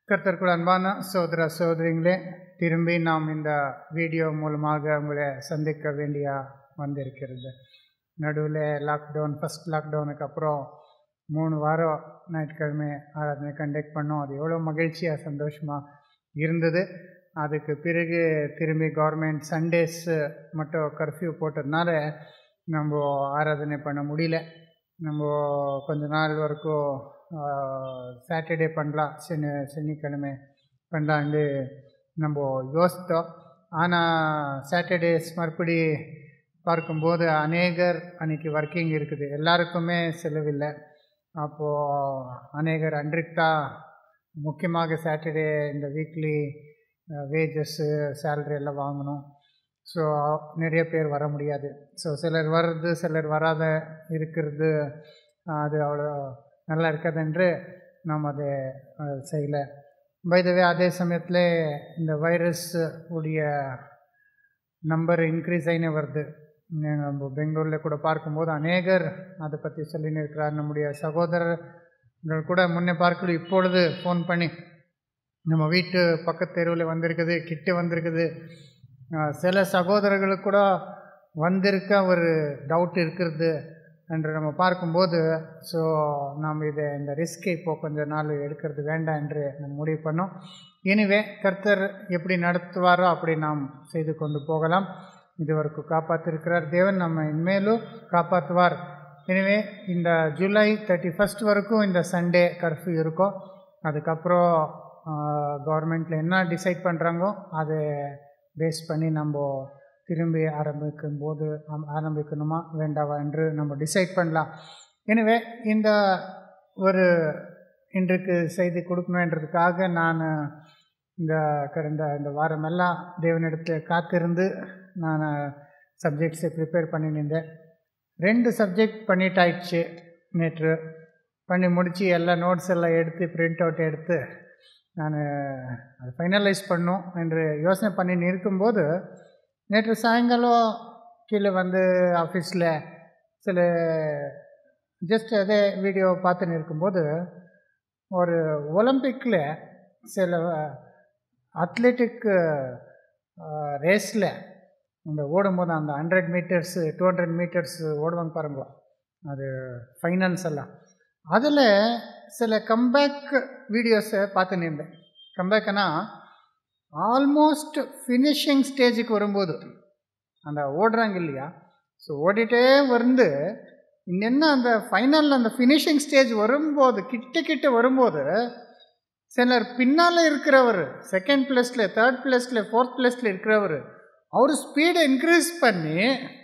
கர்த்தருக்குள் அன்பான சோதர சோதரிங்களே திரும்பி நாம் இந்த வீடியோ மூலமாக உங்களை சந்திக்க வேண்டிய வந்திருக்கிறது நடுவில் லாக்டவுன் ஃபஸ்ட் லாக்டவுனுக்கு அப்புறம் மூணு வாரம் ஞாயிற்றுக்கிழமை ஆராதனை கண்டக்ட் பண்ணோம் அது எவ்வளோ மகிழ்ச்சியாக சந்தோஷமாக இருந்தது அதுக்கு பிறகு திரும்பி கவர்மெண்ட் சண்டேஸ் மட்டும் கர்ஃப்யூ போட்டதுனால நம்ம ஆராதனை பண்ண முடியல நம்ம கொஞ்ச நாள் வரைக்கும் சாட்டர்டே பண்ணலாம் சனி சனிக்கிழமை பண்ணலான்னு நம்ம யோசித்தோம் ஆனால் சாட்டர்டேஸ் மறுபடி பார்க்கும்போது அநேகர் அன்றைக்கி ஒர்க்கிங் இருக்குது எல்லாருக்குமே செலவில்லை அப்போது அநேகர் அன்றைக்கு முக்கியமாக சாட்டர்டே இந்த வீக்லி வேஜஸ்ஸு சேல்ரி எல்லாம் வாங்கணும் ஸோ நிறைய பேர் வர முடியாது ஸோ சிலர் வர்றது சிலர் வராத இருக்கிறது அது அவ்வளோ நல்லா இருக்காதுன்று நாம் அதை செய்யலை பைதவே அதே சமயத்தில் இந்த வைரஸ் உடைய நம்பர் இன்க்ரீஸ் ஆகினே வருது நம்ம பெங்களூரில் கூட பார்க்கும்போது அநேகர் அதை பற்றி சொல்லின்னு இருக்கிறார் நம்முடைய சகோதரர்கள் கூட முன்னே பார்க்கல இப்பொழுது ஃபோன் பண்ணி நம்ம வீட்டு பக்கத்து தெருவில் வந்திருக்குது கிட்ட வந்திருக்குது சில சகோதரர்களுக்கு கூட வந்திருக்க ஒரு டவுட் இருக்கிறது என்று நம்ம பார்க்கும்போது ஸோ நாம் இதை இந்த ரிஸ்கை இப்போது கொஞ்ச நாள் எடுக்கிறது வேண்டாம் என்று நம்ம முடிவு பண்ணோம் எனிவே கர்த்தர் எப்படி நடத்துவாரோ அப்படி நாம் செய்து கொண்டு போகலாம் இதுவரைக்கும் காப்பாற்றிருக்கிறார் தேவன் நம்ம இனிமேலும் காப்பாற்றுவார் எனவே இந்த ஜூலை தேர்ட்டி ஃபஸ்ட் வரைக்கும் இந்த சண்டே கர்ஃப்யூ இருக்கும் அதுக்கப்புறம் கவர்மெண்ட்டில் என்ன டிசைட் பண்ணுறாங்கோ அதை பேஸ் பண்ணி நம்ம திரும்பி ஆரம்பிக்கும் போது ஆரம்பிக்கணுமா வேண்டாவா என்று நம்ம டிசைட் பண்ணலாம் எனவே இந்த ஒரு இன்றைக்கு செய்தி கொடுக்கணுன்றதுக்காக நான் இந்த கடந்த இந்த வாரமெல்லாம் தேவனிடத்தில் காத்திருந்து நான் சப்ஜெக்ட்ஸை ப்ரிப்பேர் பண்ணியிருந்தேன் ரெண்டு சப்ஜெக்ட் பண்ணிட்டாயிடுச்சு நேற்று பண்ணி முடித்து எல்லா நோட்ஸ் எல்லாம் எடுத்து பிரிண்ட் அவுட் எடுத்து நான் அதை ஃபைனலைஸ் பண்ணும் என்று யோசனை பண்ணின்னு இருக்கும்போது நேற்று சாயங்காலம் கீழே வந்து ஆஃபீஸில் சில ஜஸ்ட் அதே வீடியோ பார்த்துன்னு இருக்கும்போது ஒரு ஒலிம்பிக்கில் சில அத்லெட்டிக் ரேஸில் அந்த ஓடும்போது அந்த hundred metres two hundred metres ஓடுவாங்க பாருங்க அது ஃபைனல்ஸ் எல்லாம் அதில் சில கம்பேக் வீடியோஸை பார்த்துன்னு இருந்தேன் கம்பேக்னா ஆல்மோஸ்ட் ஃபினிஷிங் ஸ்டேஜுக்கு வரும்போது அந்த ஓடுறாங்க இல்லையா ஸோ ஓடிட்டே வந்து என்ன அந்த ஃபைனலில் அந்த ஃபினிஷிங் ஸ்டேஜ் வரும்போது கிட்ட கிட்ட வரும்போது சிலர் பின்னால் இருக்கிறவர் செகண்ட் பிளேஸில் தேர்ட் பிளேஸில் ஃபோர்த் பிளேஸில் இருக்கிறவர் அவர் ஸ்பீடை இன்க்ரீஸ் பண்ணி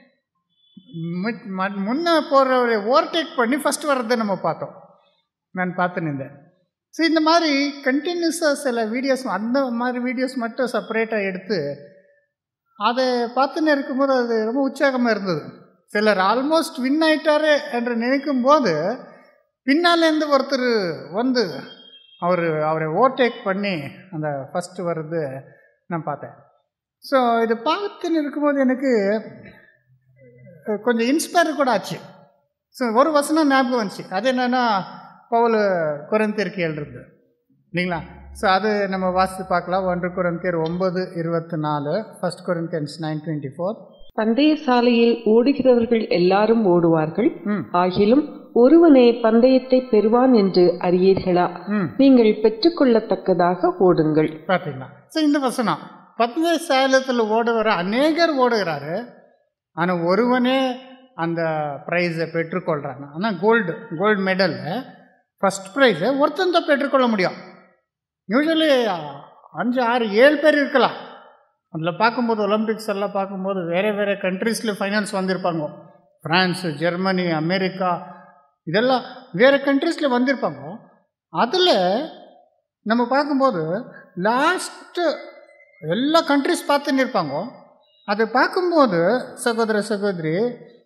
முன்னே போகிறவரை ஓவர்டேக் பண்ணி ஃபஸ்ட் வர்றதை நம்ம பார்த்தோம் நான் பார்த்து நின்றேன் ஸோ இந்த மாதிரி கண்டினியூஸாக சில வீடியோஸ் அந்த மாதிரி வீடியோஸ் மட்டும் செப்பரேட்டாக எடுத்து அதை பார்த்துன்னு இருக்கும்போது அது ரொம்ப உற்சாகமாக இருந்தது சிலர் ஆல்மோஸ்ட் வின் ஆயிட்டாரு என்று நினைக்கும் போது பின்னாலேருந்து ஒருத்தர் வந்து அவர் அவரை ஓவர்டேக் பண்ணி அந்த ஃபஸ்ட்டு வர்றது நான் பார்த்தேன் ஸோ இது பார்த்துன்னு இருக்கும்போது எனக்கு கொஞ்சம் இன்ஸ்பயர் கூட ஆச்சு ஸோ ஒரு வசனம் ஞாபகம் வந்துச்சு அது என்னென்னா பவுல் குரந்திற்கு எழுறது இல்லைங்களா ஸோ அது நம்ம வாசித்து பார்க்கலாம் ஒன்று குரந்தியர் ஒன்பது இருபத்தி நாலு first Corinthians nine twenty four பந்தய சாலையில் ஓடுகிறவர்கள் எல்லாரும் ஓடுவார்கள் ஆகிலும் ஒருவனே பந்தயத்தை பெறுவான் என்று அறியீர்களா நீங்கள் பெற்றுக்கொள்ளத்தக்கதாக ஓடுங்கள் பார்த்தீங்களா ஸோ இந்த வசனம் பந்தய சாலத்தில் ஓடுகிற அநேகர் ஓடுகிறாரு ஆனால் ஒருவனே அந்த ப்ரைஸை பெற்றுக்கொள்கிறாங்க ஆனால் கோல்டு கோல்டு மெடலில் ஃபஸ்ட் ப்ரைஸை ஒருத்தன் தான் பெற்றுக்கொள்ள முடியும் யூஸ்வலி அஞ்சு ஆறு ஏழு பேர் இருக்கலாம் அதில் பார்க்கும்போது ஒலிம்பிக்ஸ் எல்லாம் பார்க்கும்போது வேறு வேறு கண்ட்ரீஸில் ஃபைனல்ஸ் வந்திருப்பாங்க ஃப்ரான்ஸு ஜெர்மனி அமெரிக்கா இதெல்லாம் வேறு கண்ட்ரீஸில் வந்திருப்பாங்க அதில் நம்ம பார்க்கும்போது லாஸ்ட்டு எல்லா கண்ட்ரிஸ் பார்த்துன்னு இருப்பாங்க அதை பார்க்கும்போது சகோதர சகோதரி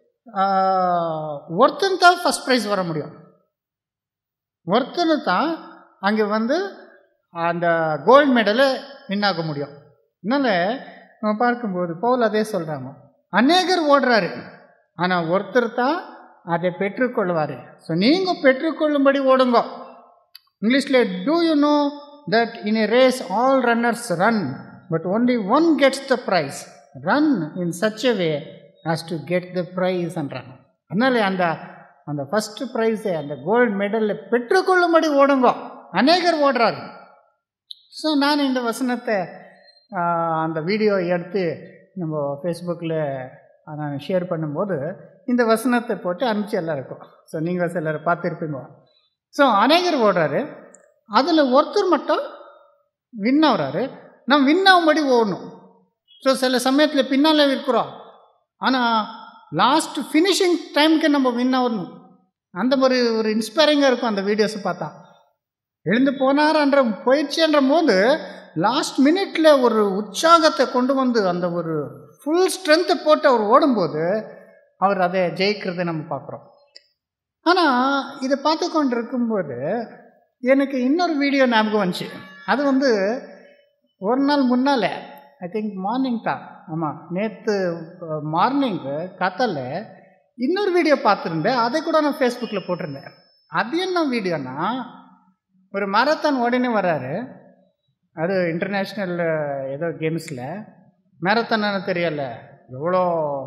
ஒருத்தன் தான் ஃபஸ்ட் ப்ரைஸ் வர முடியும் ஒருத்தனு தான் அங்கே வந்து அந்த கோல்டு மெடலை வின் ஆக முடியும் அதனால் நம்ம பார்க்கும்போது பவுல் அதே சொல்கிறாங்க அநேகர் ஓடுறாரு ஆனால் ஒருத்தர் தான் அதை பெற்றுக்கொள்வார் ஸோ நீங்கள் பெற்றுக்கொள்ளும்படி ஓடுங்க இங்கிலீஷில் do you know that in a race all runners run, but only one gets the prize. Run in such a way as to get the prize என்றாங்க அதனால அந்த அந்த ஃபஸ்ட்டு ப்ரைஸை அந்த கோல்டு மெடலில் பெற்றுக்கொள்ளும்படி ஓடுங்க அநேகர் ஓடுறாரு ஸோ நான் இந்த வசனத்தை ஆஹ், அந்த வீடியோ எடுத்து நம்ம ஃபேஸ்புக்கில் நான் ஷேர் பண்ணும்போது இந்த வசனத்தை போட்டு அனுப்பிச்சு எல்லாருக்கும் ஸோ நீங்கள் சிலர் பார்த்துருப்பீங்க ஸோ அநேகர் ஓடுறாரு அதில் ஒருத்தர் மட்டும் வின் ஆகுறாரு நம்ம வின் ஆகும்படி ஓடணும் ஸோ சில சமயத்தில் பின்னால் இருக்கிறோம் ஆனால் லாஸ்ட் ஃபினிஷிங் டைமுக்கு நம்ம வின் ஆகணும் அந்த ஒரு ஒரு இன்ஸ்பைரிங்காக இருக்கும் அந்த வீடியோஸை பார்த்தா எழுந்து போனார்ன்ற போயிடுச்சுன்ற போது லாஸ்ட் மினிட்ல ஒரு உற்சாகத்தை கொண்டு வந்து அந்த ஒரு ஃபுல் ஸ்ட்ரென்த்தை போட்டு அவர் ஓடும்போது அவர் அதை ஜெயிக்கிறதை நம்ம பார்க்குறோம் ஆனால் இதை பார்த்து கொண்டு இருக்கும்போது எனக்கு இன்னொரு வீடியோ ஞாபகம் வந்துச்சு அது வந்து ஒரு நாள் முன்னால் ஐ திங்க் மார்னிங் தான் ஆமாம் நேற்று மார்னிங்கு கத்தல இன்னொரு வீடியோ பார்த்துருந்தேன் அதை கூட நான் ஃபேஸ்புக்கில் போட்டிருந்தேன் அது என்ன வீடியோனா ஒரு மாரத்தான் ஓடினே வர்றாரு அது இன்டர்நேஷ்னல் ஏதோ கேம்ஸில் மேரத்தானு தெரியல எவ்வளோ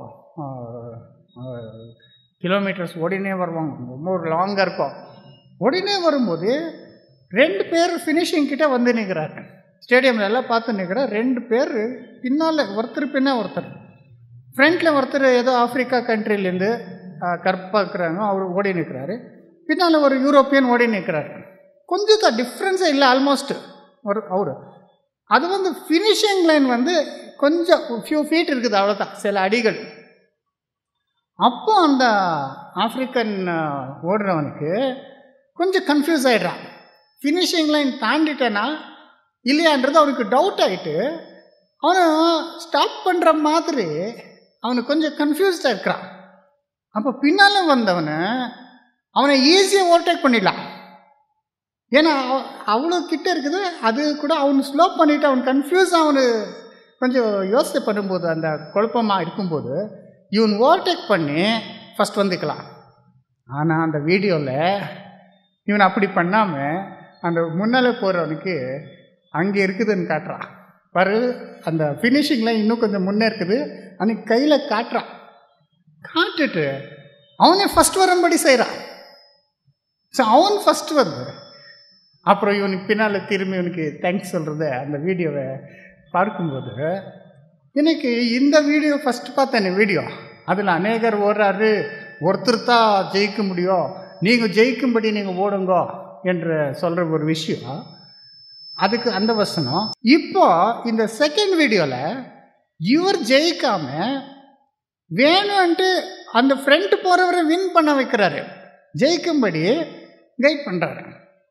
கிலோமீட்டர்ஸ் ஓடினே வருவாங்க ரொம்ப ஒரு லாங்காக இருக்கும் ஓடினே வரும்போது ரெண்டு பேர் ஃபினிஷிங் கிட்ட வந்து நிற்கிறாரு ஸ்டேடியமில் எல்லாம் பார்த்து நிற்கிற ரெண்டு பேர் பின்னால் ஒருத்தர் பின்ன ஒருத்தர் ஃப்ரண்ட்டில் ஒருத்தர் ஏதோ ஆப்பிரிக்கா கண்ட்ரிலேருந்து கற்பாக இருக்கிறாங்க அவர் ஓடி நிற்கிறாரு பின்னால் ஒரு யூரோப்பியன் ஓடி நிற்கிறாரு கொஞ்சம் தான் டிஃப்ரென்ஸே இல்லை ஆல்மோஸ்ட் ஒரு அவர் அது வந்து ஃபினிஷிங் லைன் வந்து கொஞ்சம் ஃபியூ ஃபீட் இருக்குது அவ்வளோதான் சில அடிகள் அப்போ அந்த ஆப்பிரிக்கன் அஹ், ஓடுறவனுக்கு கொஞ்சம் கன்ஃபியூஸ் ஆகிடுறான் ஃபினிஷிங் லைன் தாண்டிட்டேனா இல்லையான்றது அவனுக்கு டவுட் ஆகிட்டு அவனை ஸ்டாப் பண்ணுற மாதிரி அவனுக்கு கொஞ்சம் கன்ஃபியூஸ்டாக இருக்கிறான் அப்போ பின்னால் வந்தவனை அவனை ஈஸியாக ஓவர்டேக் பண்ணிடலாம் ஏன்னா அவ- அவ்வளோ கிட்ட இருக்குது அது கூட அவனு ஸ்லோ பண்ணிவிட்டு அவன் கன்ஃபியூஸ் அவனு கொஞ்சம் யோசனை பண்ணும்போது அந்த குழப்பமாக இருக்கும்போது இவன் ஓவர்டேக் பண்ணி ஃபஸ்ட் வந்துக்கலாம் ஆனால் அந்த வீடியோவில் இவன் அப்படி பண்ணாமல் அந்த முன்னால் போகிறவனுக்கு அங்கே இருக்குதுன்னு காட்டுறான் பாரு அந்த ஃபினிஷிங்கில் இன்னும் கொஞ்சம் முன்னே இருக்குது அன்னைக்கு கையில் காட்டுறான் காட்டுட்டு அவனே ஃபஸ்ட் வரும்படி செய்கிறான் ஸோ அவன் ஃபஸ்ட் வந்து அப்புறம் இவனுக்கு பின்னால் திரும்பி இவனுக்கு தேங்க்ஸ் சொல்கிறத அந்த வீடியோவை பார்க்கும்போது எனக்கு இந்த வீடியோ ஃபஸ்ட்டு பார்த்தேன் வீடியோ அதில் அநேகர் ஓடுறாரு ஒருத்தர் தான் ஜெயிக்க முடியும் நீங்கள் ஜெயிக்கும்படி நீங்கள் ஓடுங்க என்று சொல்கிற ஒரு விஷயம் அதுக்கு அந்த வசனம் இப்போ இந்த செகண்ட் வீடியோவில் இவர் ஜெயிக்காம வேணும்ன்ட்டு அந்த ஃப்ரெண்ட் போகிறவரை வின் பண்ண வைக்கிறாரு ஜெயிக்கும்படி கைட் பண்ணுறாரு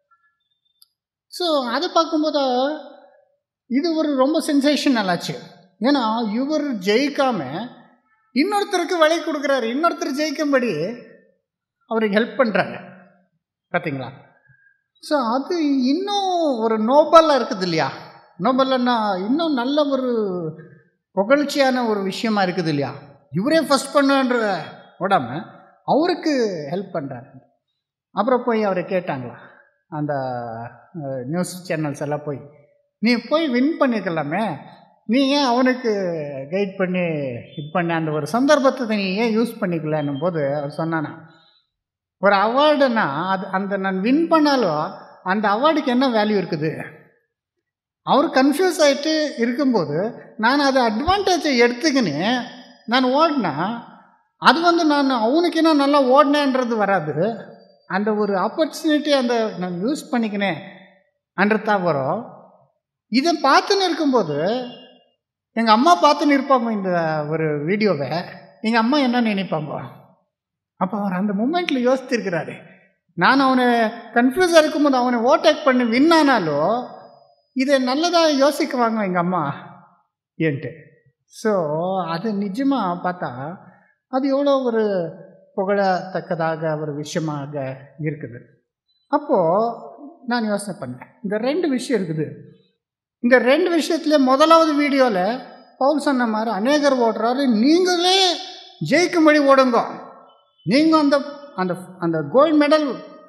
ஸோ அதை பார்க்கும்போது இது ஒரு ரொம்ப சென்சேஷனல் ஆச்சு ஏன்னா இவர் ஜெயிக்காம இன்னொருத்தருக்கு வழி கொடுக்குறாரு இன்னொருத்தர் ஜெயிக்கும்படி அவருக்கு ஹெல்ப் பண்ணுறாங்க பார்த்தீங்களா ஸோ அது இன்னும் ஒரு நோபலாக இருக்குது இல்லையா நோபல்னா இன்னும் நல்ல ஒரு புகழ்ச்சியான ஒரு விஷயமா இருக்குது இல்லையா இவரே ஃபஸ்ட் பண்ணுன்ற விடாம அவருக்கு ஹெல்ப் பண்ணுறாரு அப்புறம் போய் அவரை கேட்டாங்களா அந்த நியூஸ் சேனல்ஸ் எல்லாம் போய் நீ போய் வின் பண்ணிக்கலாமே நீ ஏன் அவனுக்கு கைட் பண்ணி இது பண்ண அந்த ஒரு சந்தர்ப்பத்தை நீ ஏன் யூஸ் பண்ணிக்கலன்னும் போது அவர் சொன்னானா ஒரு அவார்டுனா அது அந்த நான் வின் பண்ணாலும் அந்த அவார்டுக்கு என்ன வேல்யூ இருக்குது அவர் கன்ஃபியூஸ் ஆகிட்டு இருக்கும்போது நான் அதை அட்வான்டேஜை எடுத்துக்கின்னு நான் ஓடினா அது வந்து நான் அவனுக்கு என்ன நல்லா ஓடினேன்றது வராது அந்த ஒரு ஆப்பர்ச்சுனிட்டி அந்த நான் யூஸ் பண்ணிக்கினேன் அன்றதான் வரும் இதை பார்த்துன்னு இருக்கும்போது எங்கள் அம்மா பார்த்துன்னு இருப்பாங்க இந்த ஒரு வீடியோவை எங்கள் அம்மா என்ன நினைப்பாங்க அப்போ அவர் அந்த மூமெண்ட்டில் யோசித்திருக்கிறாரு நான் அவனை கன்ஃபியூஸாக இருக்கும்போது அவனை ஓவர்டேக் பண்ணி வின் ஆனாலும் இதை நல்லதாக யோசிக்குவாங்க எங்கள் அம்மா ஏன்ட்டு ஸோ அது நிஜமாக பார்த்தா அது எவ்வளோ ஒரு புகழத்தக்கதாக ஒரு விஷயமாக இருக்குது அப்போது நான் யோசனை பண்ணேன் இந்த ரெண்டு விஷயம் இருக்குது இந்த ரெண்டு விஷயத்துல முதலாவது வீடியோவில் பவுல் சொன்ன மாதிரி அநேகர் ஓடுறாரு நீங்களே ஜெயிக்கும்படி ஓடுங்க நீங்கள் அந்த அந்த அந்த கோல்டு மெடல்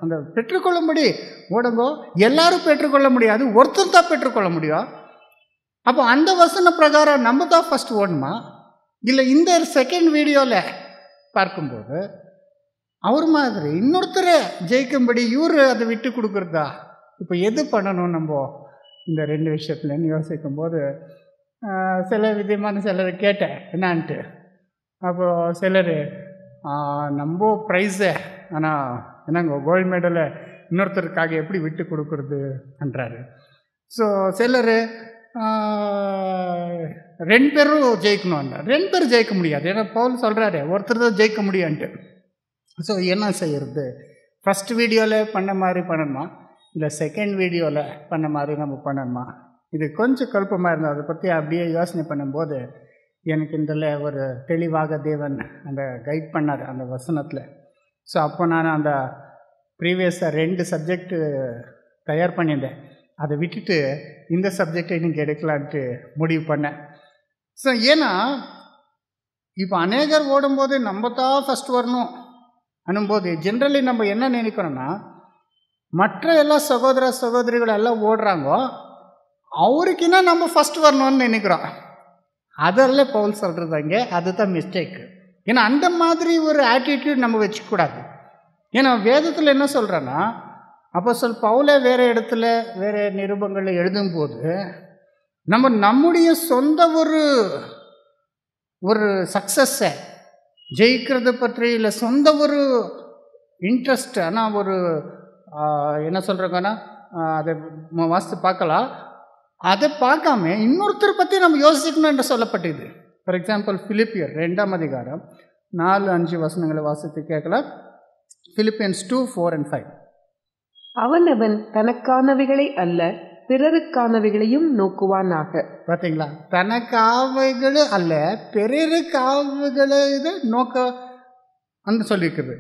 அந்த பெற்றுக்கொள்ளும்படி ஓடுங்கோ எல்லாரும் பெற்றுக்கொள்ள முடியாது ஒருத்தர் தான் பெற்றுக்கொள்ள முடியும் அப்போ அந்த வசன பிரகாரம் நம்ம தான் ஃபஸ்ட் ஓடணுமா இல்லை இந்த செகண்ட் வீடியோவில் பார்க்கும்போது அவர் மாதிரி இன்னொருத்தரை ஜெயிக்கும்படி இவர் அதை விட்டு கொடுக்குறதா இப்போ எது பண்ணணும் நம்ம இந்த ரெண்டு விஷயத்துலன்னு யோசிக்கும் போது ஆஹ், சில விதமான சிலரை கேட்டேன் என்னான்ட்டு அப்போது சிலர் நம்ம ப்ரைஸை ஆனால் என்னங்க கோல்டு மெடலை இன்னொருத்தருக்காக எப்படி விட்டு கொடுக்குறதுன்றாரு ஸோ சிலர் ரெண்டு பேரும் ஜெயிக்கணும் ரெண்டு பேரும் ஜெயிக்க முடியாது ஏன்னா பவுல் சொல்கிறாரு ஒருத்தர் தான் ஜெயிக்க முடியான்ட்டு ஸோ என்ன செய்யறது ஃபஸ்ட் வீடியோவில் பண்ண மாதிரி பண்ணணுமா இல்லை செகண்ட் வீடியோவில் பண்ண மாதிரி நம்ம பண்ணணுமா இது கொஞ்சம் குழப்பமாக இருந்தது அதை பற்றி அப்படியே யோசனை பண்ணும்போது எனக்கு இதில் ஒரு தெளிவாக தேவன் அந்த கைட் பண்ணார் அந்த வசனத்தில் ஸோ அப்போ நான் அந்த ப்ரீவியஸாக ரெண்டு சப்ஜெக்டு தயார் பண்ணியிருந்தேன் அதை விட்டுட்டு இந்த சப்ஜெக்டை இன்னைக்கு எடுக்கலான்ட்டு முடிவு பண்ணேன் ஸோ ஏன்னா இப்போ அநேகர் ஓடும்போது நம்ம தான் ஃபஸ்ட் வரணும் அனும்போது ஜென்ரலி நம்ம என்ன நினைக்கிறோன்னா மற்ற எல்லா சகோதர சகோதரிகள் எல்லாம் ஓடுறாங்கோ அவருக்குன்னா நம்ம ஃபஸ்ட் வரணும்னு நினைக்கிறோம் அதெல்லாம் பவுல் சொல்கிறது அங்கே அதுதான் மிஸ்டேக்கு ஏன்னா அந்த மாதிரி ஒரு ஆட்டிடியூட் நம்ம வச்சுக்கூடாது ஏன்னா வேதத்தில் என்ன சொல்கிறேன்னா அப்போ சொல் பவுலே வேறு இடத்துல வேறு நிருபங்களில் எழுதும்போது நம்ம நம்முடைய சொந்த ஒரு ஒரு சக்ஸஸை ஜெயிக்கிறத பற்றி இல்லை சொந்த ஒரு இன்ட்ரெஸ்ட் ஆனால் ஒரு ஆஹ், என்ன சொல்கிறாங்கன்னா அதை ம- வாசித்து பார்க்கலாம் அதை பார்க்காம இன்னொருத்தர் பற்றி நம்ம யோசிக்கணும் என்று சொல்லப்பட்டது ஃபார் எக்ஸாம்பிள் பிலிப்பியர் ரெண்டாம் அதிகாரம் நாலு அஞ்சு வசனங்களை வாசித்து கேட்கலாம் Philippians two four and five அவனவன் தனக்கானவைகளை அல்ல பிறருக்கானவைகளையும் நோக்குவானாக பார்த்தீங்களா தனக்காவைகள் அல்ல பிறருக்காவைகளை இது நோக்க அந்த சொல்லியிருக்குது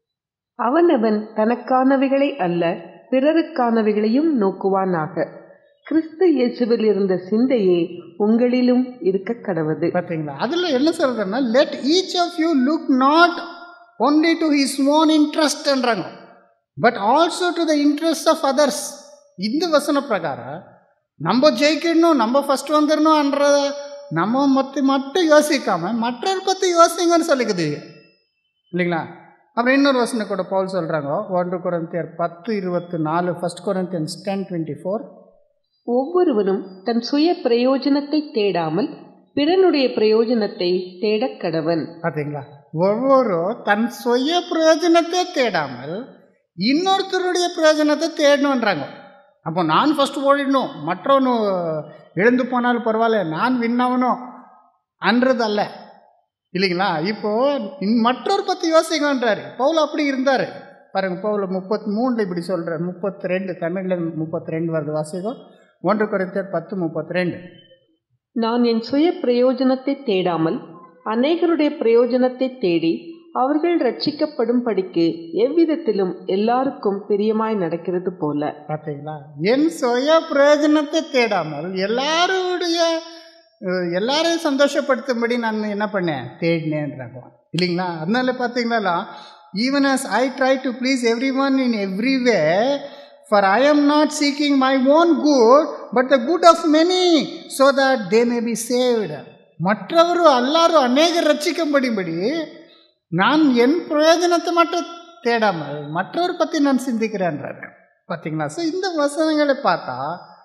அவனவன் தனக்கானவைகளை அல்ல பிறருக்கானவைகளையும் நோக்குவானாக கிறிஸ்து இயேசுவில் இருந்த சிந்தையே உங்களிலும் இருக்க கடவது பார்த்தீங்களா அதில் என்ன சொல்கிறதுன்னா let each of you look not only to his own இன்ட்ரெஸ்ட்ன்றாங்க but also to the interest of others இந்த வசன பிரகாரம் நம்ம ஜெயிக்கணும் நம்ம ஃபஸ்ட் வந்துடணும்ன்ற நம்ம மற்ற மட்டும் யோசிக்காம மற்றவர் பற்றி யோசிங்கன்னு சொல்லிக்குது இல்லைங்களா அப்புறம் இன்னொரு வசனம் கூட பவுல் சொல்கிறாங்க ஒன்று குரந்தியர் பத்து இருபத்தி நாலு first Corinthians ten twenty four ஒவ்வொருவனும் தன் சுய பிரயோஜனத்தை தேடாமல் பிறனுடைய பிரயோஜனத்தை தேடக் கடவன் பார்த்தீங்களா ஒவ்வொரு தன் சுய பிரயோஜனத்தை தேடாமல் இன்னொருத்தருடைய பிரயோஜனத்தை தேடணுன்றாங்க அப்போ நான் ஃபஸ்ட் ஓடிடணும் மற்றவனு எழுந்து போனாலும் பரவாயில்ல நான் வின்னாகணும் அன்றது அல்ல இல்லைங்களா இப்போது இன் மற்றொரு பற்றி யோசிக்கணுன்றாரு பவுல் அப்படி இருந்தார் பாருங்க பவுல் முப்பத்தி மூணில் இப்படி சொல்கிறார் முப்பத்தி ரெண்டு தமிழில் முப்பத்தி ரெண்டு வருது வாசிக்கும் ஒன்று குறைத்தர் பத்து முப்பத்தி ரெண்டு நான் என் சுய பிரயோஜனத்தை தேடாமல் அநேகருடைய பிரயோஜனத்தை தேடி அவர்கள் ரட்சிக்கப்படும் படிக்கு எவ்விதத்திலும் எல்லாருக்கும் பிரியமாய் நடக்கிறது போல பார்த்தீங்களா என் சுய பிரயோஜனத்தை தேடாமல் எல்லாருடைய அஹ், எல்லாரையும் சந்தோஷப்படுத்தும்படி நான் என்ன பண்ணேன் தேடினேன்றாங்க இல்லைங்களா அதனால பார்த்தீங்களா even as I try to please everyone in every way for I am not seeking my own good but the good of many so that they may be saved மற்றவரும் எல்லாரும் அநேகர் ரட்சிக்கும்படிபடி நான் என் பிரயோஜனத்தை மட்டும் தேடாமல் மற்றவர் பற்றி நான் சிந்திக்கிறேன்றாரு பார்த்தீங்களா ஸோ இந்த வசனங்களை பார்த்தா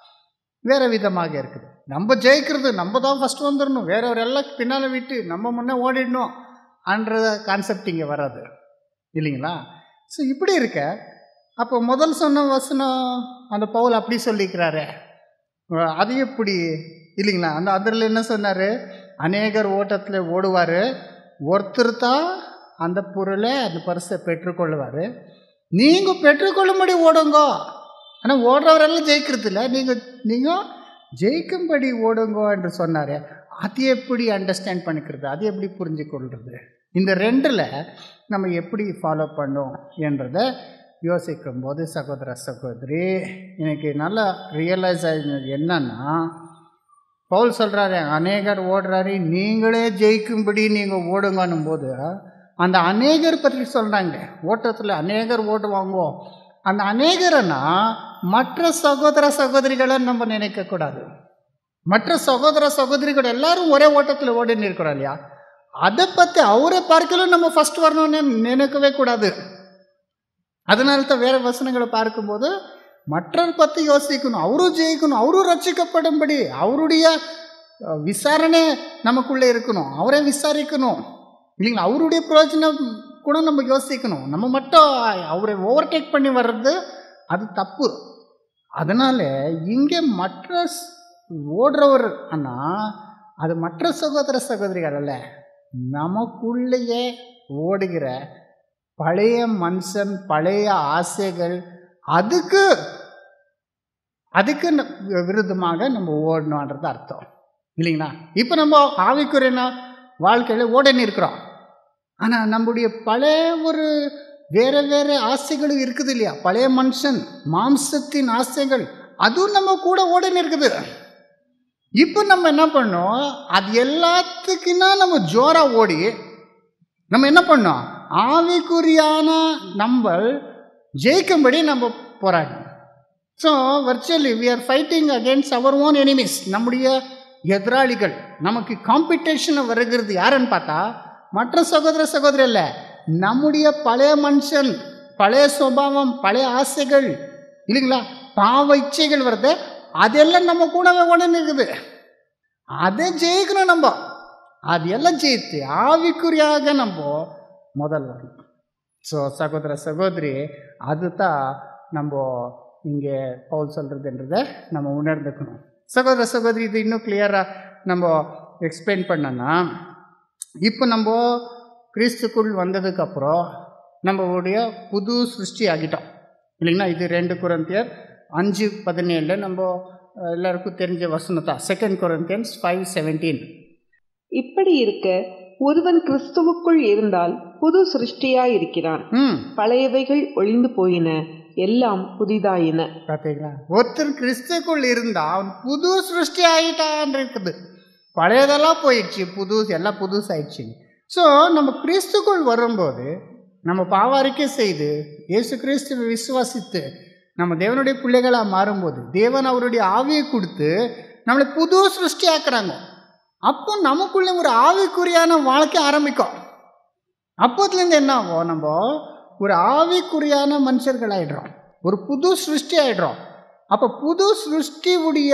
வேற விதமாக இருக்குது நம்ம ஜெயிக்கிறது நம்ம தான் ஃபஸ்ட் வந்துடணும் வேறவர் எல்லாம் பின்னால் விட்டு நம்ம முன்னே ஓடிடணும் அன்ற கான்செப்ட் இங்கே வராது இல்லைங்களா ஸோ இப்படி இருக்க அப்போ முதல் சொன்ன வசனம் அந்த பவுல் அப்படி சொல்லிக்கிறாரு அஹ் அது எப்படி இல்லைங்களா அந்த அதில் என்ன சொன்னார் அநேகர் ஓட்டத்தில் ஓடுவார் ஒருத்தர் தான் அந்த பொருளை அந்த பரிசை பெற்றுக்கொள்வார் நீங்கள் பெற்றுக்கொள்ளும்படி ஓடுங்க ஆனால் ஓடுறவரெல்லாம் ஜெயிக்கிறது இல்லை நீங்கள் நீங்கள் ஜெயிக்கும்படி ஓடுங்கோ என்று சொன்னார் அது எப்படி அண்டர்ஸ்டாண்ட் பண்ணிக்கிறது அது எப்படி புரிஞ்சு கொள்வது இந்த ரெண்டில் நம்ம எப்படி ஃபாலோ பண்ணோம் என்றதை யோசிக்கும் போது சகோதர சகோதரி எனக்கு நல்லா ரியலைஸ் ஆகினது என்னன்னா பவுல் சொல்கிறாரு அநேகர் ஓடுறாரு நீங்களே ஜெயிக்கும்படி நீங்கள் ஓடுங்கன்னும் போது அந்த அநேகர் பற்றி சொல்கிறாங்க ஓட்டத்தில் அநேகர் ஓடுவாங்கோ அந்த அநேகரனா மற்ற சகோதர சகோதரிகளை நம்ம நினைக்கக்கூடாது மற்ற சகோதர சகோதரிகள் எல்லாரும் ஒரே ஓட்டத்தில் ஓடின்னு இருக்கிறோம் இல்லையா அதை பற்றி அவரை பார்க்கலும் நம்ம ஃபர்ஸ்ட் வரணும்னு நினைக்கவே கூடாது அதனால தான் வேற வசனங்களை பார்க்கும்போது மற்றவர் பற்றி யோசிக்கணும் அவரும் ஜெயிக்கணும் அவரும் ரட்சிக்கப்படும்படி அவருடைய அஹ், விசாரணை நமக்குள்ளே இருக்கணும் அவரை விசாரிக்கணும் இல்லைங்களா அவருடைய பிரயோஜனம் கூட நம்ம யோசிக்கணும் நம்ம மட்டும் அவரை ஓவர்டேக் பண்ணி வர்றது அது தப்பு அதனால இங்கே மற்ற ஸ்- ஓடுறவர் அண்ணா அது மற்ற சகோதர சகோதரிகள் அல்ல நமக்குள்ளேயே ஓடுகிற பழைய மனுஷன் பழைய ஆசைகள் அதுக்கு அதுக்கு ந- விருத்தமாக நம்ம ஓடணுன்றது அர்த்தம் இல்லைங்களா இப்போ நம்ம ஆவிக்குறைனா வாழ்க்கையில் ஓடன்னு இருக்கிறோம் ஆனால் நம்முடைய பழைய ஒரு வேற வேற ஆசைகளும் இருக்குது இல்லையா பழைய மனுஷன் மாம்சத்தின் ஆசைகள் அதுவும் நம்ம கூட ஓடன்னு இருக்குது இப்போ நம்ம என்ன பண்ணோம் அது எல்லாத்துக்குன்னா நம்ம ஜோரா ஓடி நம்ம என்ன பண்ணோம் ஆவிக்குரியான நம்ம ஜெயிக்கும்படி நம்ம போராடணும் so virtually we are fighting against our own enemies நம்முடைய எதிராளிகள் நமக்கு காம்படிஷன் வருகிறது யாருன்னு பார்த்தா மற்ற சகோதர சகோதரி இல்லை நம்முடைய பழைய மனுஷன் பழைய சுபாவம் பழைய ஆசைகள் இல்லைங்களா பாவ இச்சைகள் வருது அதெல்லாம் நம்ம கூடவே உடனே இருக்குது அதை ஜெயிக்கணும் நம்ம அது எல்லாம் ஜெயித்து ஆவிக்குறியாக நம்ம முதல் வரணும் ஸோ சகோதர சகோதரி அதுதான் நம்ம இங்கே பவுல் சொல்கிறதுன்றதை நம்ம உணர்ந்துக்கணும் சகோதர சகோதரி இது இன்னும் கிளியராக நம்ம எக்ஸ்பிளைன் பண்ணோன்னா இப்போ நம்ம கிறிஸ்துக்குள் வந்ததுக்கப்புறம் நம்மளுடைய புது சிருஷ்டி ஆகிட்டோம் இல்லைங்களா இது ரெண்டு குரந்தியர் அஞ்சு பதினேழில் நம்ம அஹ், எல்லாருக்கும் தெரிஞ்ச வசனம் தான் செகண்ட் குரந்தியன்ஸ் ஃபைவ் செவன்டீன் இப்படி இருக்க ஒருவன் கிறிஸ்துவுக்குள் இருந்தால் புது சிருஷ்டியாய் இருக்கிறான் ம் பழையவைகள் ஒளிந்து போயின எல்லாம் புதிதாயின பார்த்தீங்களா ஒருத்தர் கிறிஸ்துக்குள் இருந்தா அவன் புது சிருஷ்டி ஆயிட்டான் இருக்குது பழையதெல்லாம் போயிடுச்சு புது எல்லாம் புதுசாயிடுச்சு ஸோ நம்ம கிறிஸ்துக்குள் வரும்போது நம்ம பாவாரிக்கை செய்து இயேசு கிறிஸ்துவை விசுவாசித்து நம்ம தேவனுடைய பிள்ளைகளாக மாறும்போது தேவன் அவருடைய ஆவியை கொடுத்து நம்மளை புது சிருஷ்டி ஆக்குறாங்க அப்போ நமக்குள்ளே ஒரு ஆவிக்குரியான வாழ்க்கை ஆரம்பிக்கும் அப்போத்துலேருந்து என்ன ஆகும் நம்ம ஒரு ஆவிக்குரியான மனுஷர்கள் ஆயிடுறோம் ஒரு புது சிருஷ்டி ஆயிடுறோம் அப்போ புது சிருஷ்டியுடைய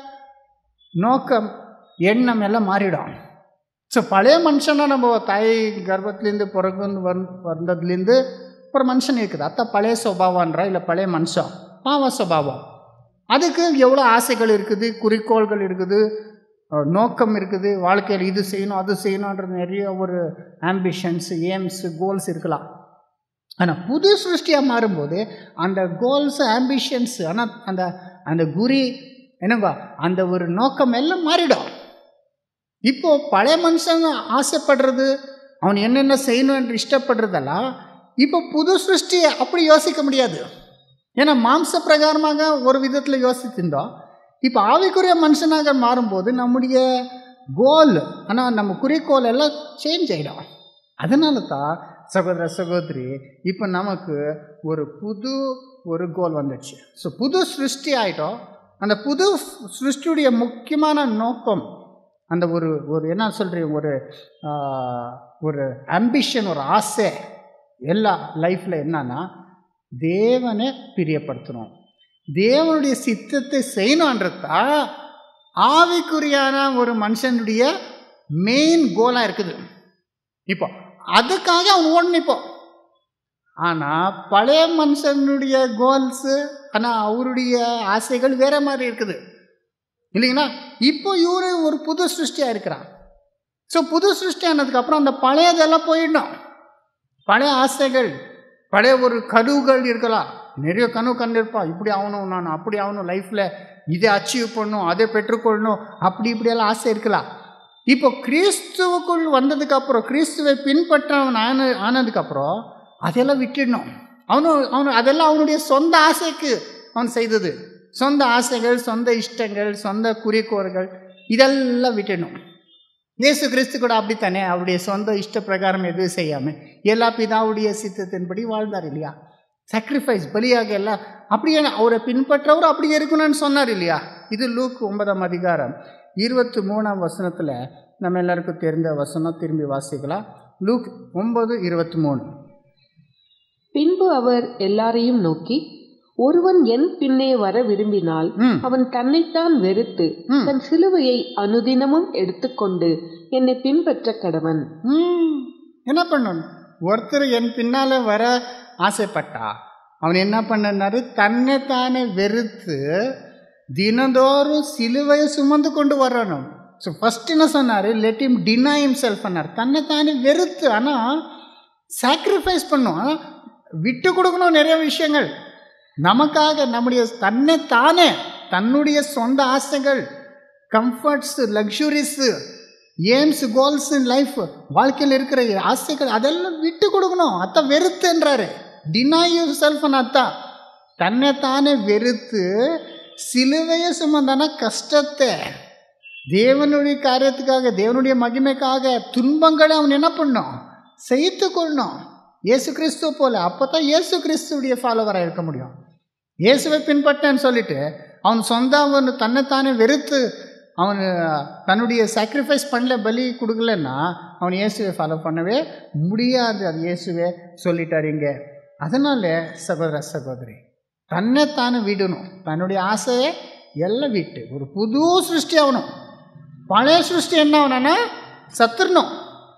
நோக்கம் எண்ணம் எல்லாம் மாறிடும் ஸோ பழைய மனுஷனா நம்ம தாய் கர்ப்பத்துலேருந்து பிறகு வந் வந்ததுலேருந்து ஒரு மனுஷன் இருக்குது அதான் பழைய சுபாவன்றா இல்லை பழைய மனுஷன் பாவ சுபாவம் அதுக்கு எவ்வளோ ஆசைகள் இருக்குது குறிக்கோள்கள் இருக்குது அஹ், நோக்கம் இருக்குது வாழ்க்கையில் இது செய்யணும் அது செய்யணுன்ற நிறைய ஒரு ஆம்பிஷன்ஸ் எய்ம்ஸ் கோல்ஸ் இருக்கலாம் ஆனால் புது சிருஷ்டியாக மாறும்போது அந்த கோல்ஸ் ஆம்பிஷன்ஸ் ஆனால் அந்த அந்த குறி என்னங்க அந்த ஒரு நோக்கம் எல்லாம் மாறிடும் இப்போ பழைய மனுஷன் ஆசைப்படுறது அவன் என்னென்ன செய்யணும் என்று இஷ்டப்படுறதெல்லாம் இப்போ புது சிருஷ்டி அப்படி யோசிக்க முடியாது ஏன்னா மாம்ச பிரகாரமாக ஒரு விதத்தில் யோசித்திருந்தோம் இப்போ ஆவிக்குரிய மனுஷனாக மாறும்போது நம்முடைய கோல் ஆனால் நம்ம குறிக்கோள் எல்லாம் சேஞ்ச் ஆகிடும் அதனால தான் சகோதர சகோதரி இப்போ நமக்கு ஒரு புது ஒரு கோல் வந்துடுச்சு ஸோ புது சிருஷ்டி ஆகிட்டோம் அந்த புது சிருஷ்டியுடைய முக்கியமான நோக்கம் அந்த ஒரு ஒரு என்ன சொல்கிறீங்க ஒரு ஆஹ், ஒரு அம்பிஷன் ஒரு ஆசை எல்லா லைஃப்பில் என்னன்னா தேவனை பிரியப்படுத்தணும் தேவனுடைய சித்தத்தை செய்யணுன்றதா ஆவிக்குரியான ஒரு மனுஷனுடைய மெயின் கோலாக இருக்குது இப்போ அதுக்காக அவன் ஓடணும் இப்போ ஆனால் பழைய மனுஷனுடைய கோல்ஸு ஆனால் அவருடைய ஆசைகள் வேற மாதிரி இருக்குது இல்லைங்களா இப்போ இவரு ஒரு புது சிருஷ்டியாக இருக்கிறான் ஸோ புது சிருஷ்டி ஆனதுக்கப்புறம் அந்த பழையதெல்லாம் போயிடணும் பழைய ஆசைகள் பழைய ஒரு கனவுகள் இருக்கலாம் நிறைய கனவு கண்டிருப்பான் இப்படி ஆகணும் நான் அப்படி ஆகணும் லைஃப்பில் இதை அச்சீவ் பண்ணணும் அதை பெற்றுக்கொள்ளணும் அப்படி இப்படியெல்லாம் ஆசை இருக்கலாம் இப்போ கிறிஸ்துவுக்குள் வந்ததுக்கப்புறம் கிறிஸ்துவை பின்பற்றவன் ஆன ஆனதுக்கப்புறம் அதெல்லாம் விட்டுடணும் அவனு அவனு அதெல்லாம் அவனுடைய சொந்த ஆசைக்கு அவன் செய்தது சொந்த ஆசைகள் சொந்த இஷ்டங்கள் சொந்த குறிக்கோள்கள் இதெல்லாம் விட்டுடணும் இயேசு கிறிஸ்து கூட அப்படித்தானே அவருடைய சொந்த இஷ்ட பிரகாரம் எதுவும் செய்யாமல் எல்லா பிதாவுடைய சித்தத்தின்படி வாழ்ந்தார் இல்லையா சாக்ரிஃபைஸ் பலியாக எல்லாம் அப்படியே அவரை பின்பற்றவர் அப்படியே இருக்கணும்னு சொன்னார் இல்லையா இது லூக் ஒன்பதாம் அதிகாரம் இருபத்தி மூணாம் வசனத்தில் நம்ம எல்லாருக்கும் தெரிந்த வசனம் திரும்பி வாசிக்கலாம் லூக் ஒன்பது இருபத்தி மூணு பின்பு அவர் எல்லாரையும் நோக்கி ஒருவன் என் பின்னே வர விரும்பினால் ம் அவன் தன்னைத்தான் வெறுத்து ம். தன் சிலுவையை அனுதினமும் எடுத்துக்கொண்டு என்னை பின்பற்ற கடவன் ம். என்ன பண்ணணும் ஒருத்தர் என் பின்னால வர ஆசைப்பட்டா அவன் என்ன பண்ணனாரு தன்னை தானே வெறுத்து தினந்தோறும் சிலுவையை சுமந்து கொண்டு வரணும் ஸோ ஃபர்ஸ்ட் என்ன சொன்னார் லெட் இம் டினா himself பண்ணார் தன்னை தானே வெறுத்து ஆனால் சாக்ரிஃபைஸ் பண்ணும் ஆனா, விட்டு கொடுக்கணும் நிறைய விஷயங்கள் நமக்காக நம்முடைய தன்னை தானே தன்னுடைய சொந்த ஆசைகள் comforts luxuries aims goals in life வாழ்க்கையில் இருக்கிற ஆசைகள் அதெல்லாம் விட்டு கொடுக்கணும் அத்தை வெறுத்துன்றாரு டினா யூ செல்ஃப் அத்தா தன்னை தானே வெறுத்து சிலுவையை சுமந்தான கஷ்டத்தை தேவனுடைய காரியத்துக்காக தேவனுடைய மகிமைக்காக துன்பங்களை அவன் என்ன பண்ணும் செய்து கொள்ளணும் இயேசு கிறிஸ்துவ போல அப்போ தான் இயேசு கிறிஸ்துடைய ஃபாலோவராக இருக்க முடியும் இயேசுவை பின்பற்றேன்னு சொல்லிட்டு அவன் சொந்த அவன் தன்னைத்தானே வெறுத்து அவன் தன்னுடைய சாக்ரிஃபைஸ் பண்ணல பலி கொடுக்கலன்னா அவன் இயேசுவை ஃபாலோ பண்ணவே முடியாது அது இயேசுவே சொல்லிட்டார் இங்கே அதனால சகோதர சகோதரி தன்னைத்தானே விடணும் தன்னுடைய ஆசையை எல்லாம் விட்டு ஒரு புது சிருஷ்டி ஆகணும் பழைய சிருஷ்டி என்ன ஆகணும்னா சத்துரணும்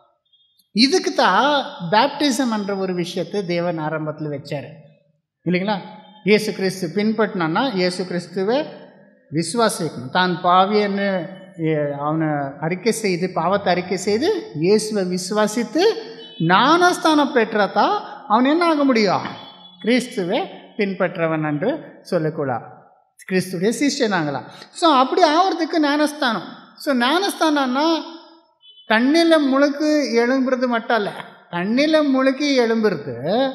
இதுக்கு தான் பேப்டிசம் என்ற ஒரு விஷயத்தை தேவன் ஆரம்பத்தில் வச்சார் இல்லைங்களா இயேசு கிறிஸ்து பின்பற்றினான்னா இயேசு கிறிஸ்துவை விசுவாசிக்கணும் தான் பாவியன்னு ஏ- அவனை அறிக்கை செய்து பாவத்தை அறிக்கை செய்து இயேசுவை விசுவாசித்து ஞானஸ்தானம் பெற்றதா அவன் என்ன ஆக முடியும் கிறிஸ்துவை பின்பற்றவன் என்று சொல்லக்கூடாது கிறிஸ்துடைய சிஷ்யனாங்களாம் ஸோ அப்படி ஆகிறதுக்கு ஞானஸ்தானம் ஸோ ஞானஸ்தானம்னா தண்ணியில் முழுக்கு எழும்புறது மட்டும் இல்லை தண்ணியில் முழுக்கி எழும்புறது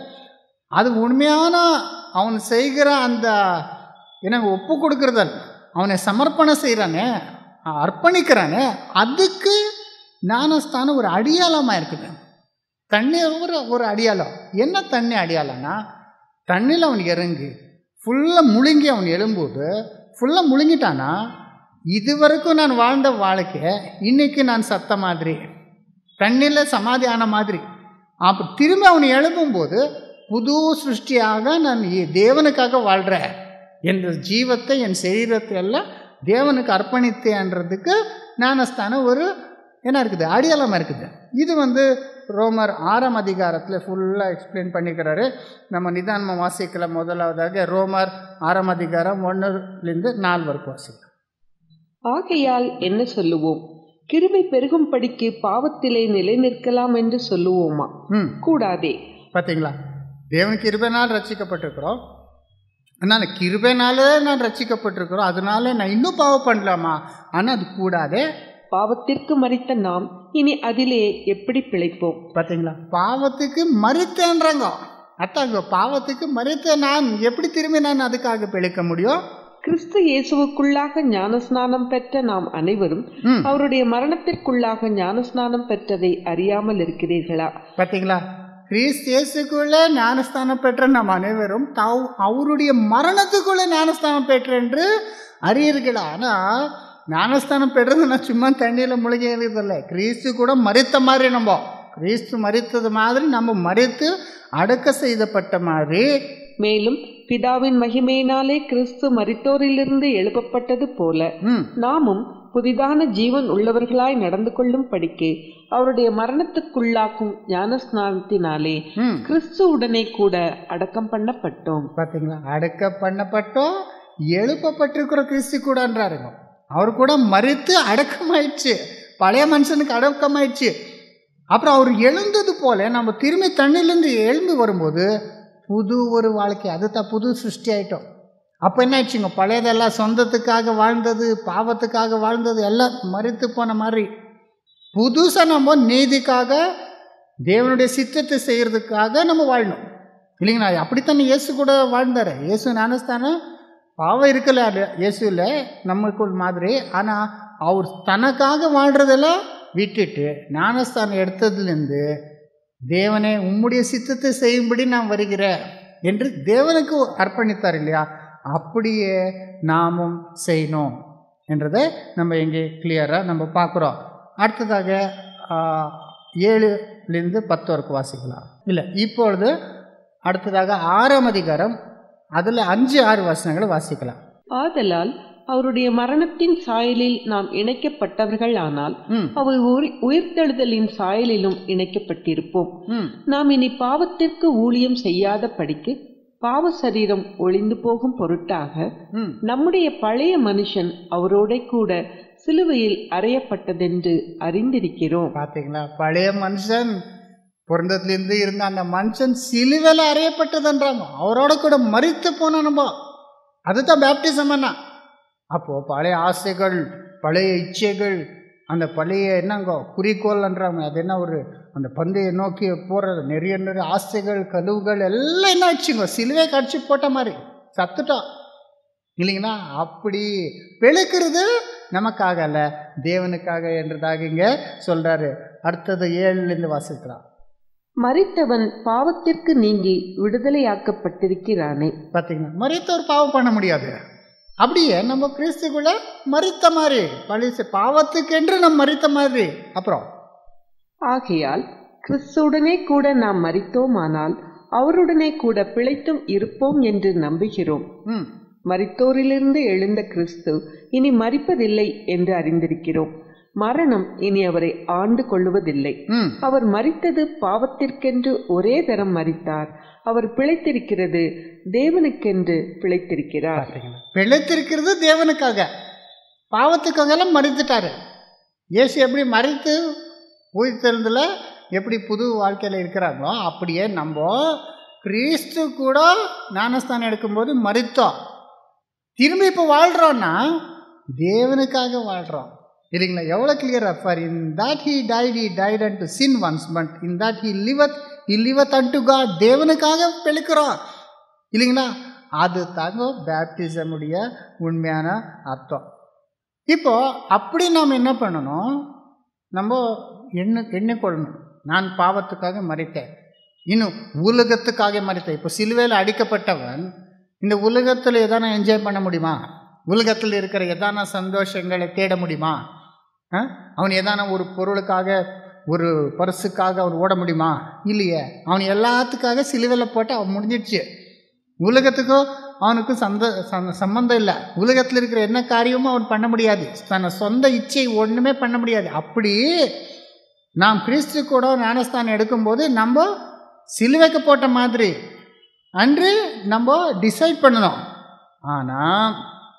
அது உண்மையான அவன் செய்கிற அந்த என்ன ஒப்பு கொடுக்குறதல் அவனை சமர்ப்பணம் செய்கிறானே அர்ப்பணிக்கிறானே அதுக்கு ஞானஸ்தானம் ஒரு அடியாளமாக இருக்குது தண்ணி ஒரு ஒரு அடியாளம் என்ன தண்ணி அடியாளம்னா தண்ணியில் அவன் இறங்கி ஃபுல்லாக முழுங்கி அவன் எழும்போது ஃபுல்லாக முழுங்கிட்டானா இதுவரைக்கும் நான் வாழ்ந்த வாழ்க்கை இன்னைக்கு நான் சத்த மாதிரி தண்ணியில் சமாதி ஆன மாதிரி அப்போ திரும்பி அவன் எழும்பும்போது புது சிருஷ்டியாக நான் இ- தேவனுக்காக வாழ்கிறேன் என் ஜீவத்தை என் சரீரத்தை எல்லாம் தேவனுக்கு அர்ப்பணித்தேன்றதுக்கு ஞானஸ்தானம் ஒரு என்ன இருக்குது அடியாளமாக இருக்குது இது வந்து ரோமர் ஆறாம் அதிகாரத்தில் ஃபுல்லாக எக்ஸ்பிளைன் பண்ணிக்கிறாரு நம்ம நிதானமாக வாசிக்கலாம் முதலாவதாக ரோமர் ஆறாம் அதிகாரம் ஒன்றுலேருந்து நாலு வரைக்கும் வாசிக்கலாம் ஆகையால் என்ன சொல்லுவோம் கிருபை பெருகும்படிக்கு பாவத்திலே நிலை நிற்கலாம் என்று சொல்லுவோமா ம் கூடாதே பார்த்தீங்களா தேவன் கிருபைனால் ரட்சிக்கப்பட்டிருக்கிறோம் அதனால் கிருபைனாலே நான் ரட்சிக்கப்பட்டிருக்கிறோம் அதனால நான் இன்னும் பாவம் பண்ணலாமா ஆனால் அது கூடாதே பாவத்திற்கு மறித்த நாம் இனி அதிலே எப்படி பிழைப்போம் பார்த்தீங்களா பாவத்துக்கு மறுத்தேன்றாங்க அத்தாங்க பாவத்துக்கு மறுத்த நான் எப்படி திரும்பி நான் அதுக்காக பிழைக்க முடியும் கிறிஸ்து இயேசுவுக்குள்ளாக ஞானஸ்நானம் பெற்ற நாம் அனைவரும் ம் அவருடைய மரணத்திற்குள்ளாக ஞானஸ்நானம் பெற்றதை அறியாமல் இருக்கிறீர்களா பார்த்தீங்களா கிறிஸ்து இயேசுக்குள்ளே ஞானஸ்தானம் பெற்ற நாம் அனைவரும் தாவ் அவருடைய மரணத்துக்குள்ளே ஞானஸ்தானம் பெற்ற என்று அறியீர்களா ஆனால் ஞானஸ்தானம் பெற்றது நான் சும்மா தண்ணியில் முழுகி எழுதில்லை கிறிஸ்து கூட மறித்த மாதிரி நம்ம கிறிஸ்து மறித்தது மாதிரி நம்ம மறித்து அடக்க செய்தப்பட்ட மாதிரி மேலும் பிதாவின் மகிமையினாலே கிறிஸ்து மரித்தோரிலிருந்து எழுப்பப்பட்டது போல ம் நாமும் புதிதான ஜீவன் உள்ளவர்களாய் நடந்து கொள்ளும் படிக்கு அவருடைய மரணத்துக்குள்ளாக்கும் ஞானஸ்நானத்தினாலே ம் கிறிஸ்து உடனே கூட அடக்கம் பண்ணப்பட்டோம் பார்த்தீங்களா அடக்க பண்ணப்பட்டோம் எழுப்பப்பட்டிருக்கிற கிறிஸ்து கூடன்றாருங்க அவர் கூட மறித்து அடக்கமாயிடுச்சு பழைய மனுஷனுக்கு அடக்கமாயிடுச்சு அப்புறம் அவர் எழுந்தது போல நம்ம திரும்பி தண்ணிலேருந்து எழும்பி வரும்போது புது ஒரு வாழ்க்கை அதுதான் புது சிருஷ்டி ஆயிட்டோம் அப்போ என்ன ஆயிடுச்சுங்க பழையதெல்லாம் சொந்தத்துக்காக வாழ்ந்தது பாவத்துக்காக வாழ்ந்தது எல்லாம் மறித்து போன மாதிரி புதுசாக நம்ம நீதிக்காக தேவனுடைய சித்தத்தை செய்கிறதுக்காக நம்ம வாழணும் இல்லைங்களா அப்படித்தானே இயேசு கூட வாழ்ந்தார் இயேசு ஞானஸ்தானம் பாவம் இருக்கல அது இயேசுவில் நமக்குள் மாதிரி ஆனால் அவர் தனக்காக வாழ்கிறதெல்லாம் விட்டுட்டு ஞானஸ்தானம் எடுத்ததுலேருந்து தேவனே உம்முடைய சித்தத்தை செய்யும்படி நான் வருகிறேன் என்று தேவனுக்கு அர்ப்பணித்தார் இல்லையா அப்படியே நாமும் செய்யணும் என்றதை நம்ம இங்கே கிளியராக நம்ம பார்க்குறோம் அடுத்ததாக ஆ, ஏழுலேருந்து பத்து வரைக்கும் வாசிக்கலாம் இல்லை இப்பொழுது அடுத்ததாக ஆறாம் அதிகாரம் அதில் அஞ்சு ஆறு வசனங்களை வாசிக்கலாம் ஆதலால் அவருடைய மரணத்தின் சாயலில் நாம் இணைக்கப்பட்டவர்கள் ஆனால் ம் அவர் உயிர்- உயிர்த்தெழுதலின் சாயலிலும் இணைக்கப்பட்டிருப்போம் ம் நாம் இனி பாவத்திற்கு ஊழியம் செய்யாத படிக்கு பாவ சரீரம் ஒளிந்து போகும் பொருட்டாக ம் நம்முடைய பழைய மனுஷன் அவரோட கூட சிலுவையில் அறையப்பட்டதென்று அறிந்திருக்கிறோம் பார்த்தீங்களா பழைய மனுஷன் பிறந்ததுலேருந்து இருந்த அந்த மனுஷன் சிலுவையில் அறையப்பட்டதுன்றாங்க அவரோட கூட மறித்து போன நம்ம அதுதான் பேப்டிசம் என்ன அப்போது பழைய ஆசைகள் பழைய இச்சைகள் அந்த பழைய என்னங்க குறிக்கோள்ன்றாங்க அது என்ன ஒரு அந்த பந்தையை நோக்கி போகிறது நிறைய நிறைய ஆசைகள் கழுவுகள் எல்லாம் என்ன ஆச்சுங்க சிலுவை கடிச்சு போட்ட மாதிரி சத்துட்டோம் இல்லைங்களா அப்படி பிழைக்கிறது நமக்காக அல்ல தேவனுக்காக என்றதாக இங்கே சொல்கிறாரு அடுத்தது ஏழுலேருந்து வாசிக்கலாம் மறித்தவன் பாவத்திற்கு நீங்கி விடுதலையாக்கப்பட்டிருக்கிறானே பார்த்தீங்கன்னா மறித்தவர் பாவம் பண்ண முடியாது அப்படியே நம்ம கிறிஸ்துக்குள்ள மறித்த மாதிரி பழிசு பாவத்துக்கென்று நம்ம மறித்த மாதிரி அப்புறம் ஆகையால் கிறிஸ்துவுடனே கூட நாம் மறித்தோமானால் அவருடனே கூட பிழைத்தும் இருப்போம் என்று நம்புகிறோம் ம் மரித்தோரிலிருந்து எழுந்த கிறிஸ்து இனி மரிப்பதில்லை என்று அறிந்திருக்கிறோம் மரணம் இனி அவரை ஆண்டு கொள்ளுவதில்லை ம் அவர் மரித்தது பாவத்திற்கென்று ஒரே தரம் மரித்தார் அவர் பிழைத்திருக்கிறது தேவனுக்கென்று பிழைத்திருக்கிறார் பார்த்தீங்களா பிழைத்திருக்கிறது தேவனுக்காக பாவத்துக்காக எல்லாம் மறித்துட்டாரு இயேசு எப்படி மறித்து உயிர்த்தெழுந்தில் எப்படி புது வாழ்க்கையில் இருக்கிறாங்களோ அப்படியே நம்ம கிறிஸ்து கூட ஞானஸ்தானம் எடுக்கும்போது மறித்தோம் திரும்பி இப்போ வாழ்கிறோன்னா தேவனுக்காக வாழ்கிறோம் இல்லைங்களா எவ்வளோ கிளியராக for in that he died he died and to sin once but in that he liveth he liveth and to God தேவனுக்காக பிழைக்கிறோம் இல்லைங்களா அது தாங்க பேப்டிசமுடைய உண்மையான அர்த்தம் இப்போ அப்படி நாம் என்ன பண்ணணும் நம்ம எண்ணு எண்ணிக்கொள்ளணும் நான் பாவத்துக்காக மறித்தேன் இன்னும் உலகத்துக்காக மறித்தேன் இப்போ சிலுவையில் அடிக்கப்பட்டவன் இந்த உலகத்தில் எதான என்ஜாய் பண்ண முடியுமா உலகத்தில் இருக்கிற எதான சந்தோஷங்களை தேட முடியுமா ஆ? அவன் எதான ஒரு பொருளுக்காக ஒரு பரிசுக்காக அவன் ஓட முடியுமா இல்லையே அவன் எல்லாத்துக்காக சிலுவையில் போட்டு அவன் முடிஞ்சிடுச்சு உலகத்துக்கும் அவனுக்கும் சந்த சந்த- சம்பந்தம் இல்லை உலகத்தில் இருக்கிற என்ன காரியமும் அவன் பண்ண முடியாது தன்னை சொந்த இச்சை ஒன்றுமே பண்ண முடியாது அப்படி நாம் கிறிஸ்து கூட ஞானஸ்தானம் எடுக்கும்போது நம்ம சிலுவைக்கு போட்ட மாதிரி அன்று நம்ம டிசைட் பண்ணணும் ஆனால்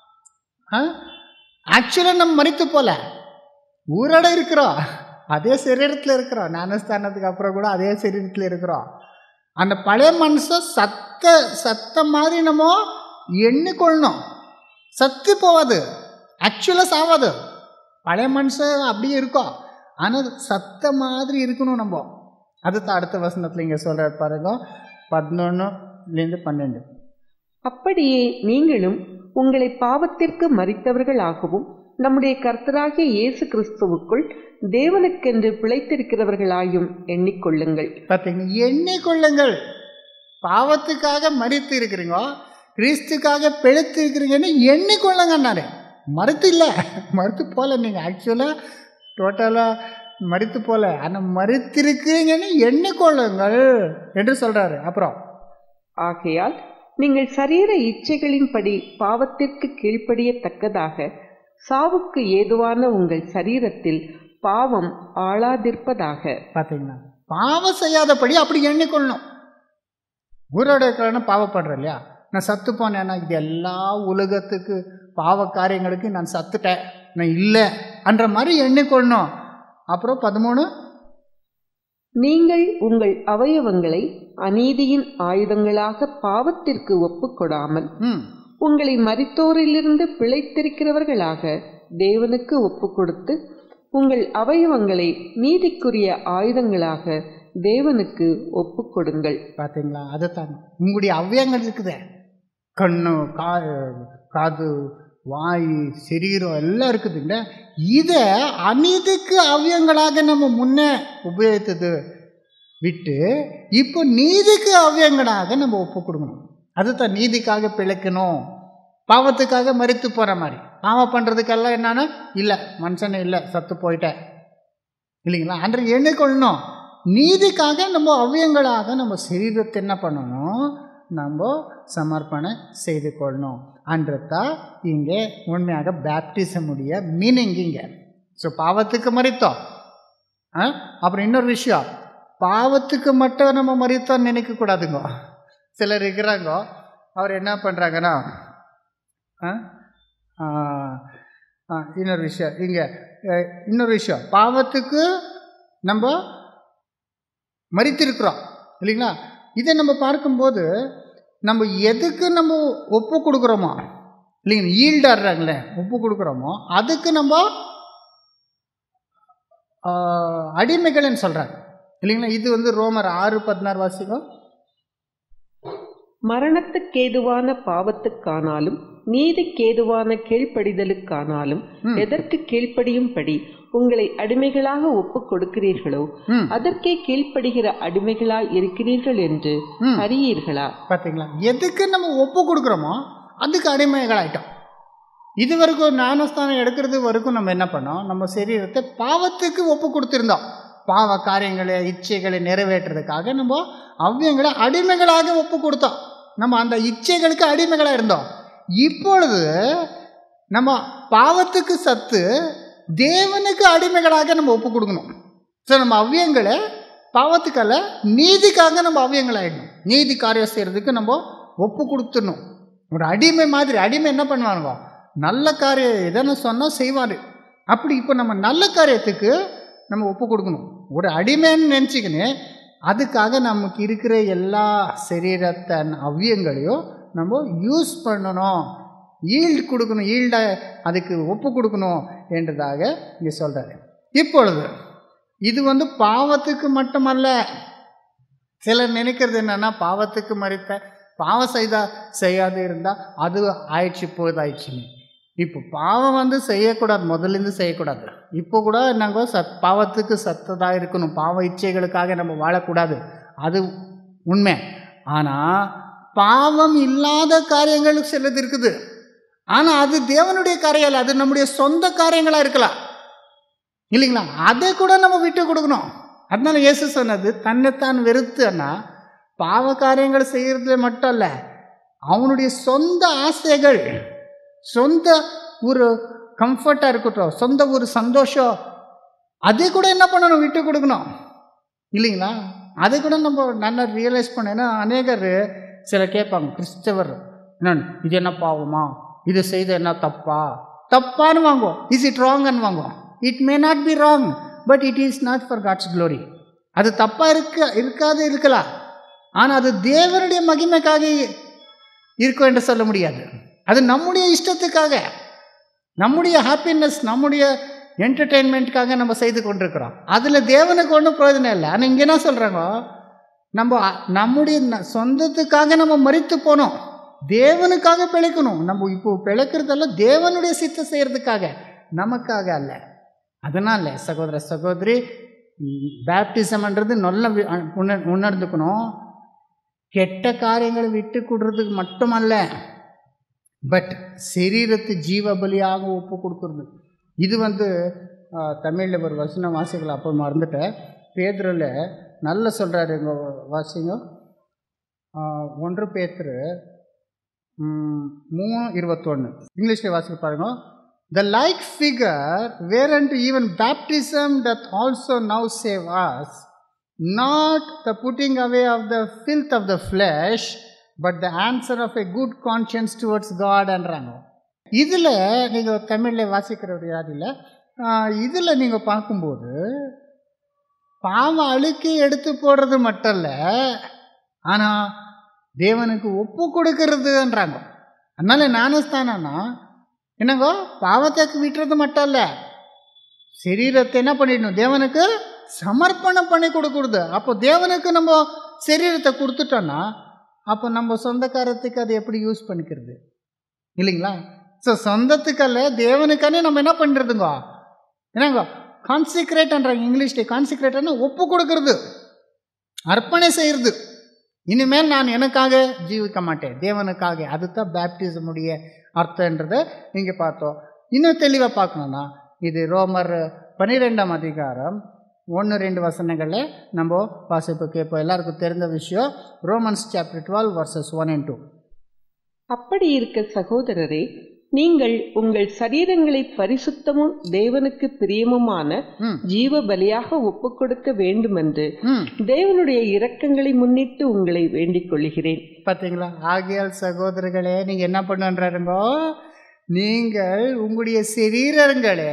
ஆக்சுவலாக நம்ம மறித்து போல ஊரோட இருக்கிறோம் அதே சரீரத்தில் இருக்கிறோம் ஞானஸ்தானத்துக்கு அப்புறம் கூட அதே சரீரத்தில் இருக்கிறோம் அந்த பழைய மனுஷன் சத்த சத்த மாதிரி நம்ம எண்ணிக்கொள்ளணும் சத்து போவாது ஆக்சுவலாக சாவாது பழைய மனுஷன் அப்படியே இருக்கும் ஆனால் சத்த மாதிரி இருக்கணும் நம்ம அதுதான் அடுத்த வசனத்தில் இங்கே சொல்கிற பாருங்க பதினொன்றுலேருந்து பன்னெண்டு அப்படியே நீங்களும் உங்களை பாவத்திற்கு மறித்தவர்களாகவும் நம்முடைய கர்த்தராகிய இயேசு கிறிஸ்துவுக்குள் தேவனுக்கென்று பிழைத்திருக்கிறவர்களாயும் எண்ணிக்கொள்ளுங்கள் பார்த்தீங்க எண்ணிக்கொள்ளுங்கள் பாவத்துக்காக மறித்து இருக்கிறீங்க கிறிஸ்துக்காக பிழைத்து இருக்கிறீங்கன்னு எண்ணிக்கொள்ளுங்கன்னாரு மறுத்து இல்லை மறுத்து போல நீங்கள் ஆக்சுவலாக டோட்டலாக மறித்து போல ஆனால் மறுத்திருக்கிறீங்கன்னு எண்ணிக்கொள்ளுங்கள் என்று சொல்கிறாரு அப்புறம் ஆகையால் நீங்கள் சரீர இச்சைகளின்படி பாவத்திற்கு கீழ்ப்படியத்தக்கதாக சாவுக்கு ஏதுவான உங்கள் சரீரத்தில் பாவம் ஆளாதிருப்பதாக பார்த்தீங்களா பாவம் செய்யாதபடி அப்படி எண்ணிக்கொள்ளணும் ஊரோட இருக்கிறவன பாவம் பண்ணுறேன் இல்லையா நான் சத்து போனேன்னா இது எல்லா உலகத்துக்கு பாவ காரியங்களுக்கு நான் சத்துட்டேன் நான் இல்லை என்ற மாதிரி எண்ணிக்கொள்ளணும் அப்புறம் பதிமூணு நீங்கள் உங்கள் அவயவங்களை அநீதியின் ஆயுதங்களாக பாவத்திற்கு ஒப்புக்கொடாமல் ம் உங்களை மரித்தோரிலிருந்து பிழைத்திருக்கிறவர்களாக தேவனுக்கு ஒப்புக்கொடுத்து உங்கள் அவயவங்களை நீதிக்குரிய ஆயுதங்களாக தேவனுக்கு ஒப்புக்கொடுங்கள் பார்த்தீங்களா அதுதான் உங்களுடைய அவ்வியங்கள் இருக்குதே கண்ணு கா காது வாய் சரீரம் எல்லாம் இருக்குதுங்க இதை அநீதிக்கு அவ்வியங்களாக நம்ம முன்னே உபயோகித்தது விட்டு இப்போ நீதிக்கு அவ்வியங்கனாக நம்ம ஒப்பு கொடுக்கணும் அதுதான் நீதிக்காக பிழைக்கணும் பாவத்துக்காக மறித்து போகிற மாதிரி பாவம் பண்ணுறதுக்கெல்லாம் என்னன்னா இல்லை மனுஷனே இல்லை சத்து போயிட்டேன் இல்லைங்களா அன்று எண்ணிக்கொள்ளணும் நீதிக்காக நம்ம அவ்வியங்களாக நம்ம சரீரத்தை என்ன பண்ணணும் நம்ம சமர்ப்பணம் செய்து கொள்ளணும் அன்றதான் இங்கே உண்மையாக பேப்டிசம் உடைய மீனிங் இங்கே ஸோ பாவத்துக்கு மறித்தோம் ஆ அப்புறம் இன்னொரு விஷயம் பாவத்துக்கு மட்டும் நம்ம மறித்தோம் நினைக்கக்கூடாதுங்க சிலர் இருக்கிறாங்க அவர் என்ன பண்ணுறாங்கன்னா ஆ ஆ, ஆ, இன்னொரு விஷயம் இங்கே இன்னொரு விஷயம் பாவத்துக்கு நம்ம மறித்திருக்கிறோம் இல்லைங்களா இதை நம்ம பார்க்கும்போது நம்ம எதுக்கு நம்ம ஒப்பு கொடுக்குறோமோ இல்லைங்க ஈல்டாடுறாங்களே ஒப்பு கொடுக்குறோமோ அதுக்கு நம்ம ஆ, அடிமைகள்னு சொல்கிறாங்க இல்லைங்களா இது வந்து ரோமர் ஆறு பதினாறு வாசிக்கும் மரணத்துக்கேதுவான பாவத்துக்கானாலும் நீதிக்கேதுவான கீழ்ப்படிதலுக்கானாலும் ம். எதற்கு கீழ்ப்படியும்படி உங்களை அடிமைகளாக ஒப்புக் கொடுக்கிறீர்களோ ம் அதற்கே கீழ்ப்படுகிற அடிமைகளாய் இருக்கிறீர்கள் என்று ம். அறியீர்களா பார்த்தீங்களா எதுக்கு நம்ம ஒப்பு கொடுக்குறோமோ அதுக்கு அடிமைகளாயிட்டோம் இது வரைக்கும் ஞானஸ்தானம் எடுக்கிறது வரைக்கும் நம்ம என்ன பண்ணோம் நம்ம சரீரத்தை பாவத்துக்கு ஒப்பு கொடுத்துருந்தோம் பாவ காரியங்களை இச்சைகளை நிறைவேற்றுறதுக்காக நம்ம அவ்வியங்களை அடிமைகளாக ஒப்பு கொடுத்தோம் நம்ம அந்த இச்சைகளுக்கு அடிமைகளாக இருந்தோம் இப்பொழுது நம்ம பாவத்துக்கு சத்து தேவனுக்கு அடிமைகளாக நம்ம ஒப்பு கொடுக்கணும் ஸோ நம்ம அவ்வியங்களை பாவத்துக்கல்ல நீதிக்காக நம்ம அவ்வியங்களாயிடணும் நீதி காரியம் செய்கிறதுக்கு நம்ம ஒப்பு கொடுத்துடணும் ஒரு அடிமை மாதிரி அடிமை என்ன பண்ணுவாங்க நல்ல காரியம் எதனா சொன்னால் செய்வார் அப்படி இப்போ நம்ம நல்ல காரியத்துக்கு நம்ம ஒப்பு கொடுக்கணும் ஒரு அடிமைன்னு நினச்சிக்கின்னு அதுக்காக நமக்கு இருக்கிற எல்லா சரீரத்தன் அவ்வியங்களையும் நம்ம யூஸ் பண்ணணும் ஈல்டு கொடுக்கணும் ஈல்டை அதுக்கு ஒப்பு கொடுக்கணும் என்றதாக இங்கே சொல்கிறாரு இப்பொழுது இது வந்து பாவத்துக்கு மட்டுமல்ல சிலர் நினைக்கிறது என்னன்னா பாவத்துக்கு மறித்த பாவம் செய்தா செய்யாது இருந்தால் அது ஆயிடுச்சு போதாயிடுச்சுன்னு இப்போ பாவம் வந்து செய்யக்கூடாது முதல்லேருந்து செய்யக்கூடாது இப்போ கூட நாங்கள் சத் பாவத்துக்கு சத்ததாக இருக்கணும் பாவ இச்சைகளுக்காக நம்ம வாழக்கூடாது அது உண்மை ஆனால் பாவம் இல்லாத காரியங்கள் சிலது இருக்குது ஆனால் அது தேவனுடைய காரியம் இல்லை அது நம்முடைய சொந்த காரியங்களாக இருக்கலாம் இல்லைங்களா அதை கூட நம்ம விட்டு கொடுக்கணும் அதனால இயேசு சொன்னது தன்னைத்தான் வெறுத்துன்னா பாவ காரியங்கள் செய்கிறதுல மட்டும் இல்லை அவனுடைய சொந்த ஆசைகள் சொந்த ஒரு கம்ஃபர்ட்டாக இருக்கட்டும் சொந்த ஒரு சந்தோஷம் அதை கூட என்ன பண்ணணும் விட்டு கொடுக்கணும் இல்லைங்களா அதை கூட நம்ம நல்லா ரியலைஸ் பண்ண ஏன்னா அநேகர் சில கேட்பாங்க கிறிஸ்தவர் என்ன இது என்ன பாவமா இது செய்த என்ன தப்பா தப்பான்னு வாங்குவோம் இஸ் இட் ராங்னு வாங்குவோம் it may not be wrong but it is not for God's glory அது தப்பாக இருக்க இருக்காது இருக்கலாம் ஆனால் அது தேவனுடைய மகிமைக்காக இருக்கும் என்று சொல்ல முடியாது அது நம்முடைய இஷ்டத்துக்காக நம்முடைய ஹாப்பினஸ் நம்முடைய என்டர்டெயின்மெண்ட்டுக்காக நம்ம செய்து கொண்டிருக்கிறோம் அதில் தேவனுக்கு ஒன்றும் பிரயோஜனம் இல்லை ஆனால் இங்கே என்ன சொல்கிறாங்க நம்ம அ- நம்முடைய ந- சொந்தத்துக்காக நம்ம மறித்து போனோம் தேவனுக்காக பிழைக்கணும் நம்ம இப்போ பிழைக்கிறதெல்லாம் தேவனுடைய சித்த செய்கிறதுக்காக நமக்காக அல்ல அதனால் சகோதர சகோதரி பேப்டிசம்ன்றது நல்ல வி- அ- உணர் உணர்ந்துக்கணும் கெட்ட காரியங்களை விட்டு கொடுறதுக்கு மட்டுமல்ல பட் சரீரத்தை ஜீவ பலியாக ஒப்பு கொடுக்குறது இது வந்து தமிழில் ஒரு வசனம் வாசிக்கலாம் அப்போ மறந்துட்டேன் பேதுரில் நல்ல சொல்கிறாரு எங்கள் வாசிங்க ஆ, ஒன்று பேத்துரு ம், மூணு இருபத்தொன்று இங்கிலீஷில் வாசிக்க பாருங்க the like figure where and even baptism that also now save us not the putting away of the filth of the flesh but the answer of a good conscience towards காட்ன்றாங்க இதில் நீங்கள் தமிழில் வாசிக்கிறவர் யார் இல்லை இதில் நீங்கள் பார்க்கும்போது பாவ அழுக்கி எடுத்து போடுறது மட்டும் இல்லை ஆனால் தேவனுக்கு ஒப்பு கொடுக்கறதுன்றாங்க அதனால ஞானஸ்தானம்னா என்னங்கோ பாவத்தை விட்டுறது மட்டும் இல்லை சரீரத்தை என்ன பண்ணிடணும் தேவனுக்கு சமர்ப்பணம் பண்ணி கொடுக்குறது அப்போ தேவனுக்கு நம்ம சரீரத்தை கொடுத்துட்டோன்னா அப்போ நம்ம சொந்தக்காரத்துக்கு அதை எப்படி யூஸ் பண்ணிக்கிறது இல்லைங்களா ஸோ சொந்தத்துக்கல்ல தேவனுக்கானே நம்ம என்ன பண்ணுறதுங்க என்னங்க கான்சிக்ரேட்ன்றாங்க இங்கிலீஷ்ல கான்சிக்ரேட்னா ஒப்பு கொடுக்கறது அர்ப்பணை செய்கிறது இனிமேல் நான் எனக்காக ஜீவிக்க மாட்டேன் தேவனுக்காக அதுதான் பேப்டிசமுடைய அர்த்தன்றதை இங்கே பார்த்தோம் இன்னும் தெளிவாக பார்க்கணுன்னா இது ரோமர் பன்னிரெண்டாம் அதிகாரம் ஒன்று ரெண்டு வசனங்களில் நம்ம வாசிப்பு கேட்போம் எல்லாருக்கும் தெரிந்த விஷயம் Romans chapter twelve verses one and two அப்படி இருக்க சகோதரரே நீங்கள் உங்கள் சரீரங்களை பரிசுத்தமும் தேவனுக்கு பிரியமுமான ம் ஜீவ பலியாக ஒப்புக் கொடுக்க வேண்டுமென்று ம் தேவனுடைய இரக்கங்களை முன்னிட்டு உங்களை வேண்டிக் கொள்கிறேன் பார்த்தீங்களா ஆகியால் சகோதரர்களே நீங்கள் என்ன பண்ணுன்றாருங்கோ நீங்கள் உங்களுடைய சரீரங்களே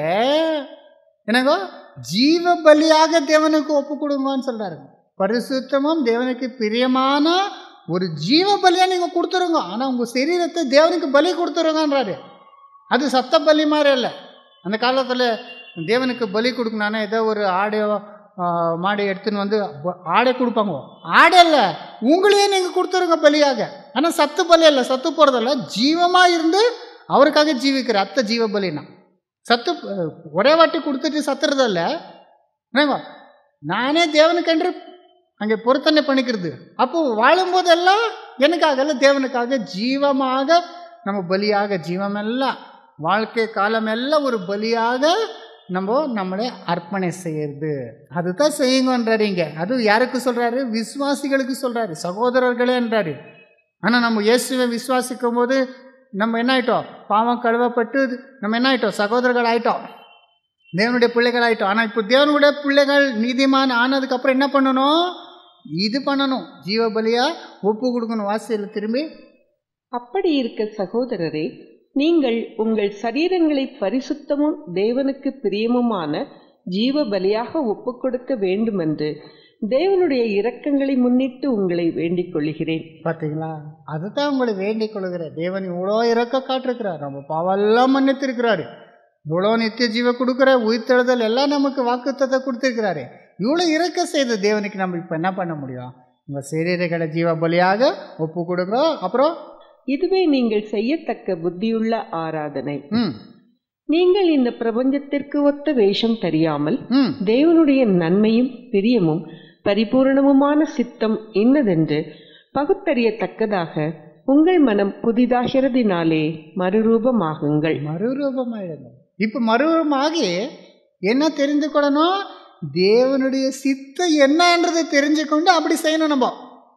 என்னங்கோ ஜீவ பலியாக தேவனுக்கு ஒப்பு கொடுங்கன்னு சொல்கிறாருங்க பரிசுத்தமும் தேவனுக்கு பிரியமான ஒரு ஜீவ பலியாக நீங்கள் கொடுத்துருங்க ஆனால் உங்கள் சரீரத்தை தேவனுக்கு பலி கொடுத்துருங்கன்றாரு அது சத்த பலி மாதிரி இல்லை அந்த காலத்தில் தேவனுக்கு பலி கொடுக்கணுன்னா ஏதோ ஒரு ஆடையோ ஆ, மாடு எடுத்துன்னு வந்து ப- ஆடை கொடுப்பாங்க ஆடை இல்லை உங்களையே நீங்கள் கொடுத்துருங்க பலியாக ஆனால் சத்து பலி இல்லை சத்து போகிறதில்ல ஜீவமாக இருந்து அவருக்காக ஜீவிக்கிற அத்தை ஜீவ பலினா சத்து அஹ், ஒரே வாட்டி கொடுத்துட்டு சத்துறதில்ல என்னங்க நானே தேவனுக்கென்று அங்கே பொருத்தனை பண்ணிக்கிறது அப்போ வாழும்போதெல்லாம் எனக்காக இல்லை தேவனுக்காக ஜீவமாக நம்ம பலியாக ஜீவமெல்லாம் வாழ்க்கை காலமெல்லாம் ஒரு பலியாக நம்ம நம்மளை அர்ப்பணை செய்யறது அதுதான் செய்யுங்கன்றாரு இங்கே அது யாருக்கு சொல்கிறாரு விசுவாசிகளுக்கு சொல்கிறாரு சகோதரர்களேன்றாரு ஆனால் நம்ம இயேசுவை விசுவாசிக்கும் போது நம்ம என்ன ஆயிட்டோம் பாவம் கழுவப்பட்டு நம்ம என்ன ஆயிட்டோம் சகோதரர்கள் ஆயிட்டோம் தேவனுடைய பிள்ளைகள் ஆயிட்டோம் ஆனால் இப்போ தேவனுடைய பிள்ளைகள் நீதிமான் ஆனதுக்கப்புறம் என்ன பண்ணணும் இது பண்ணணும் ஜீவ பலியா ஒப்பு கொடுக்கணும் வாசியில் திரும்பி அப்படி இருக்க சகோதரரே நீங்கள் உங்கள் சரீரங்களை பரிசுத்தமும் தேவனுக்கு பிரியமுமான ஜீவ பலியாக ஒப்புக் கொடுக்க வேண்டுமென்று தேவனுடைய இரக்கங்களை முன்னிட்டு உங்களை வேண்டிக் கொள்கிறேன் பார்த்தீங்களா அதுதான் உங்களை வேண்டிக் கொள்கிறேன் தேவன் இவ்வளோ இறக்க காட்டிருக்கிறார் நம்ம பாவெல்லாம் மன்னித்திருக்கிறாரு இவ்வளோ நித்திய ஜீவ கொடுக்குற உயிர்த்தெழுதல் எல்லாம் நமக்கு வாக்குத்தத்தை கொடுத்துருக்கிறாரு இவ்வளோ இறக்க செய்த தேவனுக்கு நம்ம இப்போ என்ன பண்ண முடியும் உங்கள் சரீரங்களை ஜீவ பலியாக ஒப்பு கொடுக்குறோம் அப்புறம் இதுவே நீங்கள் செய்யத்தக்க புத்தியுள்ள ஆராதனை ம் நீங்கள் இந்த பிரபஞ்சத்திற்கு ஒத்த வேஷம் தெரியாமல் ம் தேவனுடைய நன்மையும் பிரியமும் பரிபூரணமுமான சித்தம் இன்னதென்று பகுத்தறியத்தக்கதாக உங்கள் மனம் புதிதாகிறதினாலே மறுரூபமாகுங்கள் மறுரூபமாயிடுங்க இப்போ மறுரூபமாகி என்ன தெரிந்து கொள்ளணும் தேவனுடைய சித்தம் என்னன்றதை தெரிஞ்சுக்கொண்டு அப்படி செய்யணும் நம்ம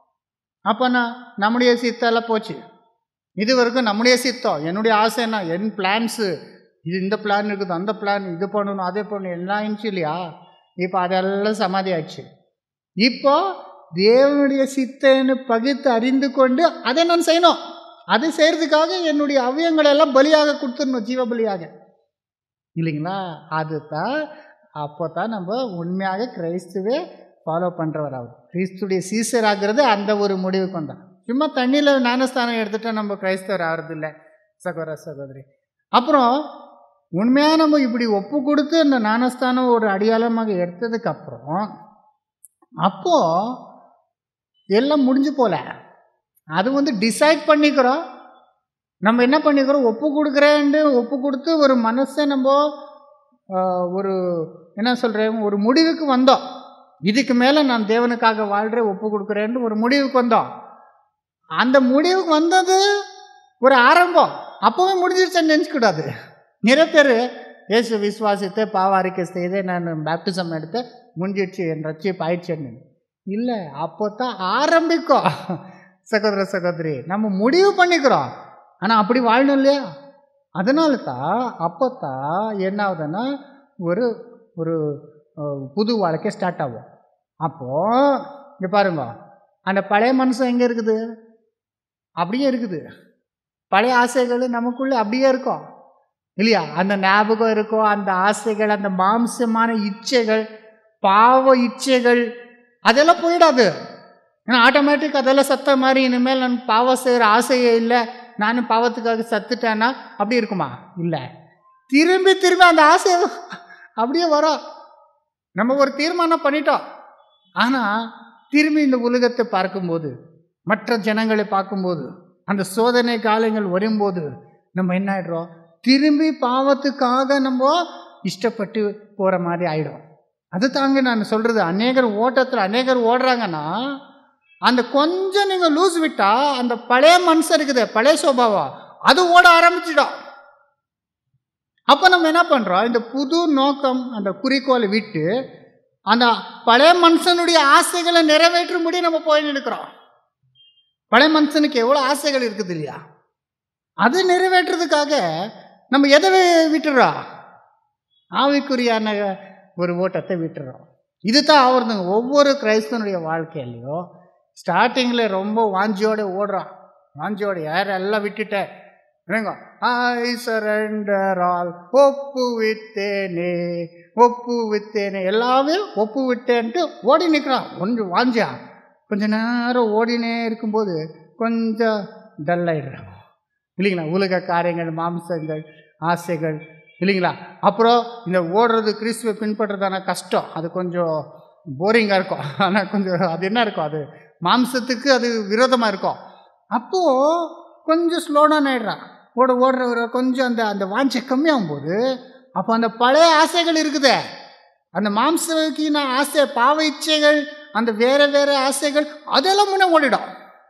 அப்போனா நம்முடைய சித்தெல்லாம் போச்சு இது வரைக்கும் நம்முடைய சித்தம் என்னுடைய ஆசை என்ன என் பிளான்ஸு இது இந்த பிளான் இருக்குது அந்த பிளான் இது பண்ணணும் அதே பண்ணணும் எல்லாம் இருந்துச்சு இல்லையா இப்போ அதெல்லாம் சமாதி ஆச்சு இப்போ தேவனுடைய சித்தன்னு பகுத்து அறிந்து கொண்டு அதை நான் செய்யணும் அது செய்கிறதுக்காக என்னுடைய அவயங்களை எல்லாம் பலியாக கொடுத்துடணும் ஜீவ பலியாக இல்லைங்களா அதுதான் அப்போ தான் நம்ம உண்மையாக கிறிஸ்துவே ஃபாலோ பண்ணுறவர் ஆகுது கிறிஸ்துடைய சீசர் ஆகிறது அந்த ஒரு முடிவுக்கு வந்தான் சும்மா தண்ணியில் ஞானஸ்தானம் எடுத்துட்டா நம்ம கிறிஸ்தவர் ஆகிறது இல்லை சகோதர சகோதரி அப்புறம் உண்மையாக நம்ம இப்படி ஒப்பு கொடுத்து அந்த ஞானஸ்தானம் ஒரு அடையாளமாக எடுத்ததுக்கு அப்புறம் அப்போ எல்லாம் முடிஞ்சு போல அது வந்து டிசைட் பண்ணிக்கிறோம் நம்ம என்ன பண்ணிக்கிறோம் ஒப்பு கொடுக்குறேன்ட்டு ஒப்பு கொடுத்து ஒரு மனசை நம்ம ஆஹ், ஒரு என்ன சொல்கிறேன் ஒரு முடிவுக்கு வந்தோம் இதுக்கு மேலே நான் தேவனுக்காக வாழ்கிறேன் ஒப்பு கொடுக்குறேன்ட்டு ஒரு முடிவுக்கு வந்தோம் அந்த முடிவுக்கு வந்தது ஒரு ஆரம்பம் அப்போவே முடிஞ்சிருச்சுன்னு நினச்சிக்கூடாது நிறைய பேர் இயேசு விசுவாசித்து பாவ அறிக்கை செய்து நான் பேப்டிசம் எடுத்து முடிஞ்சிடுச்சு என் ரட்சிப்பு ஆயிடுச்சுன்னு இல்லை அப்போ தான் ஆரம்பிக்கும் சகோதர சகோதரி நம்ம முடிவு பண்ணிக்கிறோம் ஆனால் அப்படி வாழணும் இல்லையா அதனால தான் அப்போ தான் என்ன ஆகுதுன்னா ஒரு ஒரு அஹ், புது வாழ்க்கை ஸ்டார்ட் ஆகும் அப்போது இங்கே பாருங்க அந்த பழைய மனுஷன் எங்கே இருக்குது அப்படியே இருக்குது பழைய ஆசைகள் நமக்குள்ளே அப்படியே இருக்கும் இல்லையா அந்த ஞாபகம் இருக்கும் அந்த ஆசைகள் அந்த மாம்சமான இச்சைகள் பாவ இச்சைகள் அதெல்லாம் போயிடாது ஏன்னா ஆட்டோமேட்டிக் அதெல்லாம் சத்த மாதிரி இனிமேல் நான் பாவம் செய்கிற ஆசையே இல்லை நானும் பாவத்துக்காக சத்துட்டேன்னா அப்படி இருக்குமா இல்லை திரும்பி திரும்பி அந்த ஆசை அப்படியே வரும் நம்ம ஒரு தீர்மானம் பண்ணிட்டோம் ஆனால் திரும்பி இந்த உலகத்தை பார்க்கும்போது மற்ற ஜனங்களை பார்க்கும்போது அந்த சோதனை காலங்கள் வரும்போது நம்ம என்ன ஆயிடுறோம் திரும்பி பாவத்துக்காக நம்ம இஷ்டப்பட்டு போகிற மாதிரி ஆயிடும் அது தாங்க நான் சொல்கிறது அநேகர் ஓட்டத்தில் அநேகர் ஓடுறாங்கன்னா அந்த கொஞ்சம் நீங்கள் லூஸ் விட்டா அந்த பழைய மனுஷன் இருக்குது பழைய சுபாவம் அது ஓட ஆரம்பிச்சிடும் அப்போ நம்ம என்ன பண்ணுறோம் இந்த புது நோக்கம் அந்த குறிக்கோளை விட்டு அந்த பழைய மனுஷனுடைய ஆசைகளை நிறைவேற்றும்படி நம்ம போய் நிற்கிறோம் பழைய மனுஷனுக்கு எவ்வளோ ஆசைகள் இருக்குது இல்லையா அது நிறைவேற்றுறதுக்காக நம்ம எதை வி- விட்டுறோம் ஆவிக்குரியான ஒரு ஓட்டத்தை விட்டுறோம் இதுதான் அவர்துங்க ஒவ்வொரு கிரைஸ்தவனுடைய வாழ்க்கையிலையும் ஸ்டார்டிங்கில் ரொம்ப வாஞ்சியோட ஓடுறான் வாஞ்சியோட யாரெல்லாம் விட்டுட்டேன் என்னங்க ஐ சரண்டர் ஆல் ஒப்பு வித்தேனே ஒப்பு வித்தேனே எல்லாமே ஒப்பு விட்டேன்ட்டு ஓடி நிற்கிறான் கொஞ்சம் வாஞ்சியா கொஞ்ச நேரம் ஓடினே இருக்கும்போது கொஞ்சம் டல் ஆயிடுறான் இல்லைங்களா உலக காரியங்கள் மாம்சங்கள் ஆசைகள் இல்லைங்களா அப்புறம் இந்த ஓடுறது கிறிஸ்துவை பின்பற்றுறதான கஷ்டம் அது கொஞ்சம் போரிங்காக இருக்கும் ஆனால் கொஞ்சம் அது என்ன இருக்கும் அது மாம்சத்துக்கு அது விரோதமாக இருக்கும் அப்போது கொஞ்சம் ஸ்லோ டவுன் ஆகிடுறான் ஓட ஓடுறவர கொஞ்சம் அந்த அந்த வாஞ்சை கம்மியாகும் போது அப்போ அந்த பழைய ஆசைகள் இருக்குதே அந்த மாம்சக்கின ஆசை பாவ இச்சைகள் அந்த வேற வேற ஆசைகள் அதெல்லாம் முன்னே ஓடிடும்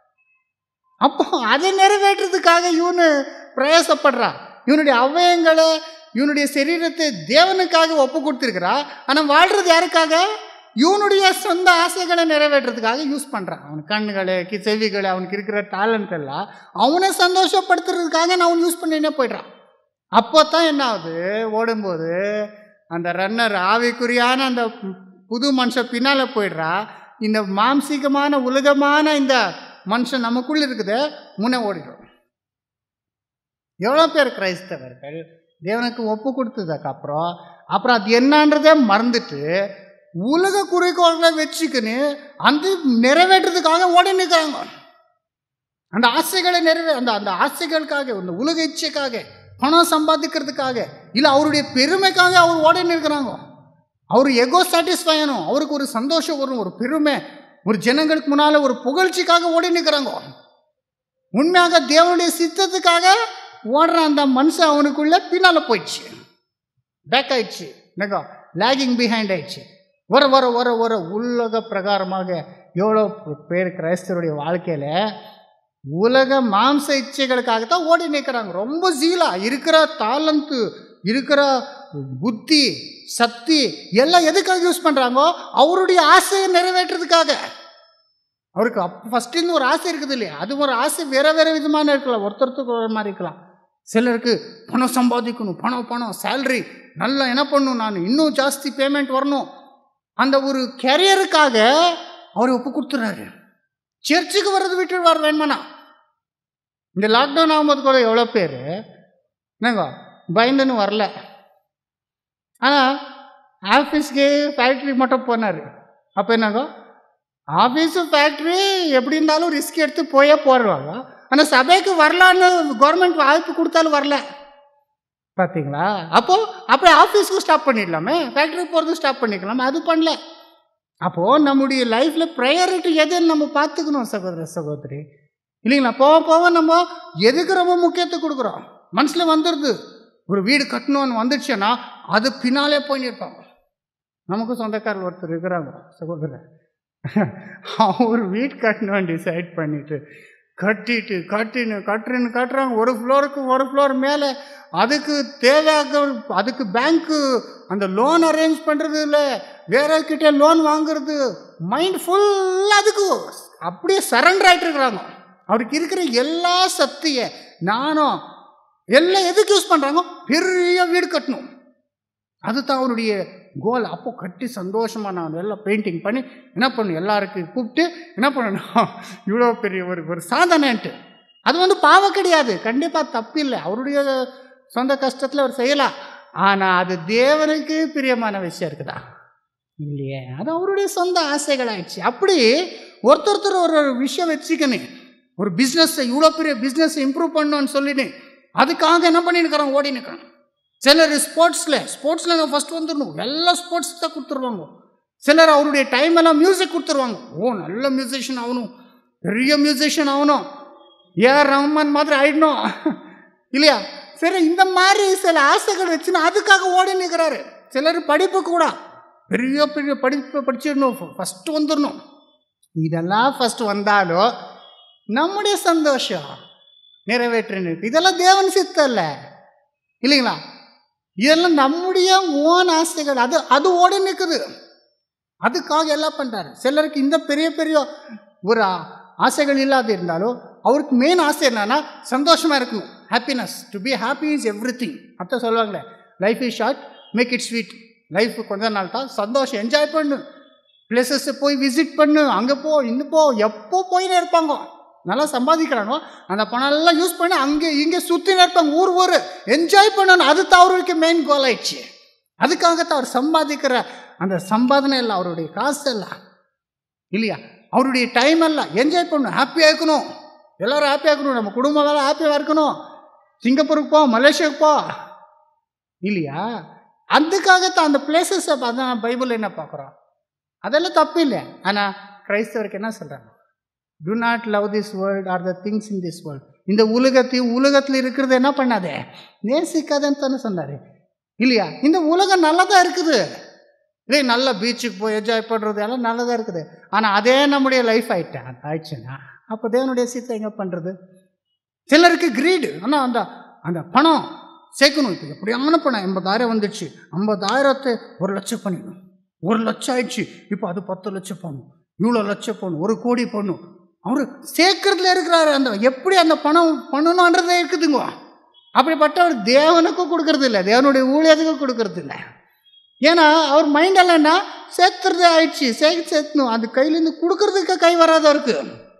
அப்போ அதை நிறைவேற்றுறதுக்காக இவனு பிரயாசப்படுறான் இவனுடைய அவயங்களை இவனுடைய சரீரத்தை தேவனுக்காக ஒப்பு கொடுத்துருக்கிறா ஆனால் வாழ்றது யாருக்காக இவனுடைய சொந்த ஆசைகளை நிறைவேற்றுறதுக்காக யூஸ் பண்ணுறான் அவன் கண்களை கி செவிகளை அவனுக்கு இருக்கிற டேலண்ட் எல்லாம் அவனை சந்தோஷப்படுத்துறதுக்காக நான் அவன் யூஸ் பண்ணினே போயிடுறான் அப்போ தான் என்ன ஆகுது ஓடும்போது அந்த ரன்னர் ஆவிக்குரியான அந்த புது மனுஷன் பின்னால் போயிடுறா இந்த மாம்சீகமான உலகமான இந்த மனுஷன் நமக்குள்ள இருக்குது முன்னே ஓடிடும் எவ்வளோ பேர் கிரைஸ்தவர்கள் தேவனுக்கு ஒப்பு கொடுத்ததுக்கு அப்புறம் அப்புறம் அது என்னன்றதே மறந்துட்டு உலக குறிக்கோள்களை வச்சுக்கின்னு அந்த நிறைவேற்றுறதுக்காக ஓடி நிற்கிறாங்க அந்த ஆசைகளை நிறைவே அந்த அந்த ஆசைகளுக்காக அந்த உலக இச்சைக்காக பணம் சம்பாதிக்கிறதுக்காக இல்லை அவருடைய பெருமைக்காக அவர் ஓடி நிற்கிறாங்க அவர் எகோ சாட்டிஸ்ஃபை ஆகணும் அவருக்கு ஒரு சந்தோஷம் வரும் ஒரு பெருமை ஒரு ஜனங்களுக்கு முன்னால் ஒரு புகழ்ச்சிக்காக ஓடி நிற்கிறாங்க உண்மையாக தேவனுடைய சித்தத்துக்காக ஓடுற அந்த மனுஷன் அவனுக்குள்ள பின்னால் போயிடுச்சு பேக் ஆயிடுச்சு என்னக்கா லேகிங் பிஹைண்ட் ஆயிடுச்சு வர வர வர வர உலக பிரகாரமாக எவ்வளோ பேர் கிரைஸ்தவருடைய வாழ்க்கையில் உலக மாம்ச இச்சைகளுக்காகத்தான் ஓடி நிற்கிறாங்க ரொம்ப ஜீலா இருக்கிற தாளந்து இருக்கிற புத்தி சக்தி எல்லாம் எதுக்காக யூஸ் பண்ணுறாங்கோ அவருடைய ஆசையை நிறைவேற்றுறதுக்காக அவருக்கு அப் ஃபஸ்ட்டு ஒரு ஆசை இருக்குது இல்லையா அது ஒரு ஆசை வேற வேற விதமான இருக்கலாம் ஒருத்தருக்கு ஒரு மாதிரி இருக்கலாம் சிலருக்கு பணம் சம்பாதிக்கணும் பணம் பணம் சேல்ரி நல்லா என்ன பண்ணணும் நான் இன்னும் ஜாஸ்தி பேமெண்ட் வரணும் அந்த ஒரு கேரியருக்காக அவர் ஒப்பு கொடுத்துறாரு சர்ச்சுக்கு வர்றது விட்டுருவார் வேணுமானா இந்த லாக்டவுன் ஆகும்போது கூட எவ்வளோ பேர் என்னங்க பயந்துன்னு வரல ஆனால் ஆஃபீஸ்க்கு ஃபேக்ட்ரி மட்டும் போனார் அப்போ என்னங்க ஆஃபீஸு ஃபேக்ட்ரி எப்படி இருந்தாலும் ரிஸ்க் எடுத்து போயே போடுவாங்க ஆனால் சபைக்கு வரலான்னு கவர்மெண்ட் வாய்ப்பு கொடுத்தாலும் வரல பார்த்தீங்களா அப்போது அப்படியே ஆஃபீஸ்க்கும் ஸ்டாப் பண்ணிடலாமே ஃபேக்ட்ரி போகிறதும் ஸ்டாப் பண்ணிக்கலாமே அது பண்ணல அப்போது நம்முடைய லைஃப்பில் ப்ரையாரிட்டி எதுன்னு நம்ம பார்த்துக்கணும் சகோதர சகோதரி இல்லைங்களா போக போக நம்ம எதுக்கு ரொம்ப முக்கியத்துவம் கொடுக்குறோம் மனசில் வந்துடுது ஒரு வீடு கட்டணும்னு வந்துடுச்சுன்னா அது பின்னாலே போய் நிற்பாங்க நமக்கும் சொந்தக்காரர் ஒருத்தர் இருக்கிறாங்க சகோதரர் அவர் வீடு கட்டணும்னு டிசைட் பண்ணிட்டு கட்டிட்டு கட்டின்னு கட்டுறேன்னு கட்டுறாங்க ஒரு ஃப்ளோருக்கு ஒரு ஃப்ளோர் மேலே அதுக்கு தேவையாக அதுக்கு பேங்க்கு அந்த லோன் அரேஞ்ச் பண்ணுறது இல்லை வேற கிட்டே லோன் வாங்குறது மைண்ட் ஃபுல்லாக அதுக்கு அப்படியே சரண்டர் ஆகிட்டு இருக்கிறாங்க அவருக்கு இருக்கிற எல்லா சக்தியை நானும் எல்லாம் எதுக்கு யூஸ் பண்ணுறாங்க பெரிய வீடு கட்டணும் அதுதான் அவருடைய கோல் அப்போ கட்டி சந்தோஷமாக நான் எல்லாம் பெயிண்டிங் பண்ணி என்ன பண்ணணும் எல்லாருக்கும் கூப்பிட்டு என்ன பண்ணணும் இவ்வளோ பெரிய ஒரு ஒரு சாதனைன்ட்டு அது வந்து பாவம் கிடையாது கண்டிப்பாக தப்பு இல்லை அவருடைய சொந்த கஷ்டத்தில் அவர் செய்யலாம் ஆனால் அது தேவனுக்கு பிரியமான விஷயம் இருக்குதா இல்லையே அது அவருடைய சொந்த ஆசைகள் ஆயிடுச்சு அப்படி ஒருத்தொருத்தர் ஒரு ஒரு விஷயம் வச்சுக்கணும் ஒரு பிஸ்னஸை இவ்வளோ பெரிய பிஸ்னஸை இம்ப்ரூவ் பண்ணணும்னு சொல்லிட்டு அதுக்காக என்ன பண்ணிருக்கிறோம் ஓடி நிற்கிறோம் சிலர் ஸ்போர்ட்ஸில் ஸ்போர்ட்ஸில் நான் ஃபஸ்ட் வந்துடணும் எல்லா ஸ்போர்ட்ஸுக்கு தான் கொடுத்துருவாங்க சிலர் அவருடைய டைம் எல்லாம் மியூசிக் கொடுத்துருவாங்க ஓ நல்ல மியூசிஷியன் ஆகணும் பெரிய மியூசிஷியன் ஆகணும் ஏஆர் ரஹ்மான் மாதிரி ஆயிடணும் இல்லையா சரி இந்த மாதிரி சில ஆசைகள் வச்சுன்னு அதுக்காக ஓடி நிற்கிறாரு சிலர் படிப்பு கூட பெரிய பெரிய படிப்பு படிச்சிடணும் ஃபஸ்ட்டு வந்துடணும் இதெல்லாம் ஃபஸ்ட்டு வந்தாலும் நம்முடைய சந்தோஷம் நிறைவேற்றினு இதெல்லாம் தேவன் சித்தம் இல்லை இல்லைங்களா இதெல்லாம் நம்முடைய ஓன் ஆசைகள் அது அது ஓடி நிற்குது அதுக்காக எல்லாம் பண்ணுறாரு சிலருக்கு இந்த பெரிய பெரிய ஒரு ஆ- ஆசைகள் இல்லாத இருந்தாலும் அவருக்கு மெயின் ஆசை என்னன்னா சந்தோஷமாக இருக்கணும் happiness to be happy is everything அத்தை சொல்லுவாங்களே life is short make it sweet life கொஞ்ச நாள் தான் சந்தோஷம் என்ஜாய் பண்ணு பிளேசஸை போய் விசிட் பண்ணு அங்கே போ இங்கே போ எப்போ போயினே இருப்பாங்க நல்லா சம்பாதிக்கிறாங்க அந்த பணம் எல்லாம் யூஸ் பண்ணி அங்கே இங்கே சுற்றினே இருப்பாங்க ஊர் ஊர் என்ஜாய் பண்ணணும் அது தான் அவருக்கு மெயின் கோல் ஆயிடுச்சு அதுக்காகத்தான் அவர் சம்பாதிக்கிற அந்த சம்பாதனை இல்லை அவருடைய காசு எல்லாம் இல்லையா அவருடைய டைம் எல்லாம் என்ஜாய் பண்ணணும் ஹாப்பியாக இருக்கணும் எல்லாரும் ஹாப்பியாக இருக்கணும் நம்ம குடும்பம் எல்லாம் ஹாப்பியாக இருக்கணும் சிங்கப்பூருக்கு போ மலேசியாவுக்கு போ இல்லையா அதுக்காகத்தான் அந்த பிளேசஸ் அதான் பைபிள் என்ன பார்க்குறோம் அதெல்லாம் தப்பு இல்லை ஆனால் கிரைஸ்தவருக்கு என்ன சொல்கிறாங்க do not love this world or the things in this world இந்த உலகத்தையும் உலகத்தில் இருக்கிறது என்ன பண்ணாதே நேசிக்காதன்னு தானே சொன்னார் இல்லையா இந்த உலகம் நல்லா தான் இருக்குது இல்லை நல்ல பீச்சுக்கு போய் என்ஜாய் பண்ணுறது எல்லாம் நல்லதாக இருக்குது ஆனால் அதே நம்முடைய லைஃப் ஆயிட்டா ஆயிடுச்சுன்னா அப்போ தேவனுடைய சீத்தை எங்கே பண்ணுறது சிலருக்கு கிரீடு ஆனால் அந்த அந்த பணம் சேர்க்கணும் இப்போ எப்படியான பணம் எண்பதாயிரம் வந்துடுச்சு ஐம்பதாயிரத்தை ஒரு லட்சம் பண்ணிடணும் ஒரு லட்சம் ஆயிடுச்சு இப்போ அது பத்து லட்சம் போகணும் இவ்வளோ லட்சம் போகணும் ஒரு கோடி போகணும் அவர் சேர்க்கறதுல இருக்கிறாரு அந்த எப்படி அந்த பணம் பண்ணணுன்றதே இருக்குதுங்க அப்படிப்பட்டவர் தேவனுக்கும் கொடுக்கறது இல்லை தேவனுடைய ஊழியத்துக்கும் கொடுக்கறது இல்லை ஏன்னா அவர் மைண்ட் எல்லாம் சேர்த்துறதே ஆயிடுச்சு சேர்த்து சேர்த்தணும் அது கையிலேருந்து கொடுக்கறதுக்கு கை வராத இருக்கு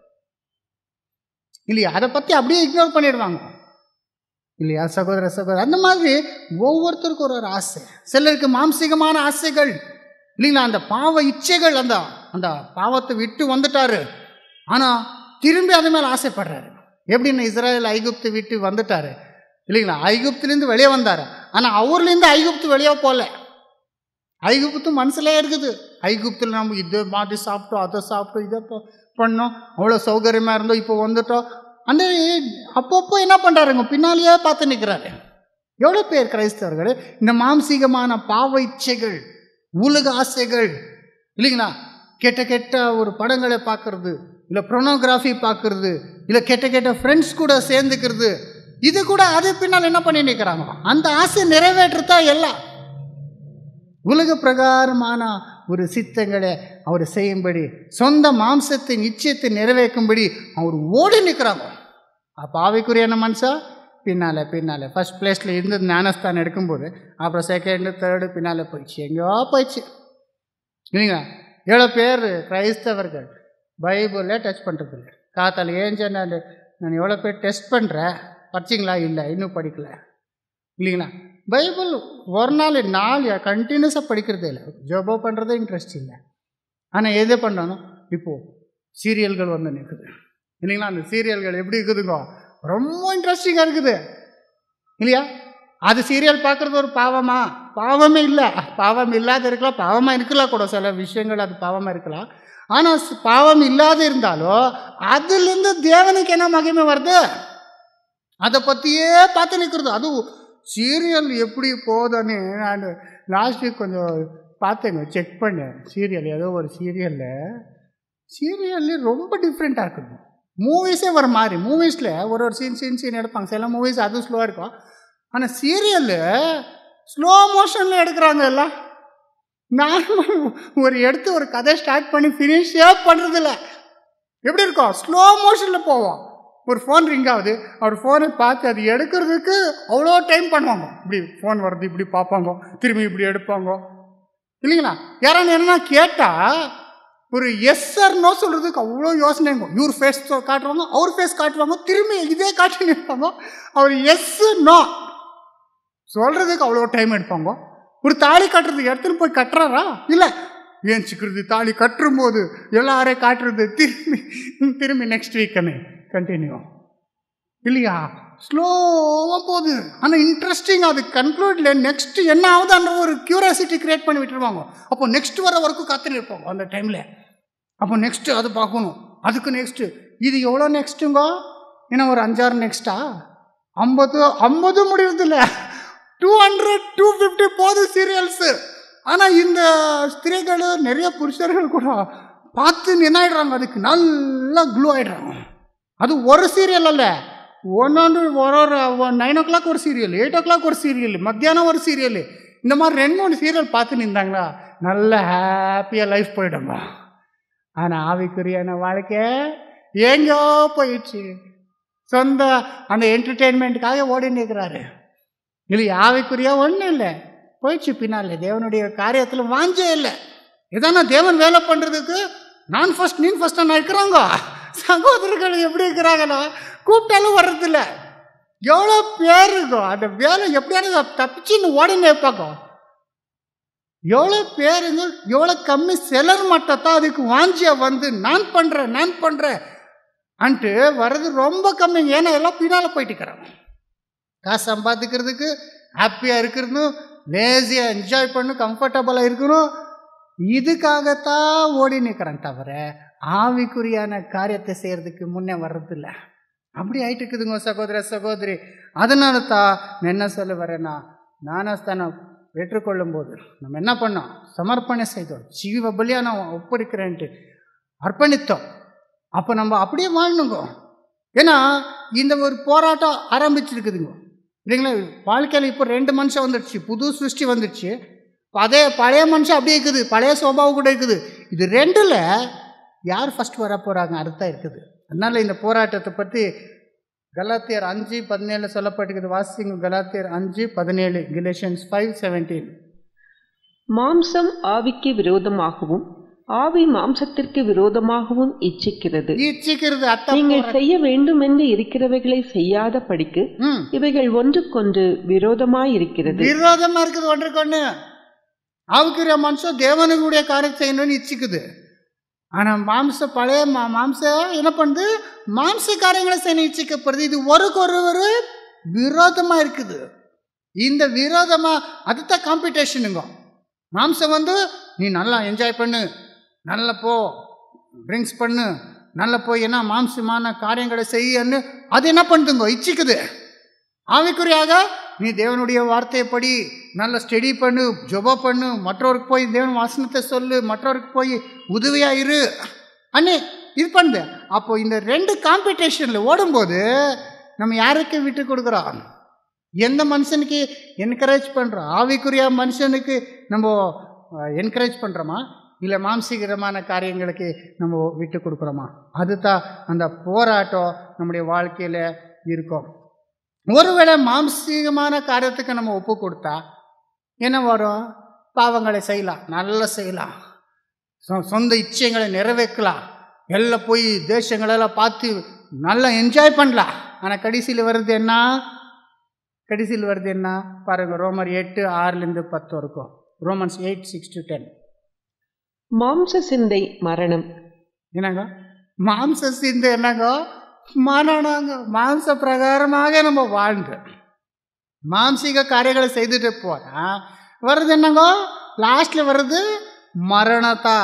இல்லையா அதை பற்றி அப்படியே இக்னோர் பண்ணிடுவாங்க இல்லையா சகோதர சகோதரர் அந்த மாதிரி ஒவ்வொருத்தருக்கும் ஒரு ஒரு ஆசை சிலருக்கு மாம்சீகமான ஆசைகள் இல்லைங்களா அந்த பாவ இச்சைகள் அந்த அந்த பாவத்தை விட்டு வந்துட்டாரு ஆனால் திரும்பி அது மேலே ஆசைப்படுறாரு எப்படின்னு இஸ்ராயல் ஐகுப்து விட்டு வந்துட்டாரு இல்லைங்களா ஐகுப்துலேருந்து வெளியே வந்தார் ஆனால் அவர்லேருந்து ஐகுப்து வெளியே போகல ஐகுப்து மனசுலே இருக்குது ஐகுப்தில் நம்ம இதை மாட்டி சாப்பிட்டோம் அதை சாப்பிட்டோம் இதை ப- பண்ணோம் அவ்வளோ சௌகரியமாக இருந்தோம் இப்போ வந்துட்டோம் அந்த அப்பப்போ என்ன பண்ணுறாருங்க பின்னாலேயே பார்த்து நிற்கிறாரு எவ்வளோ பேர் கிரைஸ்தவர்கள் இந்த மாம்சீகமான பாவ இச்சைகள் உலக ஆசைகள் இல்லைங்களா கெட்ட கெட்ட ஒரு படங்களை பார்க்கறது இல்லை ப்ரொனோகிராஃபி பார்க்கறது இல்லை கெட்ட கெட்ட ஃப்ரெண்ட்ஸ் கூட சேர்ந்துக்கிறது இது கூட அது பின்னால் என்ன பண்ணி நிற்கிறாங்க அந்த ஆசை நிறைவேற்றுறதா எல்லாம் உலக பிரகாரமான ஒரு சித்தங்களை அவர் செய்யும்படி சொந்த மாம்சத்தின் நிச்சயத்தை நிறைவேற்றும்படி அவர் ஓடி நிற்கிறாங்க அப்போ ஆவிக்குரியான மனுஷா பின்னால் பின்னால் ஃபர்ஸ்ட் பிளேஸில் இருந்து ஞானஸ்தானம் எடுக்கும்போது அப்புறம் செகண்டு தேர்டு பின்னால் போயிடுச்சு எங்கேயோ போயிடுச்சு இல்லைங்களா எவ்வளோ பேர் கிரைஸ்தவர்கள் பைபிளே டச் பண்ணுறது இல்லை காத்தால் ஏஞ்ச நான் நான் எவ்வளோ பேர் டெஸ்ட் பண்ணுறேன் படிச்சிங்களா இல்லை இன்னும் படிக்கல இல்லைங்களா பைபிள் ஒரு நாள் நாள் கண்டினியூஸாக படிக்கிறதே இல்லை ஜோபோ பண்ணுறதே இன்ட்ரெஸ்ட் இல்லை ஆனால் எது பண்ணணும் இப்போது சீரியல்கள் வந்து நிற்குது இல்லைங்களா அந்த சீரியல்கள் எப்படி இருக்குதுங்க ரொம்ப இன்ட்ரெஸ்டிங்காக இருக்குது இல்லையா அது சீரியல் பார்க்குறது ஒரு பாவமா பாவமே இல்லை பாவம் இல்லாத இருக்கலாம் பாவமாக இருக்கலாம் கூட சில விஷயங்கள் அது பாவமாக இருக்கலாம் ஆனால் பாவம் இல்லாத இருந்தாலும் அதுலேருந்து தேவனுக்கு என்ன மகிமை வருது அதை பற்றியே பார்த்து நிற்கிறது அதுவும் சீரியல் எப்படி போகுதுன்னு நான் லாஸ்ட் வீக் கொஞ்சம் பார்த்தேங்க செக் பண்ணேன் சீரியல் ஏதோ ஒரு சீரியலில் சீரியல்லே ரொம்ப டிஃப்ரெண்ட்டாக இருக்குது மூவிஸே வர மாதிரி மூவிஸில் ஒரு ஒரு சீன் சீன் சீன் எடுப்பாங்க சில மூவிஸ் அதுவும் ஸ்லோவாக இருக்கும் ஆனால் சீரியலில் ஸ்லோ மோஷனில் எடுக்கிறாங்க எல்லாம் நார்மல் ஒரு எடுத்து ஒரு கதை ஸ்டார்ட் பண்ணி ஃபினிஷே பண்ணுறதில்ல எப்படி இருக்கும் ஸ்லோ மோஷனில் போவோம் ஒரு ஃபோன் ரிங் ஆகுது அவர் ஃபோனை பார்த்து அது எடுக்கிறதுக்கு அவ்வளோ டைம் பண்ணுவாங்க இப்படி ஃபோன் வருது இப்படி பார்ப்பாங்க திரும்பி இப்படி எடுப்பாங்க இல்லைங்களா யாராவது என்னன்னா கேட்டால் ஒரு எஸ் சார் நோ சொல்கிறதுக்கு அவ்வளோ யோசனைங்க இவர் ஃபேஸ் காட்டுவாங்க அவர் ஃபேஸ் காட்டுவாங்க திரும்பி இதே காட்டி நிற்பாங்க அவர் எஸ் நோ சொல்கிறதுக்கு அவ்வளோ டைம் எடுப்பாங்க ஒரு தாலி கட்டுறதுக்கு எடுத்துன்னு போய் கட்டுறாரா இல்லை ஏஞ்சிக்கிறது தாலி கட்டுறும் போது எல்லாரையும் காட்டுறது திரும்பி திரும்பி நெக்ஸ்ட் வீக்கனே கண்டினியூ இல்லையா ஸ்லோவாக போகுது ஆனால் இன்ட்ரெஸ்டிங் அது கன்க்ளூட்ல நெக்ஸ்ட் என்ன ஆகுதுன்ற ஒரு கியூரியாசிட்டி கிரியேட் பண்ணி விட்டுருவாங்க அப்போ நெக்ஸ்ட் வர வரைக்கும் காத்துட்டு இருப்பாங்க அந்த டைமில் அப்போ நெக்ஸ்ட்டு அது பார்க்கணும் அதுக்கு நெக்ஸ்ட்டு இது எவ்வளோ நெக்ஸ்ட்டுங்க ஏன்னா ஒரு அஞ்சாறு நெக்ஸ்ட்டா ஐம்பது ஐம்பது முடியறதில்ல டூ ஹண்ட்ரட் டூ ஃபிஃப்டி போகுது சீரியல்ஸு ஆனால் இந்த ஸ்திரீகள் நிறைய புருஷர்கள் கூட பார்த்து என்ன ஆயிடுறாங்க அதுக்கு நல்லா க்ளூ ஆயிடுறாங்க அது ஒரு சீரியல் அல்ல ஒன்னொன்று ஒரு ஒரு நைன் ஓ கிளாக் ஒரு சீரியல் எயிட் ஓ கிளாக் ஒரு சீரியல் மத்தியானம் ஒரு சீரியல் இந்த மாதிரி ரெண்டு மூணு சீரியல் பார்த்து நின்றாங்களா நல்ல ஹாப்பியாக லைஃப் போயிடுங்க ஆனால் ஆவிக்குரியான வாழ்க்கை எங்கோ போயிடுச்சு சொந்த அந்த என்டர்டெயின்மெண்ட்டுக்காக ஓடின்னு இருக்கிறாரு இல்லை ஆவிக்குரியா ஒன்றும் இல்லை போயிடுச்சு பின்னால் தேவனுடைய காரியத்தில் வாஞ்சே இல்லை எதானா தேவன் வேலை பண்ணுறதுக்கு நான் ஃபர்ஸ்ட் நீ ஃபர்ஸ்ட் நான் இருக்கிறாங்க சகோதரர்கள் எப்படி இருக்கிறாங்கன்னா கூப்பிட்டாலும் வர்றதில்ல எவ்வளோ பேர் இருக்கும் அந்த வேலை எப்படியானது தப்பிச்சுன்னு ஓடினே பார்க்கும் எவ்வளோ பேருங்க எவ்வளோ கம்மி சிலர் மட்டும்தான் அதுக்கு வாஞ்சியா வந்து நான் பண்ணுறேன் நான் பண்ணுறேன் அன்ட்டு வர்றது ரொம்ப கம்மிங்க ஏன்னா எல்லாம் பின்னால் போயிட்டு இருக்கிறாங்க காசு சம்பாதிக்கிறதுக்கு ஹாப்பியாக இருக்கணும் லேசியாக என்ஜாய் பண்ணணும் கம்ஃபர்டபுளாக இருக்கணும் இதுக்காகத்தான் ஓடி நிற்கிறேன் தவிர ஆவிக்குரியான காரியத்தை செய்கிறதுக்கு முன்னே வர்றதில்ல அப்படி ஆயிட்டு இருக்குதுங்க சகோதர சகோதரி அதனால தான் நான் என்ன சொல்ல வரேன்னா ஞானஸ்தானம் பெற்றுக்கொள்ளும் போது நம்ம என்ன பண்ணோம் சமர்ப்பணம் செய்தோம் ஜீவ பலியா நான் ஒப்படைக்கிறேன்ட்டு அர்ப்பணித்தோம் அப்போ நம்ம அப்படியே வாழணுங்க ஏன்னா இந்த ஒரு போராட்டம் ஆரம்பிச்சிருக்குதுங்க இல்லைங்களா வாழ்க்கையில் இப்போ ரெண்டு மனுஷன் வந்துடுச்சு புது சிருஷ்டி வந்துடுச்சு இப்போ அதே பழைய மனுஷன் அப்படியே இருக்குது பழைய சோபாவும் கூட இருக்குது இது ரெண்டில் யார் ஃபஸ்ட் வர போகிறாங்க அர்த்தம் இருக்குது அதனால் இந்த போராட்டத்தை பற்றி கலாத்தியர் அஞ்சு பதினேழு சொல்லப்பட்டிருக்குது வாசிங்க கலாத்தியர் அஞ்சு பதினேழு கிலேஷன்ஸ் ஃபைவ் செவன்டீன் மாம்சம் ஆவிக்கு விரோதமாகவும் ஆவி மாம்சத்திற்கு விரோதமாகவும் இச்சிக்கிறது இச்சிக்கிறது அத்தை நீங்கள் செய்ய வேண்டும் என்று இருக்கிறவைகளை செய்யாத படிக்கு ம் இவைகள் ஒன்றுக்கொன்று விரோதமாயிருக்கிறது விரோதமா இருக்குது ஒன்றுக்கு ஒன்று ஆவுக்குரிய மனுஷன் தேவனுடைய காரியம் செய்யணும்னு இச்சிக்குது ஆனால் மாம்ச பழைய மா மாம்சம் என்ன பண்ணுது மாம்ச காரியங்களை செய்ய இச்சிக்கப்படுது இது ஒருக்கு ஒருவர் விரோதமாக இருக்குது இந்த விரோதமாக அதுதான் காம்படிஷனுங்க மாம்சம் வந்து நீ நல்லா என்ஜாய் பண்ணு நல்லா போ ட்ரிங்க்ஸ் பண்ணு நல்லா போய் என்ன மாம்சமான காரியங்களை செய்யன்னு அது என்ன பண்ணுதுங்க இச்சிக்குது ஆவிக்குறியாக நீ தேவனுடைய வார்த்தையை படி நல்ல ஸ்டடி பண்ணு ஜொபா பண்ணு மற்றவருக்கு போய் தேவன் வாசனத்தை சொல்லு மற்றவருக்கு போய் உதவியா இரு அண்ணே இது பண்ணுது அப்போ இந்த ரெண்டு காம்படிஷனில் ஓடும்போது நம்ம யாருக்கு விட்டு கொடுக்குறோம் எந்த மனுஷனுக்கு என்கரேஜ் பண்ணுறோம் ஆவிக்குரிய மனுஷனுக்கு நம்ம என்கரேஜ் பண்ணுறோமா இல்லை மாம்சீகரமான காரியங்களுக்கு நம்ம விட்டு கொடுக்குறோமா அதுதான் அந்த போராட்டம் நம்முடைய வாழ்க்கையில் இருக்கும் ஒருவேளை மாம்சீகமான காரியத்துக்கு நம்ம ஒப்பு கொடுத்தா என்ன வரும் பாவங்களை செய்யலாம் நல்லா செய்யலாம் சொ- சொந்த இச்சைகளை நிறைவேற்றலாம் எல்லாம் போய் தேசங்களெல்லாம் பார்த்து நல்லா என்ஜாய் பண்ணலாம் ஆனால் கடைசியில் வருது என்ன கடைசியில் வருது என்ன பாருங்கள் ரோமர் எட்டு ஆறுலேருந்து பத்து வரைக்கும் Romans eight six to ten மாம்ச சிந்தை மரணம் என்னங்க மாம்ச சிந்தை என்னங்க மரணங்க மாம்ச பிரகாரமாக நம்ம வாழ்ந்து மாம்சீக காரியங்களை செய்துட்டு போனா வருது என்னங்க லாஸ்ட்ல வருது மரணத்தா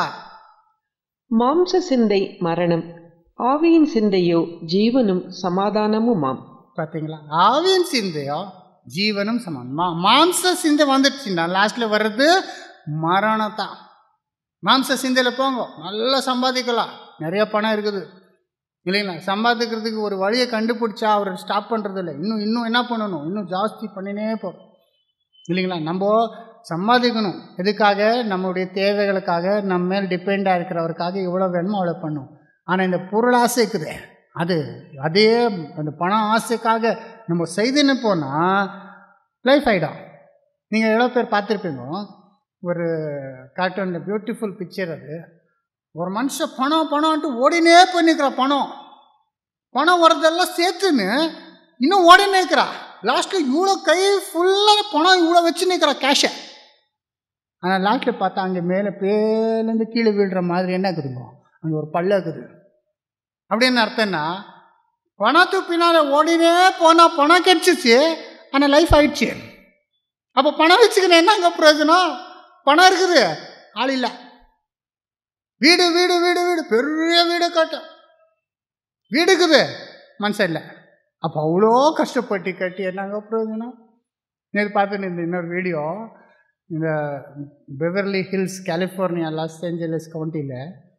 மாம்ச சிந்தை மரணம் ஆவியின் சிந்தையோ ஜீவனும் சமாதானமுமாம் பார்த்தீங்களா ஆவியின் சிந்தையோ ஜீவனும் சமம் மா மாம்ச சிந்தை வந்துடுச்சுன்னா லாஸ்ட்ல வர்றது மரணத்தா மாம்ச சிந்தையில் போங்க நல்லா சம்பாதிக்கலாம் நிறைய பணம் இருக்குது இல்லைங்களா சம்பாதிக்கிறதுக்கு ஒரு வழியை கண்டுபிடிச்சா அவர் ஸ்டாப் பண்ணுறது இல்லை இன்னும் இன்னும் என்ன பண்ணணும் இன்னும் ஜாஸ்தி பண்ணினே போகிறோம் இல்லைங்களா நம்ம சம்பாதிக்கணும் எதுக்காக நம்மளுடைய தேவைகளுக்காக நம்ம மேல் டிபெண்டாக இருக்கிறவருக்காக எவ்வளோ வேணுமோ அவ்வளோ பண்ணும் ஆனால் இந்த பொருள் ஆசை இருக்குது அது அதே அந்த பண ஆசைக்காக நம்ம செய்துன்னு போனால் லைஃப் ஆகிடும் நீங்கள் எவ்வளோ பேர் பார்த்துருப்பீங்க ஒரு கார்ட்டூனில் பியூட்டிஃபுல் பிக்சர் அது ஒரு மனுஷன் பணம் பணம்ன்ட்டு ஓடினே பண்ணிக்கிறா பணம் பணம் வரதெல்லாம் சேர்த்துன்னு இன்னும் ஓடினே இருக்கிறா லாஸ்ட்டில் இவ்வளோ கை ஃபுல்லாக பணம் இவ்வளோ வச்சு நிற்கிறா கேஷை ஆனால் லாஸ்ட்டில் பார்த்தா அங்கே மேலே பேலேருந்து கீழே விழுற மாதிரி என்ன இருக்குதுங்க அங்கே ஒரு பல்ல இருக்குது அப்படின்னு அர்த்தம்னா பணத்துக்கு பின்னால் ஓடினே போனால் பணம் கிடச்சிச்சு ஆனால் லைஃப் ஆயிடுச்சு அப்போ பணம் வச்சுக்கணும் என்னங்க பிரயோஜனம் பணம் இருக்குது ஆள் இல்லை வீடு வீடு வீடு வீடு பெரிய வீடு கட்டும் வீடு இருக்குது மனுஷன் இல்லை அப்போ அவ்வளோ கஷ்டப்பட்டு கட்டி என்னங்க பிரயோஜனம் நேற்று பார்த்து இந்த இன்னொரு வீடியோ இந்த Beverly Hills California Los Angeles கவுண்டியில்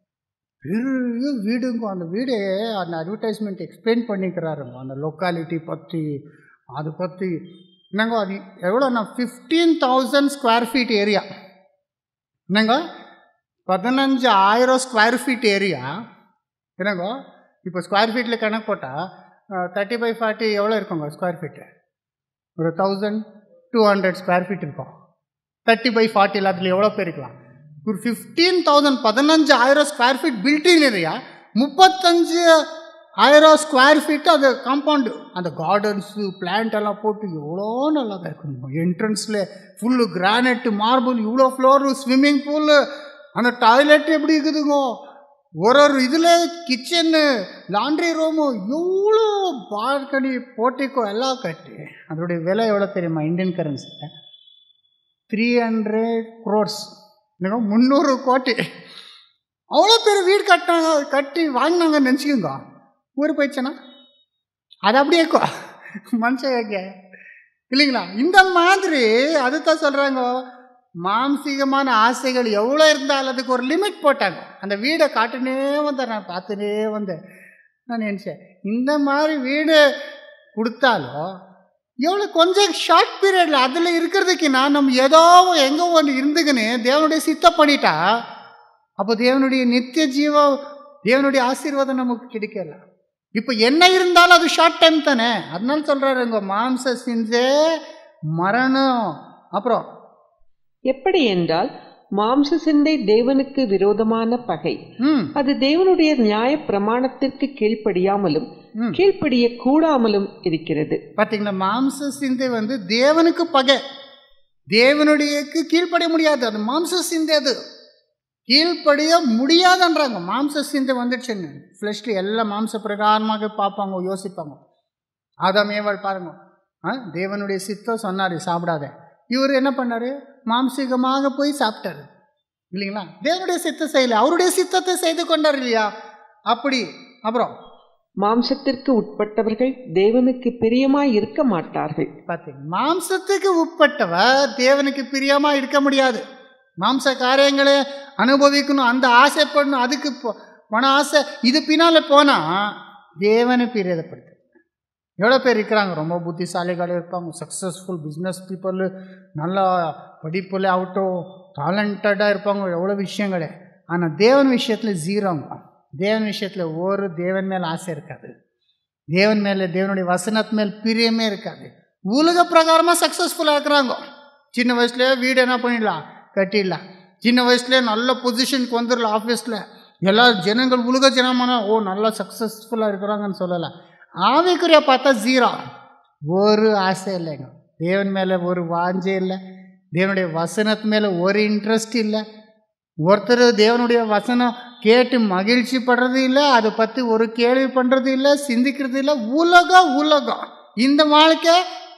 பெரிய வீடுங்க அந்த வீடு அந்த அட்வர்டைஸ்மெண்ட் எக்ஸ்பிளைன் பண்ணிக்கிறாருங்க அந்த லொக்காலிட்டி பற்றி அது பற்றி என்னங்க அது எவ்வளோண்ணா fifteen thousand square feet area என்னங்க பதினஞ்சு ஆயிரம் ஸ்கொயர் ஃபீட் ஏரியா என்னங்க இப்போ ஸ்கொயர் ஃபீட்டில் கணக்கு போட்டால் தேர்ட்டி பை ஃபார்ட்டி எவ்வளோ இருக்குங்க ஸ்கொயர் ஃபீட்டு ஒரு thousand two hundred square feet இருக்கும் தேர்ட்டி பை ஃபார்ட்டியில் அதில் எவ்வளோ பேர் இருக்கலாம் ஒரு ஃபிஃப்டீன் தௌசண்ட் பதினஞ்சு ஆயிரம் ஸ்கொயர் ஃபீட் பில்டிங் ஏரியா முப்பத்தஞ்சு ஆயிரம் ஸ்கொயர் ஃபீட்டு அது காம்பவுண்டு அந்த கார்டன்ஸு பிளான்ட் எல்லாம் போட்டு எவ்வளோ நல்லா தான் இருக்கும் என்ட்ரன்ஸில் ஃபுல்லு கிரானைட்டு மார்பிள் இவ்வளோ ஃப்ளோரு ஸ்விம்மிங் பூலு அந்த டாய்லெட் எப்படி இருக்குதுங்க ஒரு ஒரு இதில் கிச்சனு லாண்ட்ரி ரூமு எவ்வளோ பால்கனி போட்டிக்கோ எல்லாம் கட்டி அதோடைய விலை எவ்வளோ தெரியுமா இந்தியன் கரன்சியில் த்ரீ ஹண்ட்ரட் க்ரோர்ஸ் இன்னும் முந்நூறு கோடி அவ்வளோ பேர் வீடு கட்டினாங்க கட்டி வாங்கினாங்கன்னு நினச்சிக்கோங்க ஊர் போயிடுச்சேனா அது அப்படியே கோ மனுஷன் எங்க இல்லைங்களா இந்த மாதிரி அதுதான் சொல்கிறாங்க மாம்சீகமான ஆசைகள் எவ்வளோ இருந்தாலும் அதுக்கு ஒரு லிமிட் போட்டாங்க அந்த வீடை காட்டுனே வந்தேன் நான் பார்த்துனே வந்தேன் நான் நினச்சேன் இந்த மாதிரி வீடு கொடுத்தாலும் எவ்வளோ கொஞ்சம் ஷார்ட் பீரியடில் அதில் இருக்கிறதுக்குன்னா நம்ம ஏதோ எங்கோ ஒன்று இருந்துக்குன்னு தேவனுடைய சித்த பண்ணிட்டா அப்போ தேவனுடைய நித்திய ஜீவ தேவனுடைய ஆசீர்வாதம் நமக்கு கிடைக்கல இப்போ என்ன இருந்தாலும் அது ஷார்ட் டைம் தானே அதனால சொல்கிறாரு உங்க மாம்ச சிந்தே மரணம் அப்புறம் எப்படி என்றால் மாம்ச சிந்தை தேவனுக்கு விரோதமான பகை ம் அது தேவனுடைய நியாய பிரமாணத்திற்கு கீழ்ப்படியாமலும் ம் கீழ்ப்படிய கூடாமலும் இருக்கிறது பார்த்தீங்களா மாம்ச சிந்தை வந்து தேவனுக்கு பகை தேவனுடையக்கு கீழ்ப்படிய முடியாது அது மாம்ச சிந்தை அது கீழ்ப்படிய முடியாதுன்றாங்க மாம்ச சிந்தை வந்துடுச்சுன்னு ஃப்ளெஷ்ல எல்லாம் மாம்ச பிரகாரமாக பார்ப்பாங்க யோசிப்பாங்க ஆதாம் ஏவாள் பாருங்க ஆ தேவனுடைய சித்தம் சொன்னார் சாப்பிடாத இவர் என்ன பண்ணாரு மாம்சீகமாக போய் சாப்பிட்டாரு இல்லைங்களா தேவனுடைய சித்தம் செய்யல அவருடைய சித்தத்தை செய்து கொண்டார் இல்லையா அப்படி அப்புறம் மாம்சத்திற்கு உட்பட்டவர்கள் தேவனுக்கு பிரியமாய் இருக்க மாட்டார்கள் பார்த்தீங்க மாம்சத்துக்கு உட்பட்டவர் தேவனுக்கு பிரியமா இருக்க முடியாது மாம்ச காரியங்களை அனுபவிக்கணும் அந்த ஆசைப்படணும் அதுக்கு போ- பண ஆசை இது பின்னால போனா தேவனை பிரியதப்படுத்து எவ்வளோ பேர் இருக்கிறாங்க ரொம்ப புத்திசாலிகள் இருப்பாங்க சக்ஸஸ்ஃபுல் பிஸ்னஸ் பீப்புள் நல்லா படிப்பில் ஆகட்டும் டேலண்டடாக இருப்பாங்க எவ்வளோ விஷயங்களே ஆனால் தேவன் விஷயத்தில் ஜீரோங்க தேவன் விஷயத்தில் ஒரு தேவன் மேலே ஆசை இருக்காது தேவன் மேலே தேவனுடைய வசனத்து மேல் பிரியமே இருக்காது உலக பிரகாரமாக சக்ஸஸ்ஃபுல்லாக இருக்கிறாங்க சின்ன வயசுலேயே வீடு என்ன பண்ணிடலாம் கட்டிடலாம் சின்ன வயசுலேயே நல்ல பொசிஷனுக்கு வந்துடலாம் ஆஃபீஸில் எல்லா ஜனங்கள் உலக ஜனமான ஓ நல்லா சக்ஸஸ்ஃபுல்லாக இருக்கிறாங்கன்னு சொல்லலாம் ஆவிக்குரிய பார்த்தா ஜீரோ ஒரு ஆசை இல்லைங்க தேவன் மேலே ஒரு வாஞ்சை இல்லை தேவனுடைய வசனத்து மேலே ஒரு இன்ட்ரெஸ்ட் இல்லை ஒருத்தர் தேவனுடைய வசனம் கேட்டு மகிழ்ச்சி படுறது இல்லை அதை பற்றி ஒரு கேள்வி பண்ணுறது இல்லை சிந்திக்கிறது இல்லை உலகம் உலகம் இந்த வாழ்க்கை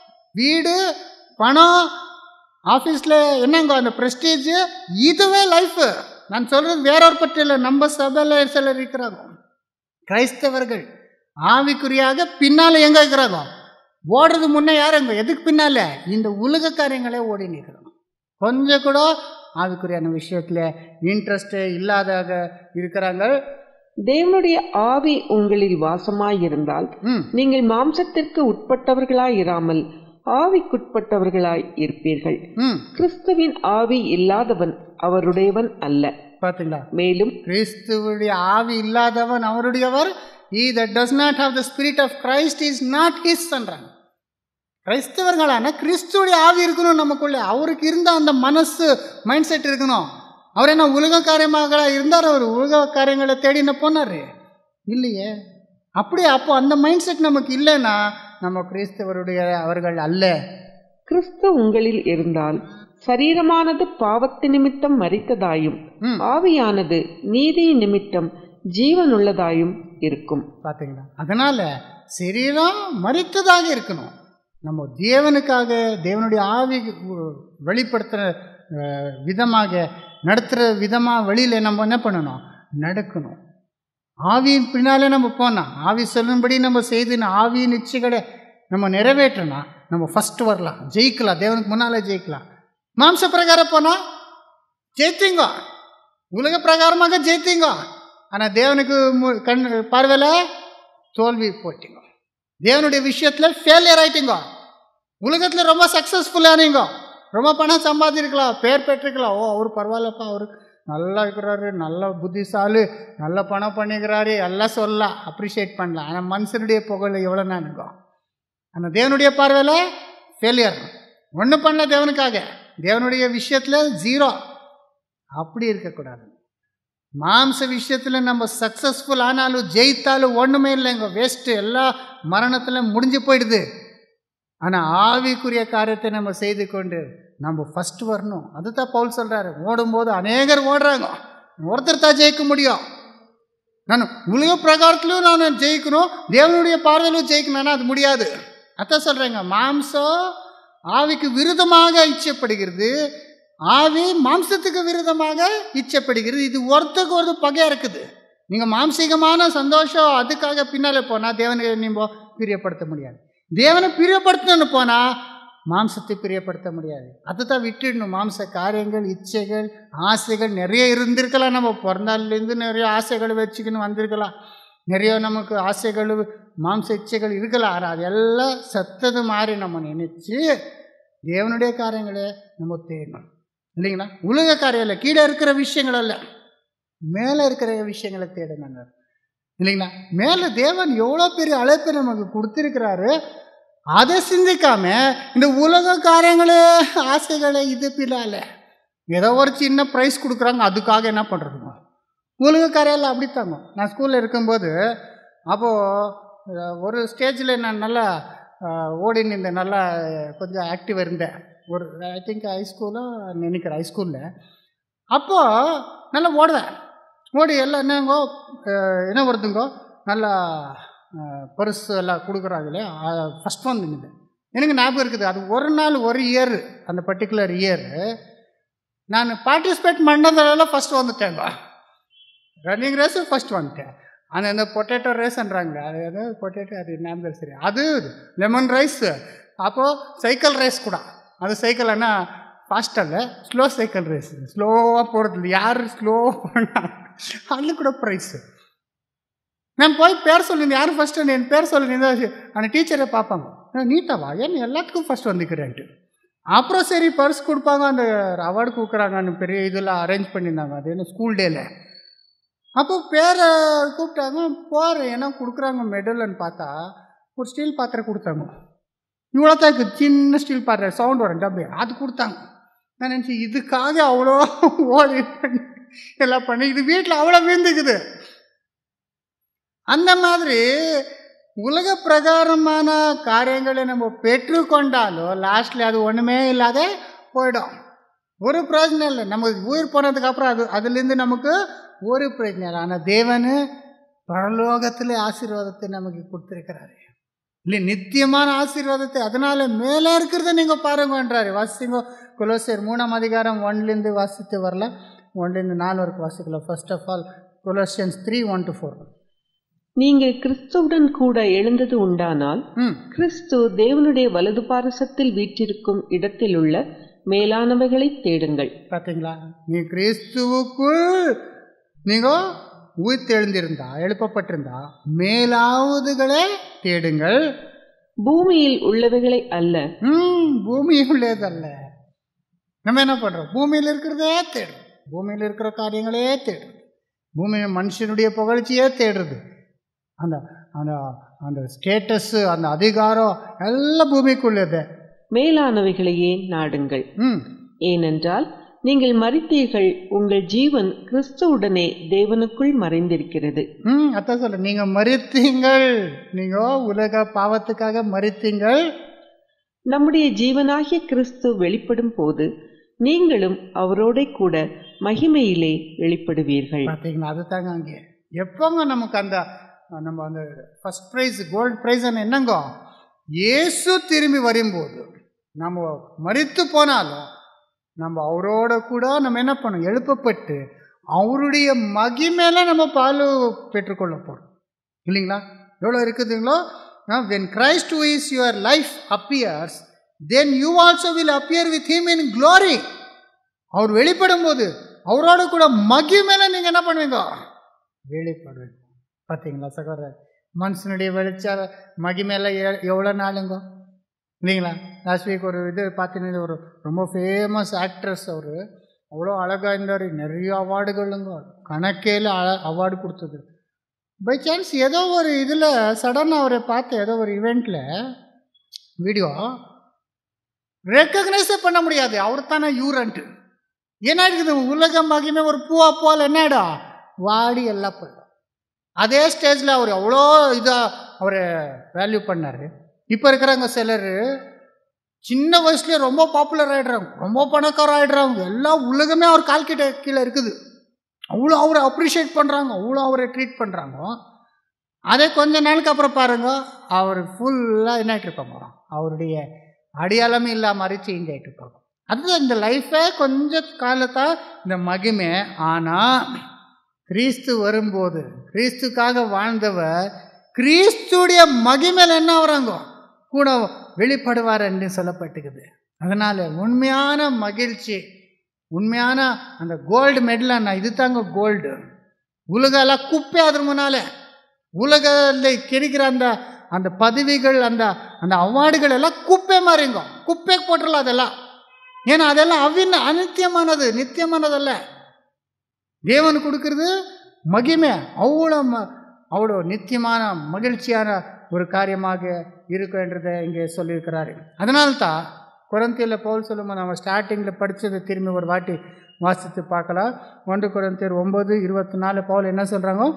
வீடு பணம் ஆஃபீஸில் என்னங்க அந்த ப்ரெஸ்டீஜ் இதுவே லைஃபு நான் சொல்கிறது வேறொரு பற்றி இல்லை நம்ம சபையில் சிலர் இருக்கிறாங்க கிரைஸ்தவர்கள் ஆவிக்குறியாக பின்னால் எங்கே இருக்கிறாங்க ஓடுறது முன்னே யாருங்க எதுக்கு பின்னால இந்த உலக காரியங்களே ஓடி நிற்கிறாங்க கொஞ்சம் கூட ஆவிக்குரியான விஷயத்தில் இன்ட்ரெஸ்ட்டு இல்லாதாக இருக்கிறாங்க தேவனுடைய ஆவி உங்களில் வாசமாயிருந்தால் ம் நீங்கள் மாம்சத்திற்கு உட்பட்டவர்களாய் இராமல் ஆவிக்குட்பட்டவர்களாய் இருப்பீர்கள் ம் கிறிஸ்துவின் ஆவி இல்லாதவன் அவருடையவன் அல்ல பார்த்தீங்களா மேலும் கிறிஸ்துவுடைய ஆவி இல்லாதவன் அவருடையவர் he that does not have the spirit of Christ is not his சொல்றாங்க கிறிஸ்தவர்களான கிறிஸ்துவுடைய ஆவி இருக்கணும் நமக்குள்ள அவருக்கு இருந்த அந்த மனசு மைண்ட் செட் இருக்கணும் அவர் என்ன உலக காரியமாக இருந்தார் அவர் உலக காரியங்களை தேடின போனார் இல்லையே அப்படியே அப்போ அந்த மைண்ட் செட் நமக்கு இல்லைன்னா நம்ம கிறிஸ்தவருடைய அவர்கள் அல்ல கிறிஸ்து உங்களில் இருந்தால் சரீரமானது பாவத்து நிமித்தம் மரித்ததாயும் ம் ஆவியானது நீதி நிமித்தம் ஜீவனுள்ளதாயும் இருக்கும் பார்த்தீங்களா அதனால சரீரம் மறித்ததாக இருக்கணும் நம்ம தேவனுக்காக தேவனுடைய ஆவி வெளிப்படுத்துகிற விதமாக நடத்துகிற விதமாக வழியில் நம்ம என்ன பண்ணணும் நடக்கணும் ஆவியின் பின்னாலே நம்ம போனால் ஆவி சொல்லும்படி நம்ம செய்து ஆவியின் இச்சைகளை நம்ம நிறைவேற்றணும் நம்ம ஃபஸ்ட்டு வரலாம் ஜெயிக்கலாம் தேவனுக்கு முன்னால் ஜெயிக்கலாம் மாம்ச பிரகாரம் போனால் ஜெயித்தீங்க உலக பிரகாரமாக ஜெயித்தீங்க ஆனால் தேவனுக்கு மு- கண் பார்வையில் தோல்வி போட்டீங்க தேவனுடைய விஷயத்தில் ஃபெயிலியர் ஆயிட்டீங்க உலகத்தில் ரொம்ப சக்ஸஸ்ஃபுல்லானீங்க ரொம்ப பணம் சம்பாதிருக்கலாம் பேர் பெற்றிருக்கலாம் ஓ அவர் பரவாயில்லப்பா அவர் நல்லா இருக்கிறாரு நல்ல புத்திசாலி நல்ல பணம் பண்ணிக்கிறாரு எல்லாம் சொல்லலாம் அப்ரிஷியேட் பண்ணலாம் ஆனால் மனுஷனுடைய புகழ் எவ்வளோ நானுங்க ஆனால் தேவனுடைய பார்வையில் ஃபெயிலியர் ஒன்றும் பண்ணல தேவனுக்காக தேவனுடைய விஷயத்தில் ஜீரோ அப்படி இருக்கக்கூடாது மாம்ச விஷயத்தில் நம்ம சக்ஸஸ்ஃபுல் ஆனாலும் ஜெயித்தாலும் ஒன்றுமே இல்லைங்க வேஸ்ட்டு எல்லா மரணத்தில் முடிஞ்சு போயிடுது ஆனால் ஆவிக்குரிய காரியத்தை நம்ம செய்து கொண்டு நம்ம ஃபஸ்ட் வரணும் அதுதான் பவுல் சொல்கிறாரு ஓடும்போது அநேகர் ஓடுறாங்க ஒருத்தர் தான் ஜெயிக்க முடியும் நான் உலக பிரகாரத்திலும் நான் ஜெயிக்கணும் தேவனுடைய பார்வையிலும் ஜெயிக்கணும்னா அது முடியாது அதான் சொல்கிறேங்க மாம்சம் ஆவிக்கு விருதமாக இச்சைப்படுகிறது ஆவி மாம்சத்துக்கு விருதமாக இச்சைப்படுகிறது இது ஒருத்தருக்கு ஒரு பகையாக இருக்குது நீங்கள் மாம்சீகமான சந்தோஷம் அதுக்காக பின்னால் போனால் தேவனை நீங்கள் பிரியப்படுத்த முடியாது தேவனை பிரியப்படுத்தணும்னு போனால் மாம்சத்தை பிரியப்படுத்த முடியாது அதுதான் விட்டுடணும் மாம்ச காரியங்கள் இச்சைகள் ஆசைகள் நிறைய இருந்திருக்கலாம் நம்ம பிறந்தாலேருந்து நிறைய ஆசைகள் வச்சுக்கின்னு வந்திருக்கலாம் நிறைய நமக்கு ஆசைகள் மாம்ச இச்சைகள் இருக்கலாம் ஆனால் அதெல்லாம் சத்தது மாதிரி நம்ம நினச்சி தேவனுடைய காரியங்களை நம்ம தேடணும் இல்லைங்களா உலக காரியம் இல்லை கீழே இருக்கிற விஷயங்கள் அல்ல மேலே இருக்கிற விஷயங்களை தேடுங்க இல்லைங்களா மேலே தேவன் எவ்வளோ பெரிய அழைப்பை நமக்கு கொடுத்துருக்கிறாரு அதை சிந்திக்காம இந்த உலக காரியங்களே ஆசைகளை இது பிள்ளால ஏதோ ஒரு சின்ன ப்ரைஸ் கொடுக்குறாங்க அதுக்காக என்ன பண்ணுறதுங்க உலக காரியெல்லாம் அப்படித்தாங்க நான் ஸ்கூலில் இருக்கும்போது அப்போது ஒரு ஸ்டேஜில் நான் நல்லா அஹ், ஓடி நின்றேன் நல்லா கொஞ்சம் ஆக்டிவ் இருந்தேன் ஒரு ஐ திங்க் ஹைஸ்கூலாக நினைக்கிறேன் ஹைஸ்கூலில் அப்போது நல்லா ஓடுவேன் ஓடி எல்லாம் என்னங்கோ அஹ், என்ன வருதுங்கோ நல்லா அஹ், பரிசு எல்லாம் கொடுக்குறாங்களே ஃபஸ்ட் வந்து நின்று எனக்கு ஞாபகம் இருக்குது அது ஒரு நாள் ஒரு இயர் அந்த பர்டிகுலர் இயர் நான் பார்ட்டிசிபேட் பண்ணதெல்லாம் ஃபஸ்ட் வந்துட்டேங்க ரன்னிங் ரேஸு ஃபஸ்ட் வந்துட்டேன் ஆனால் இந்த பொட்டேட்டோ ரேஸ்ன்றாங்க அது எது பொட்டேட்டோ அது ஞாபகம் சரி அது லெமன் ரைஸ் அப்போது சைக்கிள் ரேஸ் கூட அது சைக்கிள் என்ன ஃபாஸ்ட் அல்ல ஸ்லோ சைக்கிள் ரேஸ் ஸ்லோவாக போகிறது இல்லை யார் ஸ்லோவாக போனால் அதில் கூட ப்ரைஸு நான் போய் பேர் சொல்லியிருந்தேன் யார் ஃபஸ்ட்டு என் பேர் சொல்லியிருந்தா அந்த டீச்சரை பார்ப்பாங்க நீட்டாவா ஏன் எல்லாத்துக்கும் ஃபஸ்ட் வந்துக்கிறேன்ட்டு அப்புறம் சரி பர்ஸ் கொடுப்பாங்க அந்த அவார்டு கொடுக்குறாங்கன்னு பெரிய இதெல்லாம் அரேஞ்ச் பண்ணியிருந்தாங்க அது என்ன ஸ்கூல் டேல அப்போ பேரை கூப்பிட்டாங்க போகிறேன் ஏன்னா கொடுக்குறாங்க மெடல்னு பார்த்தா ஒரு ஸ்டீல் பாத்திரம் கொடுத்தாங்க இவ்வளோ தான் இருக்குது சின்ன ஸ்டீல் பாத்திரம் சவுண்ட் வரும் டப்பே அது கொடுத்தாங்க நான் நினச்சேன் இதுக்காக அவ்வளோ ஓடி பண்ணி எல்லாம் பண்ணி இது வீட்டில் அவ்வளோ வீந்துக்குது அந்த மாதிரி உலக பிரகாரமான காரியங்களை நம்ம பெற்றுக்கொண்டாலும் லாஸ்ட்ல அது ஒன்றுமே இல்லாத போயிடும் ஒரு பிரயோஜனம் இல்லை நம்ம உயிர் போனதுக்கு அப்புறம் அது அதுலேருந்து நமக்கு ஒரு பிரயோஜனம் இல்லை ஆனால் தேவனு பரலோகத்தில் ஆசீர்வாதத்தை நமக்கு கொடுத்துருக்கிறாரு இல்லை நித்தியமான ஆசீர்வாதத்தை அதனால மேலே இருக்கிறத நீங்கள் பாருங்கன்றாரு வாசிங்க குலோசியர் மூணாம் அதிகாரம் ஒன்லேருந்து வாசித்து வரல ஒன்லேருந்து நாலு வரைக்கும் வாசிக்கலாம் first of all Colossians three one to four நீங்கள் கிறிஸ்துவுடன் கூட எழுந்தது உண்டானால் ம் கிறிஸ்து தேவனுடைய வலது பாரசத்தில் வீற்றிருக்கும் இடத்திலுள்ள மேலானவைகளை தேடுங்கள் பார்த்தீங்களா நீ கிறிஸ்துவுக்குள் நீங்கள் உயிர் தெழுந்திருந்தா எழுப்பப்பட்டிருந்தா மேலாவதுகளே தேடுங்கள் பூமியில் உள்ளவைகளை அல்ல ம் பூமி உள்ளதல்ல நம்ம என்ன பண்ணுறோம் பூமியில் இருக்கிறதே தேடும் பூமியில் இருக்கிற காரியங்களே தேடும் பூமியில் மனுஷனுடைய புகழ்ச்சியே தேடுறது அந்த அந்த அந்த ஸ்டேட்டஸ்ஸு அந்த அதிகாரம் எல்லாம் பூமிக்குள்ளது மேலானவைகளையே நாடுங்கள் ம் ஏனென்றால் நீங்கள் மறித்தீர்கள் உங்கள் ஜீவன் கிறிஸ்துவுடனே தேவனுக்குள் மறைந்திருக்கிறது ம் அதான் சொல்ல நீங்கள் மறித்தீங்கள் நீங்கள் உலக பாவத்துக்காக மறித்தீங்கள் நம்முடைய ஜீவனாகிய கிறிஸ்து வெளிப்படும் போது நீங்களும் அவரோட கூட மகிமையிலே வெளிப்படுவீர்கள் பார்த்தீங்களா அது தாங்க அங்கே எப்போங்க நமக்கு அந்த நம்ம அந்த ஃபஸ்ட் ப்ரைஸ் கோல்டு ப்ரைஸ் என்னங்கோ இயேசு திரும்பி வரும்போது நம்ம மறித்து போனாலும் நம்ம அவரோட கூட நம்ம என்ன பண்ணோம் எழுப்பப்பட்டு அவருடைய மகிமையில நம்ம பால் பெற்றுக்கொள்ள போகிறோம் இல்லைங்களா எவ்வளோ இருக்குதுங்களோ when Christ is your life appears then you also will appear with him in glory அவர் வெளிப்படும் போது அவரோட கூட மகிமையில நீங்கள் என்ன பண்ணுவீங்க வெளிப்படுவீங்க பார்த்தீங்களா சகோதரர் மனுஷனுடைய வெளிச்ச மகிமையில எ- எவ்வளோ நாளுங்க இல்லைங்களா லாஸ்ட் வீக் ஒரு இது பார்த்தீங்கன்னா ஒரு ரொம்ப ஃபேமஸ் ஆக்ட்ரஸ் அவர் அவ்வளோ அழகாக இருந்தார் நிறைய அவார்டுகளுங்க கணக்கேல அவார்டு கொடுத்தது பை சான்ஸ் ஏதோ ஒரு இதில் சடனாக அவரை பார்த்து ஏதோ ஒரு இவெண்ட்டில் வீடியோ ரெக்கக்னைஸே பண்ண முடியாது அவர் தானே யூரன்ட்டு என்ன இருக்குது உலக மகிமை ஒரு பூவா போல் என்னடா வாடி எல்லாம் போயிடும் அதே ஸ்டேஜில் அவர் அவ்வளோ இதாக அவரை வேல்யூ பண்ணார் இப்போ இருக்கிறாங்க சிலர் சின்ன வயசுலேயே ரொம்ப பாப்புலர் ஆகிடுறாங்க ரொம்ப பணக்காரம் ஆகிடுறாங்க எல்லா உலகமே அவர் கால் கிட்ட கீழே இருக்குது அவ்வளோ அவரை அப்ரிஷியேட் பண்ணுறாங்க அவ்வளோ அவரை ட்ரீட் பண்ணுறாங்க அதே கொஞ்ச நாளுக்கு அப்புறம் பாருங்க அவர் ஃபுல்லாக என்ன ஆகிட்டு இருப்பாங்க அவருடைய அடையாளமே இல்லாத மாதிரி சேஞ்ச் ஆகிட்டு இருப்பாங்க அதுதான் இந்த லைஃபே கொஞ்ச காலத்தான் இந்த மகிமை ஆனால் கிறிஸ்து வரும்போது கிறிஸ்துக்காக வாழ்ந்தவர் கிறிஸ்துடைய மகிமையில் என்ன வராங்க கூட வெளிப்படுவார் என்று சொல்லப்பட்டுக்குது அதனால் உண்மையான மகிழ்ச்சி உண்மையான அந்த கோல்டு மெடல் நான் இது தாங்க கோல்டு உலகெல்லாம் குப்பை அது முன்னால உலகத்தில் கிடைக்கிற அந்த அந்த பதவிகள் அந்த அந்த அவார்டுகள் எல்லாம் குப்பை மாறிங்க குப்பை போட்டுடலாம் அதெல்லாம் ஏன்னா அதெல்லாம் அவின் அனித்தியமானது நித்தியமானதல்ல தேவன் கொடுக்கறது மகிமை அவ்வளோ ம அவ்வளோ நித்தியமான மகிழ்ச்சியான ஒரு காரியமாக இருக்கும் என்றதை இங்கே சொல்லியிருக்கிறாரு அதனால்தான் குரந்தியில் பவுல் சொல்லும்போது நம்ம ஸ்டார்டிங்கில் படித்ததை திரும்பி ஒரு வாட்டி வாசித்து பார்க்கலாம் ஒன்று குரந்தியர் ஒம்பது இருபத்தி நாலு பவுல் என்ன சொல்கிறாங்க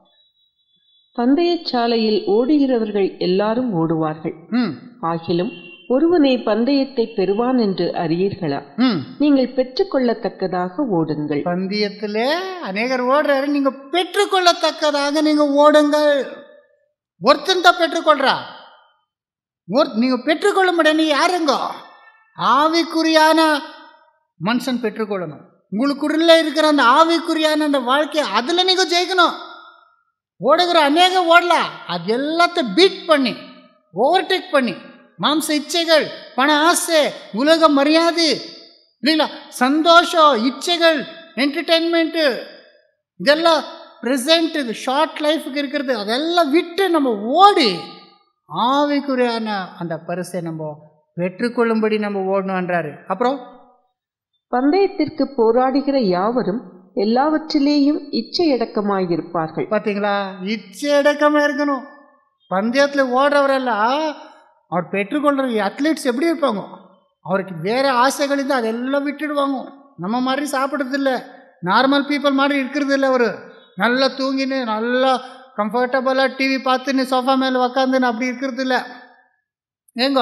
பந்தயச் சாலையில் ஓடுகிறவர்கள் எல்லாரும் ஓடுவார்கள் ம் ஆகிலும் ஒருவனே பந்தயத்தை பெறுவான் என்று அறியீர்களா ம் நீங்கள் பெற்றுக்கொள்ளத்தக்கதாக ஓடுங்கள் பந்தயத்திலே அநேகர் ஓடுறாரு நீங்க பெற்றுக்கொள்ளத்தக்கதாக நீங்க ஓடுங்கள் ஒருத்தன் தான் பெற்றுக்கொள்றா ஒரு நீங்க பெற்றுக்கொள்ள முடியாது நீ யாருங்க ஆவிக்குரியான மனுஷன் பெற்றுக்கொள்ளணும் உங்களுக்குள்ள இருக்கிற அந்த ஆவிக்குரியான அந்த வாழ்க்கையை அதுல நீங்க ஜெயிக்கணும் ஓடுகிற அநேக ஓடலாம் அது எல்லாத்தையும் பீட் பண்ணி ஓவர்டேக் பண்ணி மாம்ச இச்சைகள் பண ஆசை உலக மரியாதை இல்லைங்களா சந்தோஷம் இச்சைகள் என்டர்டெயின்மெண்ட்டு இதெல்லாம் ப்ரெசண்ட் இது ஷார்ட் லைஃபுக்கு இருக்கிறது அதெல்லாம் விட்டு நம்ம ஓடி ஆவிக்குரியான அந்த பரிசை நம்ம பெற்றுக்கொள்ளும்படி நம்ம ஓடணுன்றாரு அப்புறம் பந்தயத்திற்கு போராடுகிற யாவரும் எல்லாவற்றிலேயும் இச்சையடக்கமாயிருப்பார்கள் பார்த்தீங்களா இச்சை அடக்கமாக இருக்கணும் பந்தயத்தில் ஓடுறவரெல்லாம் அவர் பெற்றுக்கொள்கிற அத்லீட்ஸ் எப்படி இருப்பாங்க அவருக்கு வேறு ஆசைகள் இருந்தால் அதெல்லாம் விட்டுடுவாங்க நம்ம மாதிரி சாப்பிட்றதில்ல நார்மல் பீப்புள் மாதிரி இருக்கிறது இல்லை அவர் நல்லா தூங்கின்னு நல்லா கம்ஃபர்டபுளாக டிவி பார்த்துன்னு சோஃபா மேலே உக்காந்துன்னு அப்படி இருக்கிறது இல்லை ஏங்க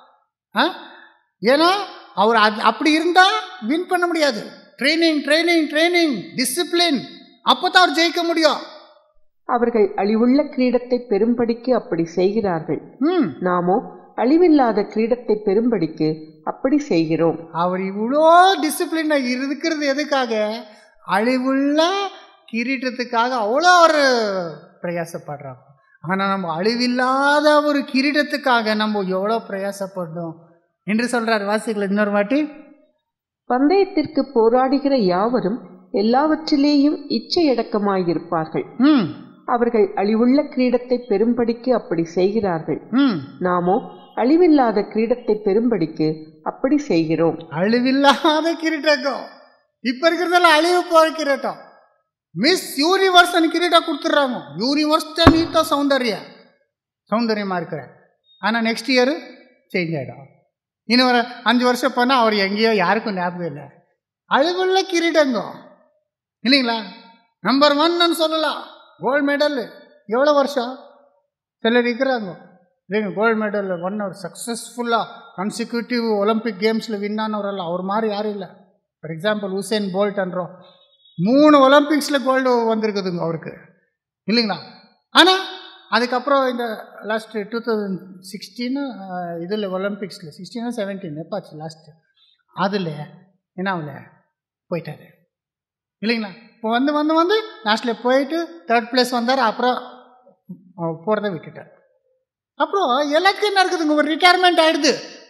ஆ ஏன்னா அவர் அது அப்படி இருந்தால் வின் பண்ண முடியாது ட்ரைனிங் ட்ரைனிங் ட்ரைனிங் டிசிப்ளின் அப்போ தான் அவர் ஜெயிக்க முடியும் அவர்கள் அழிவுள்ள கிரீடத்தை பெரும்படிக்கு அப்படி செய்கிறார்கள் ம் நாமோ அழிவில்லாத கிரீடத்தை பெரும்படிக்கு அப்படி செய்கிறோம் அவர் இவ்வளோ டிசிப்ளினாக இருக்கிறது எதுக்காக அழிவுள்ள கிரீட்டத்துக்காக அவ்வளோ அவர் பிரயாசப்படுறாங்க ஆனால் நம்ம அழிவில்லாத ஒரு கிரீடத்துக்காக நம்ம எவ்வளோ பிரயாசப்படணும் என்று சொல்கிறார் வாசிகள் இன்னொரு வாட்டி பந்தயத்திற்கு போராடுகிற யாவரும் எல்லாவற்றிலேயும் இச்சையடக்கமாயிருப்பார்கள் ம் அவர்கள் அழிவுள்ள கிரீடத்தை பெரும்படிக்கு அப்படி செய்கிறார்கள் ம் நாமோ அழிவில்லாத கிரீடத்தை பெரும்படிக்கு அப்படி செய்கிறோம் அழிவில்லாத கிரீட்டம் இப்போ இருக்கிறதெல்லாம் அழிவு போகிற கிரீட்டம் மிஸ் யூனிவர்ஸ் கிரீட்டம் கொடுத்துட்றாங்க யூனிவர்ஸ் நீட்டா சௌந்தர்யா சௌந்தரியமாக இருக்கிற ஆனால் நெக்ஸ்ட் இயர் சேஞ்ச் ஆகிடும் இன்னும் ஒரு அஞ்சு வருஷம் போனால் அவர் எங்கேயோ யாருக்கும் ஞாபகம் இல்லை அழிவுள்ள கிரீடங்க இல்லைங்களா நம்பர் ஒன்னு சொல்லலாம் கோல்டு மெடல் எவ்வளோ வருஷம் சிலர் இருக்கிறாங்க இல்லைங்க கோல்டு மெடல் ஒன் ஒரு சக்ஸஸ்ஃபுல்லாக கன்சிக்யூட்டிவ் ஒலிம்பிக் கேம்ஸில் வின் ஆனவரெல்லாம் அவர் மாதிரி யாரும் இல்லை ஃபார் எக்ஸாம்பிள் உசேன் போல்ட்ன்றோம் மூணு ஒலிம்பிக்ஸில் கோல்டு வந்திருக்குதுங்க அவருக்கு இல்லைங்களா ஆனால் அதுக்கப்புறம் இந்த லாஸ்ட்டு டூ தௌசண்ட் சிக்ஸ்டீனு இதில் ஒலிம்பிக்ஸில் சிக்ஸ்டீனா செவன்டீன் எப்பாச்சு லாஸ்ட்டு அதில் என்ன ஆகல போயிட்டாரு இல்லைங்களா இப்போ வந்து வந்து வந்து லாஸ்ட்டில் போயிட்டு தேர்ட் பிளேஸ் வந்தார் அப்புறம் போகிறத விட்டுட்டார் அப்புறம் எல்லாத்துக்கும் என்ன இருக்குதுங்க ஒரு ரிட்டையர்மெண்ட் ஆகிடுது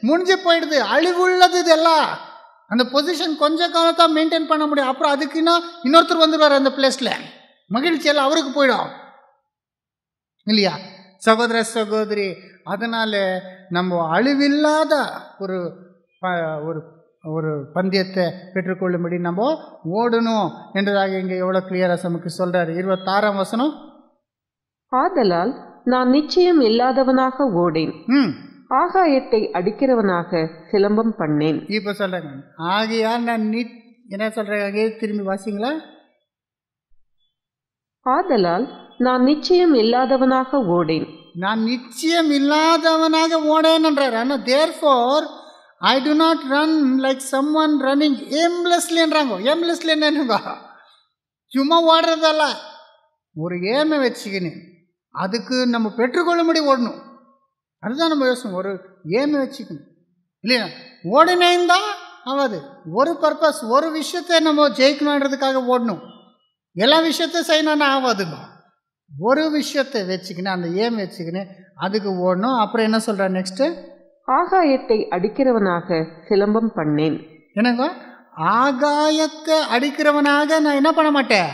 முடிஞ்சு போயிடுது அழிவுள்ளது இதெல்லாம் அந்த பொசிஷன் கொஞ்ச காலம் தான் மெயின்டைன் பண்ண முடியும் அப்புறம் அதுக்கு இன்னும் இன்னொருத்தர் வந்துடுவார் அந்த பிளேஸில் மகிழ்ச்சி எல்லாம் அவருக்கு போயிடும் இல்லையா சகோதர சகோதரி அதனால நம்ம அழிவில்லாத ஒரு ப- ஒரு ஒரு பந்தயத்தை பெற்றுக்கொள்ளும்படி நம்ம ஓடணும் என்றதாக இங்கே எவ்வளோ கிளியராக நமக்கு சொல்கிறாரு இருபத்தாறாம் வசனம் ஆதலால் நான் நிச்சயம் இல்லாதவனாக ஓடேன் ம் ஆகாயத்தை அடிக்கிறவனாக சிலம்பம் பண்ணேன் இப்போ சொல்கிறேங்க ஆகையால் நான் நீ என்ன சொல்கிறாங்க திரும்பி வாசிங்களா ஆதலால் நான் நிச்சயம் இல்லாதவனாக ஓடேன் நான் நிச்சயம் இல்லாதவனாக ஓடேன்ன்றார் ஆனால் therefore I do not run like someone running ஏம்லெஸ்லின்றாங்க ஏம்லெஸ்லி என்னங்க சும்மா ஓடுறதல்ல ஒரு ஏமை வச்சுக்கின்னு அதுக்கு நம்ம பெற்றுக்கொள்ளும்படி ஓடணும் அதுதான் நம்ம யோசனை ஒரு ஏமை வச்சுக்கணும் இல்லையா ஓடினேன் தான் ஆகாது ஒரு பர்பஸ் ஒரு விஷயத்தை நம்ம ஜெயிக்கணுன்றதுக்காக ஓடணும் எல்லா விஷயத்தையும் செய்யணும்னு ஆகாதுங்க ஒரு விஷயத்தை வச்சுக்கின்னு அந்த ஏம் வச்சுக்கின்னு அதுக்கு ஓடணும் அப்புறம் என்ன சொல்கிறார் நெக்ஸ்ட்டு ஆகாயத்தை அடிக்கிறவனாக சிலம்பம் பண்ணேன் என்னங்க ஆகாயத்தை அடிக்கிறவனாக நான் என்ன பண்ண மாட்டேன்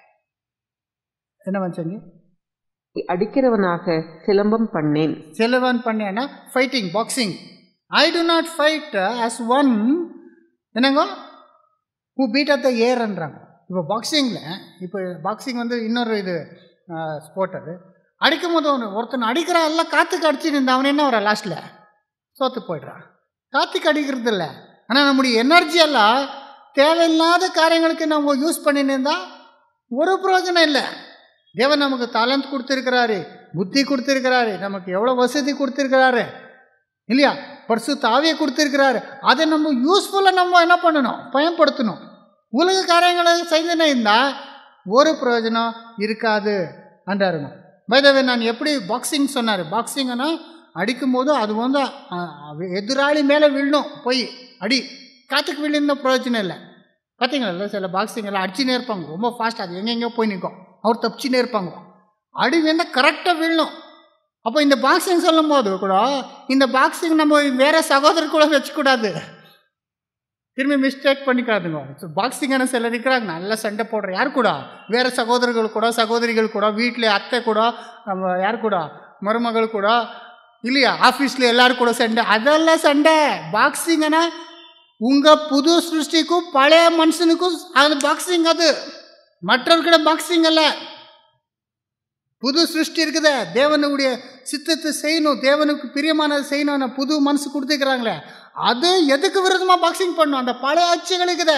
என்ன வச்சீங்க அடிக்கிறவனாக சிலம்பம் பண்ணேன் செலவன் பண்ணேன்னா fighting boxing I do not fight as one என்னங்க ஹூ பீட் அட் த ஏர்ன்றாங்க இப்போ பாக்ஸிங்கில் இப்போ பாக்ஸிங் வந்து இன்னொரு இது ஸ்போர்ட் அது அடிக்கும் போது ஒன்று ஒருத்தன் அடிக்கிறா எல்லாம் காற்றுக்கு அடிச்சுட்டு இருந்தா அவன் என்ன வர லாஸ்ட்டில் சோத்து போய்ட்றான் காற்றுக்கு அடிக்கிறது இல்லை ஆனால் நம்முடைய எனர்ஜி எல்லாம் தேவையில்லாத காரியங்களுக்கு நம்ம யூஸ் பண்ணின்னு இருந்தா ஒரு பிரயோஜனம் இல்லை தேவன் நமக்கு தாளந்த் கொடுத்துருக்கிறாரு புத்தி கொடுத்துருக்கிறாரு நமக்கு எவ்வளோ வசதி கொடுத்துருக்கிறாரு இல்லையா பர்சு தாவியை கொடுத்துருக்கிறாரு அதை நம்ம யூஸ்ஃபுல்லாக நம்ம என்ன பண்ணணும் பயன்படுத்தணும் உலக காரியங்களை செய்துன்னு இருந்தால் ஒரு பிரயோஜனம் இருக்காது அன்றாருங்க பைதவே நான் எப்படி பாக்ஸிங் சொன்னார் பாக்ஸிங்கன்னா அடிக்கும்போது அது வந்து அஹ், அஹ், எதிராளி மேலே விழணும் போய் அடி காற்றுக்கு விழுந்த பிரயோஜனம் இல்லை பார்த்தீங்களா சில பாக்ஸிங் எல்லாம் அடிச்சுனே இருப்பாங்க ரொம்ப ஃபாஸ்ட் அது எங்கெங்கேயோ போய் நிற்கும் அவர் தப்பிச்சுனே இருப்பாங்க அடி வேண்டாம் கரெக்டாக விழணும் அப்போ இந்த பாக்ஸிங் சொல்லும் போது கூட இந்த பாக்ஸிங் நம்ம வேற சகோதரர் கூட வச்சுக்கூடாது திரும்பி மிஸ்டேக் பண்ணிக்காதுங்க பாக்ஸிங்கான சிலர் இருக்கிறாங்க நல்லா சண்டை போடுற யார் கூட வேற சகோதரர்கள் கூட சகோதரிகள் கூட வீட்டில் அத்தை கூட நம்ம யார் கூட மருமகள் கூட இல்லையா ஆஃபீஸில் எல்லாரும் கூட சண்டை அதெல்லாம் சண்டை பாக்ஸிங்கன்னா உங்கள் புது சிருஷ்டிக்கும் பழைய மனுஷனுக்கும் அது பாக்ஸிங் அது மற்றவர்கிட்ட பாக்ஸிங் அல்ல புது சிருஷ்டி இருக்குதே தேவனுடைய சித்தத்தை செய்யணும் தேவனுக்கு பிரியமானதை செய்யணும்னு புது மனசு கொடுத்துக்கிறாங்களே அது எதுக்கு விரோதமாக பாக்ஸிங் பண்ணும் அந்த பழைய அச்சுகள் இருக்குதே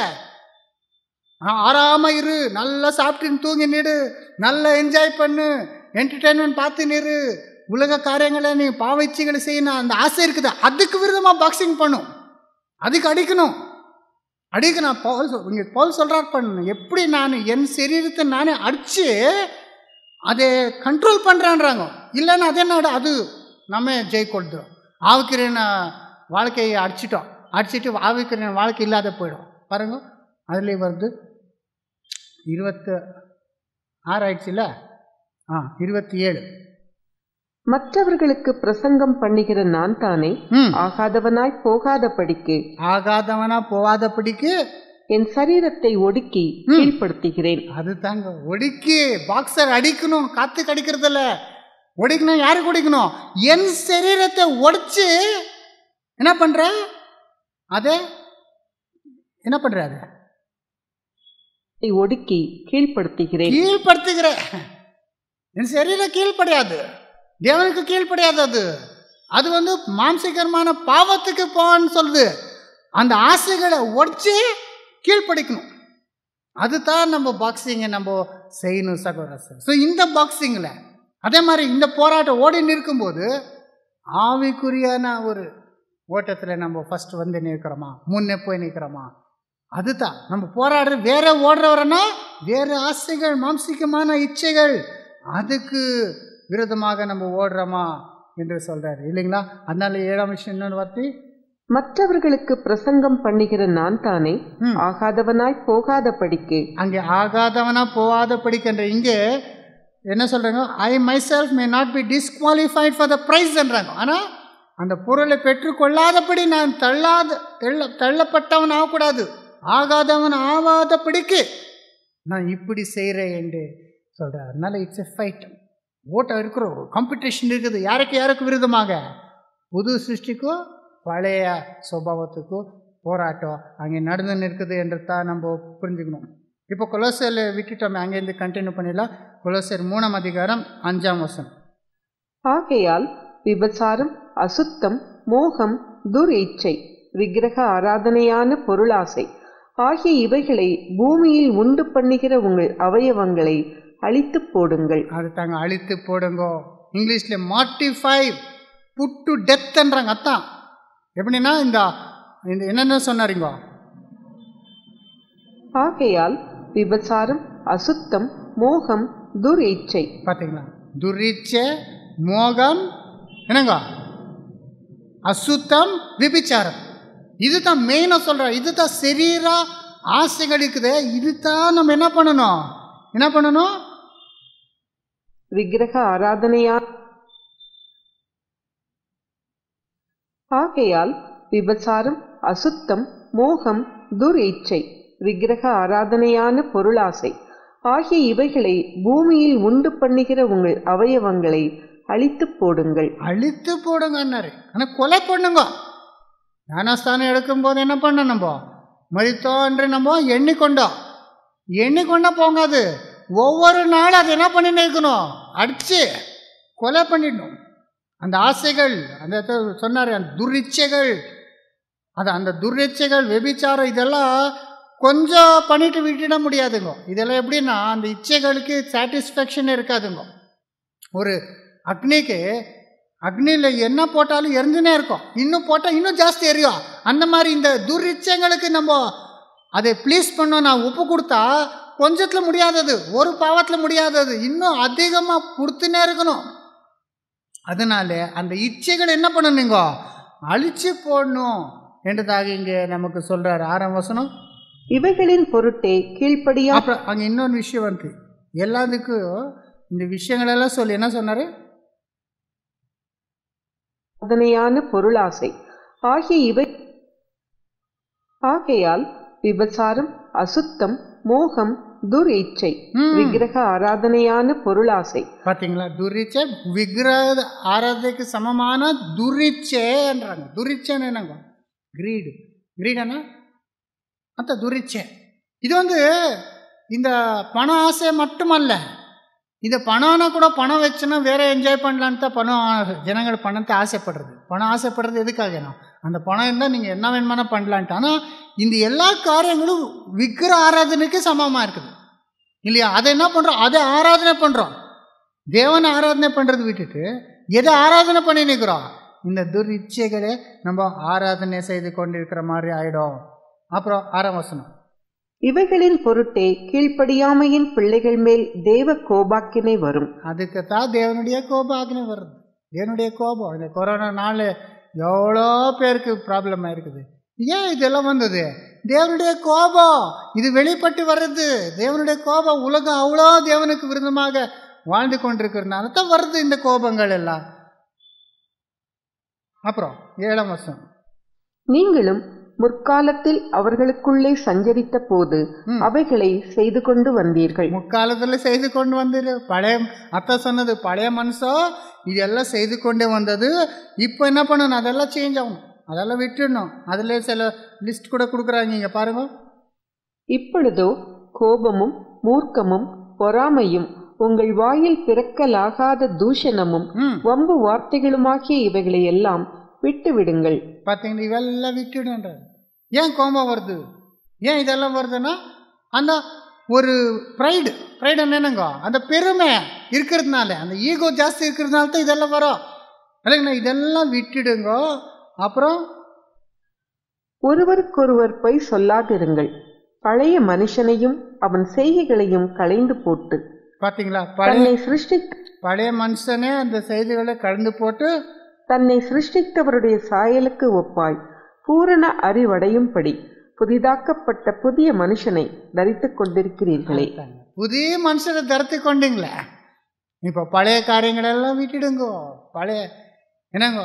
ஆ, ஆறாம இரு நல்லா சாப்பிட்டு தூங்கி நிடு நல்லா என்ஜாய் பண்ணு என்டர்டெயின்மெண்ட் பார்த்து நிறு உலக காரியங்களை நீ பாவைச்சிகளை செய்யணும் அந்த ஆசை இருக்குது அதுக்கு விரோதமாக பாக்ஸிங் பண்ணும் அதுக்கு அடிக்கணும் அடிக்கணும் பவுல் சொல் இங்கே பவுல் சொல்கிறார் பண்ணணும் எப்படி நான் என் சரீரத்தை நானே அடித்து அதை கண்ட்ரோல் பண்ணுறான்றாங்க இல்லைன்னா அது என்ன அது நம்ம ஜெயிக்கொடுத்துரும் ஆவிக்கிறேன் வாழ்க்கையை அடிச்சிட்டோம் அடிச்சிட்டு ஆவிக்கிறேன் வாழ்க்கை இல்லாத போயிடும் பாருங்க அதுலேயே வருது இருபத்து ஆறு ஆயிடுச்சுல ஆ இருபத்தி ஏழு மற்றவர்களுக்கு பிரசங்கம் பண்ணுகிற நான் தானே ம் ஆகாதவனாய் போகாதபடிக்கு ஆகாதவனா போகாதபடிக்கு என் சரீரத்தை ஒடுக்கி கீழ்ப்படுத்துகிறேன் அது தாங்க ஒடுக்கி பாக்ஸர் அடிக்கணும் காத்துக்கு அடிக்கிறதில்ல ஒடிக்கணும் யாருக்கு ஒடிக்கணும் என் சரீரத்தை ஒடிச்சு என்ன பண்ற அது என்ன பண்ற அது அதை ஒடுக்கி கீழ்ப்படுத்துகிறேன் கீழ்படுத்துகிற என் சரீரம் கீழ்ப்படியாது தேவனுக்கு கீழ்ப்படியாது அது அது வந்து மாம்சிகரமான பாவத்துக்கு போன்னு சொல்லுது அந்த ஆசைகளை உடச்சி கீழ்ப்படிக்கணும் அதுதான் நம்ம பாக்ஸிங்கை நம்ம செய்யணும் சகோதரர் ஸோ இந்த பாக்ஸிங்கில் அதே மாதிரி இந்த போராட்டம் ஓடின்னு இருக்கும்போது ஆவிக்குரியான ஒரு ஓட்டத்தில் நம்ம ஃபர்ஸ்ட் வந்து நிற்கிறோமா முன்னே போய் நிற்கிறோமா அதுதான் நம்ம போராடுற வேற ஓடுறவரனா வேற ஆசைகள் மாம்சிகமான இச்சைகள் அதுக்கு விரோதமாக நம்ம ஓடுறோமா என்று சொல்றாரு இல்லைங்களா அதனால ஏழாம் விஷயம் இன்னொன்று வார்த்தை மற்றவர்களுக்கு பிரசங்கம் பண்ணுகிற நான் தானே ம். ஆகாதவனாய் போகாதபடிக்கு அங்கே ஆகாதவனா போகாத படிக்கின்ற இங்கே என்ன சொல்றாங்க I myself may not be disqualified for the ப்ரைஸ்ன்றாங்க ஆனால் அந்த பொருளை பெற்றுக்கொள்ளாதபடி நான் தள்ளாத தள்ள தள்ளப்பட்டவன் ஆகக்கூடாது ஆகாதவன் ஆகாதபடிக்கு நான் இப்படி செய்கிறேன் என்று சொல்கிறார் அதனால இட்ஸ் எ ஃபைட் ஓட்டம் இருக்கிற ஒரு காம்படிஷன் இருக்குது யாருக்கு யாருக்கு விருதமாக புது சிருஷ்டிக்கும் பழைய சுபாவத்துக்கும் போராட்டம் அங்கே நடந்துன்னு இருக்குது என்று தான் நம்ம புரிஞ்சுக்கணும் இப்போ கொலோசரில் விட்டுட்டோமே அங்கேருந்து கண்டினியூ பண்ணிடலாம் கொலோசர் மூணாம் அதிகாரம் அஞ்சாம் வசனம் ஆகையால் விபசாரம் அசுத்தம் மோகம் துர் இச்சை விக்கிரக ஆராதனையான பொருளாசை ஆகிய இவைகளை பூமியில் உண்டு பண்ணுகிற உங்கள் அவயவங்களை அழித்து போடுங்கள் அது தாங்க அழித்து போடுங்கோ இங்கிலீஷில் மார்டிஃபை புட் டு டெத்ன்றாங்க அத்தான் எப்படின்னா இந்த இந்த என்னென்ன சொன்னாருங்கோ ஆகையால் விபசாரம் அசுத்தம் மோகம் துர் இச்சை பார்த்தீங்களா துரிச்சை மோகம் என்னங்க அசுத்தம் விபிச்சாரம் இதுதான் மெயினாக சொல்கிறேன் இதுதான் சரீர ஆசைகள் இருக்குது இதுதான் நம்ம என்ன பண்ணணும் என்ன பண்ணணும் விக்கிரக ஆராதனையா ஆகையால் விபசாரம் அசுத்தம் மோகம் துர் இச்சை விக்கிரக ஆராதனையான பொருளாசை ஆகிய இவைகளை பூமியில் உண்டு பண்ணுகிற உங்கள் அவயவங்களை அழித்து போடுங்கள் அழித்து போடுங்கன்னாரு ஆனால் கொலை பண்ணுங்க ஞானஸ்தானம் எடுக்கும்போது என்ன பண்ண நம்ம மறித்தோம் என்று நம்ம எண்ணிக்கொண்டோம் எண்ணிக்கொண்டா போங்காது ஒவ்வொரு நாளும் அது என்ன பண்ணின்னு இருக்கணும் அடிச்சு கொலை பண்ணிடணும் அந்த ஆசைகள் அந்த இடத்துல சொன்னார் அந்த துரிச்சைகள் அது அந்த துரிச்சைகள் வெபிச்சாரம் இதெல்லாம் கொஞ்சம் பண்ணிட்டு விட்டுட முடியாதுங்க இதெல்லாம் எப்படின்னா அந்த இச்சைகளுக்கு சாட்டிஸ்ஃபேக்ஷன் இருக்காதுங்க ஒரு அக்னிக்கு அக்னியில் என்ன போட்டாலும் எரிஞ்சுனே இருக்கும் இன்னும் போட்டால் இன்னும் ஜாஸ்தி எரியும் அந்த மாதிரி இந்த துரிச்சைங்களுக்கு நம்ம அதை ப்ளீஸ் பண்ணோம் நான் உப்பு கொடுத்தா கொஞ்சத்தில் முடியாதது ஒரு பாவத்தில் முடியாதது இன்னும் அதிகமாக கொடுத்துனே இருக்கணும் அதனால அந்த இச்சைகள் என்ன பண்ணணுங்க அழிச்சு போடணும் என்றதாக இங்கே நமக்கு சொல்கிறார் ஆறாம் வசனம் இவைகளின் பொருட்டே கீழ்ப்படியா அப்புறம் அங்கே இன்னொரு விஷயம் வந்து எல்லாத்துக்கும் இந்த விஷயங்களெல்லாம் சொல்லி என்ன சொன்னார் ஆராதனையான பொருளாசை ஆகிய இவை ஆகையால் விபசாரம் அசுத்தம் மோகம் துர் இச்சை ம். விக்கிரக ஆராதனையான பொருளாசை பார்த்தீங்களா துரிச்சை விக்கிரக ஆராதனைக்கு சமமான துரிச்சைன்றாங்க துரிச்சைன்னு என்னங்க கிரீடு கிரீடனா அந்த துரிச்சை இது வந்து இந்த பண ஆசை மட்டுமல்ல இந்த பணம்னா கூட பணம் வச்சுன்னா வேற என்ஜாய் பண்ணலான்னு தான் பணம் ஆ- ஜனங்கள் பணத்தை ஆசைப்படுறது பணம் ஆசைப்படுறது எதுக்காக நான் அந்த பணம் இருந்தால் நீங்கள் என்ன வேணுமானா பண்ணலான்ட்டு ஆனால் இந்த எல்லா காரியங்களும் விக்கிர ஆராதனைக்கு சமமாக இருக்குது இல்லையா அதை என்ன பண்ணுறோம் அதை ஆராதனை பண்ணுறோம் தேவனை ஆராதனை பண்ணுறது விட்டுட்டு எதை ஆராதனை பண்ணி நிற்கிறோம் இந்த துர் இச்சைகளை நம்ம ஆராதனை செய்து கொண்டிருக்கிற மாதிரி ஆயிடும் அப்புறம் ஆறாம் வசனம் இவைகளின் பொருட்டே கீழ்ப்படியாமையின் பிள்ளைகள் மேல் தேவ கோபாக்கினை வரும் அதுக்கு தான் தேவனுடைய கோபம் ஆக்னி வருது தேவனுடைய கோபம் இந்த கொரோனா நாள் எவ்வளோ பேருக்கு ப்ராப்ளம் ஆயிருக்குது ஏன் இதெல்லாம் வந்தது தேவனுடைய கோபம் இது வெளிப்பட்டு வர்றது தேவனுடைய கோபம் உலகம் அவ்வளோ தேவனுக்கு விருந்தமாக வாழ்ந்து கொண்டிருக்கிறதுனால தான் வருது இந்த கோபங்கள் எல்லாம் அப்புறம் ஏழாம் வருஷம் நீங்களும் முற்காலத்தில் அவர்களுக்குள்ளே சஞ்சரித்த போது ம். அவைகளை செய்து கொண்டு வந்தீர்கள் முக்காலத்தில் செய்து கொண்டு வந்தது பழைய அத்தை சொன்னது பழைய மனுஷன் இதெல்லாம் செய்து கொண்டே வந்தது இப்போ என்ன பண்ணணும் அதெல்லாம் சேஞ்ச் ஆகணும் அதெல்லாம் விட்டுடணும் அதில் சில லிஸ்ட் கூட கொடுக்குறாங்க இங்கே பாருங்க இப்பொழுதோ கோபமும் மூர்க்கமும் பொறாமையும் உங்கள் வாயில் பிறக்கலாகாத தூஷணமும் ம் வம்பு வார்த்தைகளுமாகிய இவைகளை எல்லாம் விட்டு விடுங்கள் பார்த்தீங்கன்னா இவெல்லாம் விட்டுடுன்றார் ஏன் கோபம் வருது ஏன் இதெல்லாம் வருதுன்னா அந்த ஒரு ப்ரைடு ப்ரைடு என்னங்க அந்த பெருமை இருக்கிறதுனால அந்த ஈகோ ஜாஸ்தி இருக்கிறதுனால தான் இதெல்லாம் வரும் இல்லைங்கண்ணா இதெல்லாம் விட்டுடுங்க அப்புறம் ஒருவருக்கொருவர் பொய் சொல்லாதிருங்கள் பழைய மனுஷனையும் அவன் செய்கைகளையும் களைந்து போட்டு பார்த்தீங்களா பழைய தன்னை சிருஷ்டி பழைய மனுஷனே அந்த செய்திகளை கலந்து போட்டு தன்னை சிருஷ்டித்தவருடைய சாயலுக்கு ஒப்பாய் பூரண அறிவடையும்படி புதிதாக்கப்பட்ட புதிய மனுஷனை தரித்துக் கொண்டிருக்கிறீர்களே புதிய மனுஷனை தரத்து கொண்டீங்களே இப்போ பழைய காரியங்களெல்லாம் விட்டுடுங்கோ பழைய என்னங்கோ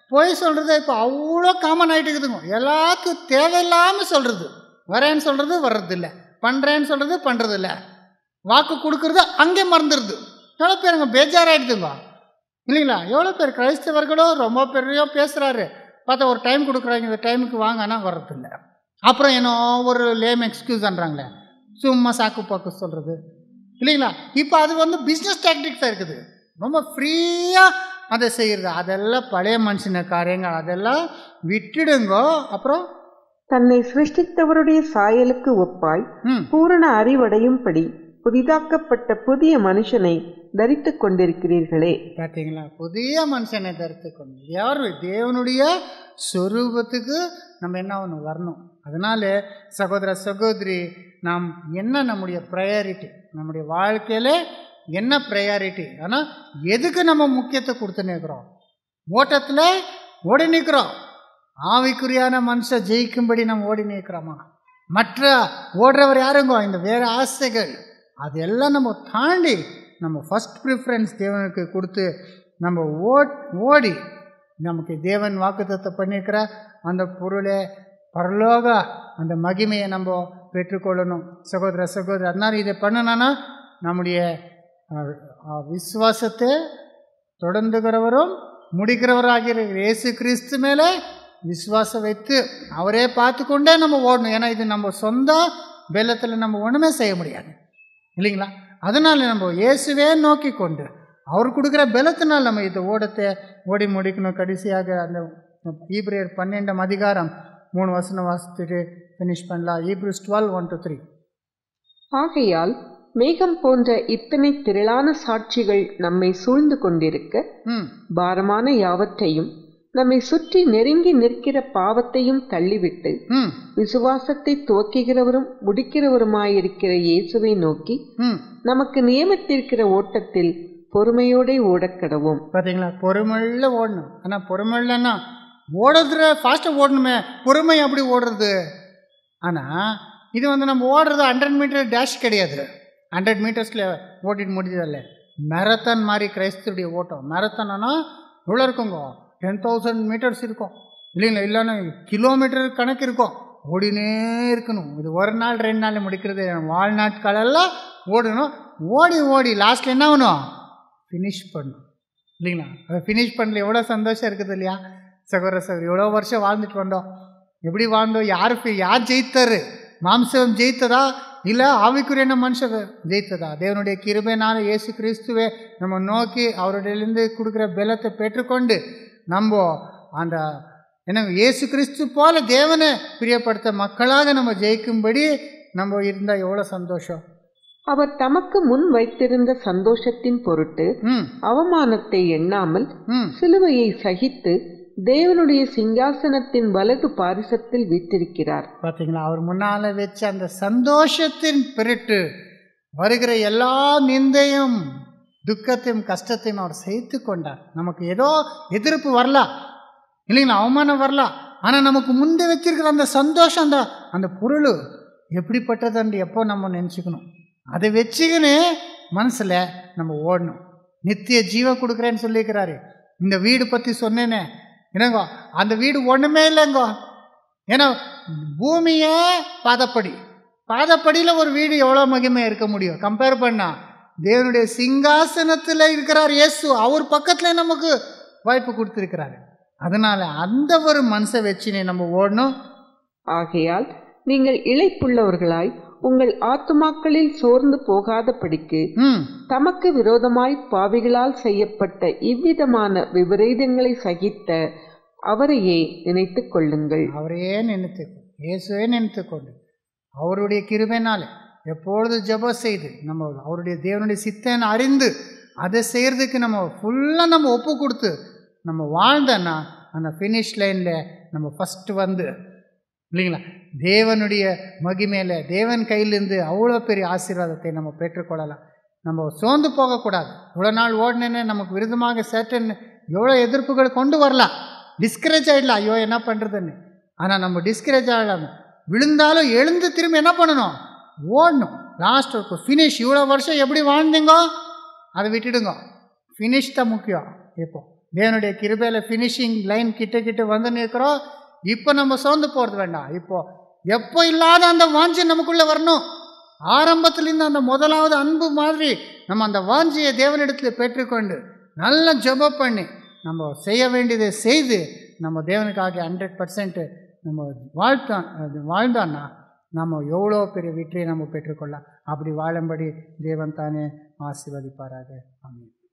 பொய் சொல்கிறது இப்போ அவ்வளோ காமன் ஆகிட்டு இருக்குதுங்க எல்லாத்துக்கும் தேவையில்லாமல் சொல்கிறது வரேன்னு சொல்கிறது வர்றதில்ல பண்ணுறேன்னு சொல்கிறது பண்ணுறதில்ல வாக்கு கொடுக்கறது அங்கே மறந்துடுது எவ்வளோ பேருங்க பேஜாராயிடுதுங்க இல்லைங்களா எவ்வளோ பேர் கிறிஸ்தவர்களும் ரொம்ப பெரிய பேசுகிறாரு பார்த்தா ஒரு டைம் கொடுக்குறாங்க இந்த டைமுக்கு வாங்கன்னா வர்றதில்ல அப்புறம் என்ன ஒரு லேம் எக்ஸ்கியூஸ்ன்றாங்களே சும்மா சாக்கு பாக்கு சொல்கிறது இல்லைங்களா இப்போ அது வந்து பிஸ்னஸ் டாக்டிக்ஸாக இருக்குது ரொம்ப ஃப்ரீயாக அதை செய்கிறது அதெல்லாம் பழைய மனுஷன காரியங்கள் அதெல்லாம் விட்டுடுங்கோ அப்புறம் தன்னை சிருஷ்டித்தவருடைய சாயலுக்கு ஒப்பாய் ம் பூரண அறிவடையும்படி புதிதாக்கப்பட்ட புதிய மனுஷனை தரித்துக் கொண்டிருக்கிறீர்களே பார்த்தீங்களா புதிய மனுஷனை தரித்து கொண்டு யார் தேவனுடைய சொரூபத்துக்கு நம்ம என்ன ஒன்று வரணும் அதனால சகோதர சகோதரி நாம் என்ன நம்முடைய ப்ரையாரிட்டி நம்முடைய வாழ்க்கையில் என்ன ப்ரையாரிட்டி ஆனால் எதுக்கு நம்ம முக்கியத்துவம் கொடுத்து நிற்கிறோம் ஓட்டத்தில் ஓடி நிற்கிறோம் ஆவிக்குரியான மனுஷன் ஜெயிக்கும்படி நம்ம ஓடி நிற்கிறோமா மற்ற ஓடுறவர் யாருங்கோ இந்த வேறு ஆசைகள் அதெல்லாம் நம்ம தாண்டி நம்ம ஃபஸ்ட் ப்ரிஃபரன்ஸ் தேவனுக்கு கொடுத்து நம்ம ஓட் ஓடி நமக்கு தேவன் வாக்குத்தத்தை பண்ணியிருக்கிற அந்த பொருளை பரலோக அந்த மகிமையை நம்ம பெற்றுக்கொள்ளணும் சகோதர சகோதரர் அதனால் இதை பண்ணணும்னா நம்முடைய அஹ், அஹ், விசுவாசத்தை தொடர்ந்துகிறவரும் முடிக்கிறவராகிற இயேசு கிறிஸ்து மேலே விசுவாசம் வைத்து அவரே பார்த்து கொண்டே நம்ம ஓடணும் ஏன்னா இது நம்ம சொந்த பெலத்தில் நம்ம ஒன்றுமே செய்ய முடியாது இல்லைங்களா அதனால் நம்ம இயேசுவே நோக்கி கொண்டு அவர் கொடுக்குற பலத்தினால் நம்ம இந்த ஓடத்தை ஓடி முடிக்கணும் கடைசியாக அந்த ஈப்ரியர் பன்னெண்டாம் அதிகாரம் மூணு வசனம் வாசித்துட்டு ஃபினிஷ் பண்ணலாம் Hebrews twelve one two three ஆகையால் மேகம் போன்ற இத்தனை திரளான சாட்சிகள் நம்மை சூழ்ந்து கொண்டிருக்க ம் பாரமான யாவற்றையும் நம்மை சுற்றி நெருங்கி நிற்கிற பாவத்தையும் தள்ளிவிட்டு ம் விசுவாசத்தை துவக்குகிறவரும் முடிக்கிறவருமாயிருக்கிற இயேசுவை நோக்கி ம் நமக்கு நியமித்திருக்கிற ஓட்டத்தில் பொறுமையோடே ஓடக்கடவோம் பார்த்தீங்களா பொறுமையில் ஓடணும் ஆனால் பொறுமையில்னா ஓடுறதுல ஃபாஸ்ட்டாக ஓடணுமே பொறுமை அப்படி ஓடுறது ஆனால் இது வந்து நம்ம ஓடுறது ஹண்ட்ரட் மீட்டர் டேஷ் கிடையாது ஹண்ட்ரட் மீட்டர்ஸில் ஓட்டிட்டு முடிஞ்சதில்ல மேரத்தான் மாதிரி கிரைஸ்தருடைய ஓட்டம் மேரத்தானா எவ்வளோ இருக்குங்க டென் தௌசண்ட் மீட்டர்ஸ் இருக்கும் இல்லைங்களா இல்லைன்னா கிலோமீட்டர் கணக்கு இருக்கும் ஓடினே இருக்கணும் இது ஒரு நாள் ரெண்டு நாள் முடிக்கிறது வாழ்நாட்களெல்லாம் ஓடணும் ஓடி ஓடி லாஸ்ட்டில் என்ன ஆகணும் ஃபினிஷ் பண்ணணும் இல்லைங்களா அதை ஃபினிஷ் பண்ணல எவ்வளோ சந்தோஷம் இருக்குது இல்லையா சகோதர சகோதரி எவ்வளோ வருஷம் வாழ்ந்துட்டு வந்தோம் எப்படி வாழ்ந்தோம் யார் fi- யார் ஜெயித்தாரு மாம்சம் ஜெயித்ததா இல்லை ஆவிக்குரிய மனுஷன் ஜெயித்ததா தேவனுடைய கிருபைனால இயேசு கிறிஸ்துவே நம்ம நோக்கி அவருடையிலேருந்து கொடுக்குற பலத்தை பெற்றுக்கொண்டு நம்ம அந்த என்ன இயேசு கிறிஸ்து போல தேவனை பிரியப்படுத்த மக்களாக நம்ம ஜெயிக்கும்படி நம்ம இருந்தால் எவ்வளோ சந்தோஷம் அவர் தமக்கு முன் வைத்திருந்த சந்தோஷத்தின் பொருட்டு ம் அவமானத்தை எண்ணாமல் ம் சிலுவையை சகித்து தேவனுடைய சிங்காசனத்தின் வலது பாரிசத்தில் வீற்றிருக்கிறார் பார்த்தீங்களா அவர் முன்னால் வச்ச அந்த சந்தோஷத்தின் பிரிட்டு வருகிற எல்லா நிந்தையும் துக்கத்தையும் கஷ்டத்தையும் அவர் சகித்து கொண்டார் நமக்கு ஏதோ எதிர்ப்பு வரலாம் இல்லைங்களா அவமானம் வரலாம் ஆனால் நமக்கு முந்தி வச்சிருக்கிற அந்த சந்தோஷம் அந்த அந்த பொருள் எப்படிப்பட்டதுன்னு எப்போ நம்ம நினச்சிக்கணும் அதை வச்சுக்கின்னு மனசில் நம்ம ஓடணும் நித்திய ஜீவன் கொடுக்குறேன்னு சொல்லியிருக்கிறாரு இந்த வீடு பற்றி சொன்னேனே என்னங்கோ அந்த வீடு ஒன்றுமே இல்லைங்கோ ஏன்னா பூமியே பாதப்படி பாதப்படியில் ஒரு வீடு எவ்வளோ மகிமையாக இருக்க முடியும் கம்பேர் பண்ணா தேவனுடைய சிங்காசனத்தில் இருக்கிறார் இயேசு அவர் பக்கத்தில் நமக்கு வாய்ப்பு கொடுத்துருக்கிறாரு அதனால் அந்த ஒரு மனசை வச்சுனே நம்ம ஓடணும் ஆகையால் நீங்கள் இளைப்புள்ளவர்களாய் உங்கள் ஆத்துமாக்களில் சோர்ந்து போகாதபடிக்கு ம் தமக்கு விரோதமாய் பாவிகளால் செய்யப்பட்ட இவ்விதமான விபரீதங்களை சகித்த அவரையே நினைத்துக் கொள்ளுங்கள் அவரையே நினைத்து இயேசுவே நினைத்து கொண்டு அவருடைய கிருபைனால எப்பொழுது ஜெபம் செய்து நம்ம அவருடைய தேவனுடைய சித்தனை அறிந்து அதை செய்கிறதுக்கு நம்ம ஃபுல்லாக நம்ம ஒப்பு கொடுத்து நம்ம வாழ்ந்தோன்னா அந்த ஃபினிஷ் லைனில் நம்ம ஃபஸ்ட்டு வந்து இல்லைங்களா தேவனுடைய மகிமையில் தேவன் கையிலேருந்து அவ்வளோ பெரிய ஆசீர்வாதத்தை நம்ம பெற்றுக்கொள்ளலாம் நம்ம சோர்ந்து போகக்கூடாது இவ்வளோ நாள் ஓடினேன்னு நமக்கு விருதமாக சேட்டன் எவ்வளோ எதிர்ப்புகள் கொண்டு வரலாம் டிஸ்கரேஜ் ஆகிடலாம் ஐயோ என்ன பண்ணுறதுன்னு ஆனால் நம்ம டிஸ்கரேஜ் ஆகலாம் விழுந்தாலும் எழுந்து திரும்பி என்ன பண்ணணும் ஓடணும் லாஸ்ட் ஒரு ஃபினிஷ் இவ்வளோ வருஷம் எப்படி வாழ்ந்தீங்கோ அதை விட்டுடுங்க ஃபினிஷ் தான் முக்கியம் இப்போ தேவனுடைய கிருபையில் ஃபினிஷிங் லைன் கிட்ட கிட்ட வந்து நிற்கிறோம் இப்போ நம்ம சோர்ந்து போகிறது வேண்டாம் இப்போ எப்போ இல்லாத அந்த வாஞ்சி நமக்குள்ளே வரணும் ஆரம்பத்திலேருந்து அந்த முதலாவது அன்பு மாதிரி நம்ம அந்த வாஞ்சியை தேவனிடத்தில் பெற்றுக்கொண்டு நல்லா ஜெபம் பண்ணி நம்ம செய்ய வேண்டியதை செய்து நம்ம தேவனுக்காக ஹண்ட்ரட் பர்சன்ட் நம்ம வாழ்த்தான் அது வாழ்ந்தான்னா நம்ம எவ்வளோ பெரிய வெற்றியை நம்ம பெற்றுக்கொள்ளலாம் அப்படி வாழும்படி தேவன் தானே ஆசீர்வதிப்பாராக ஆமென்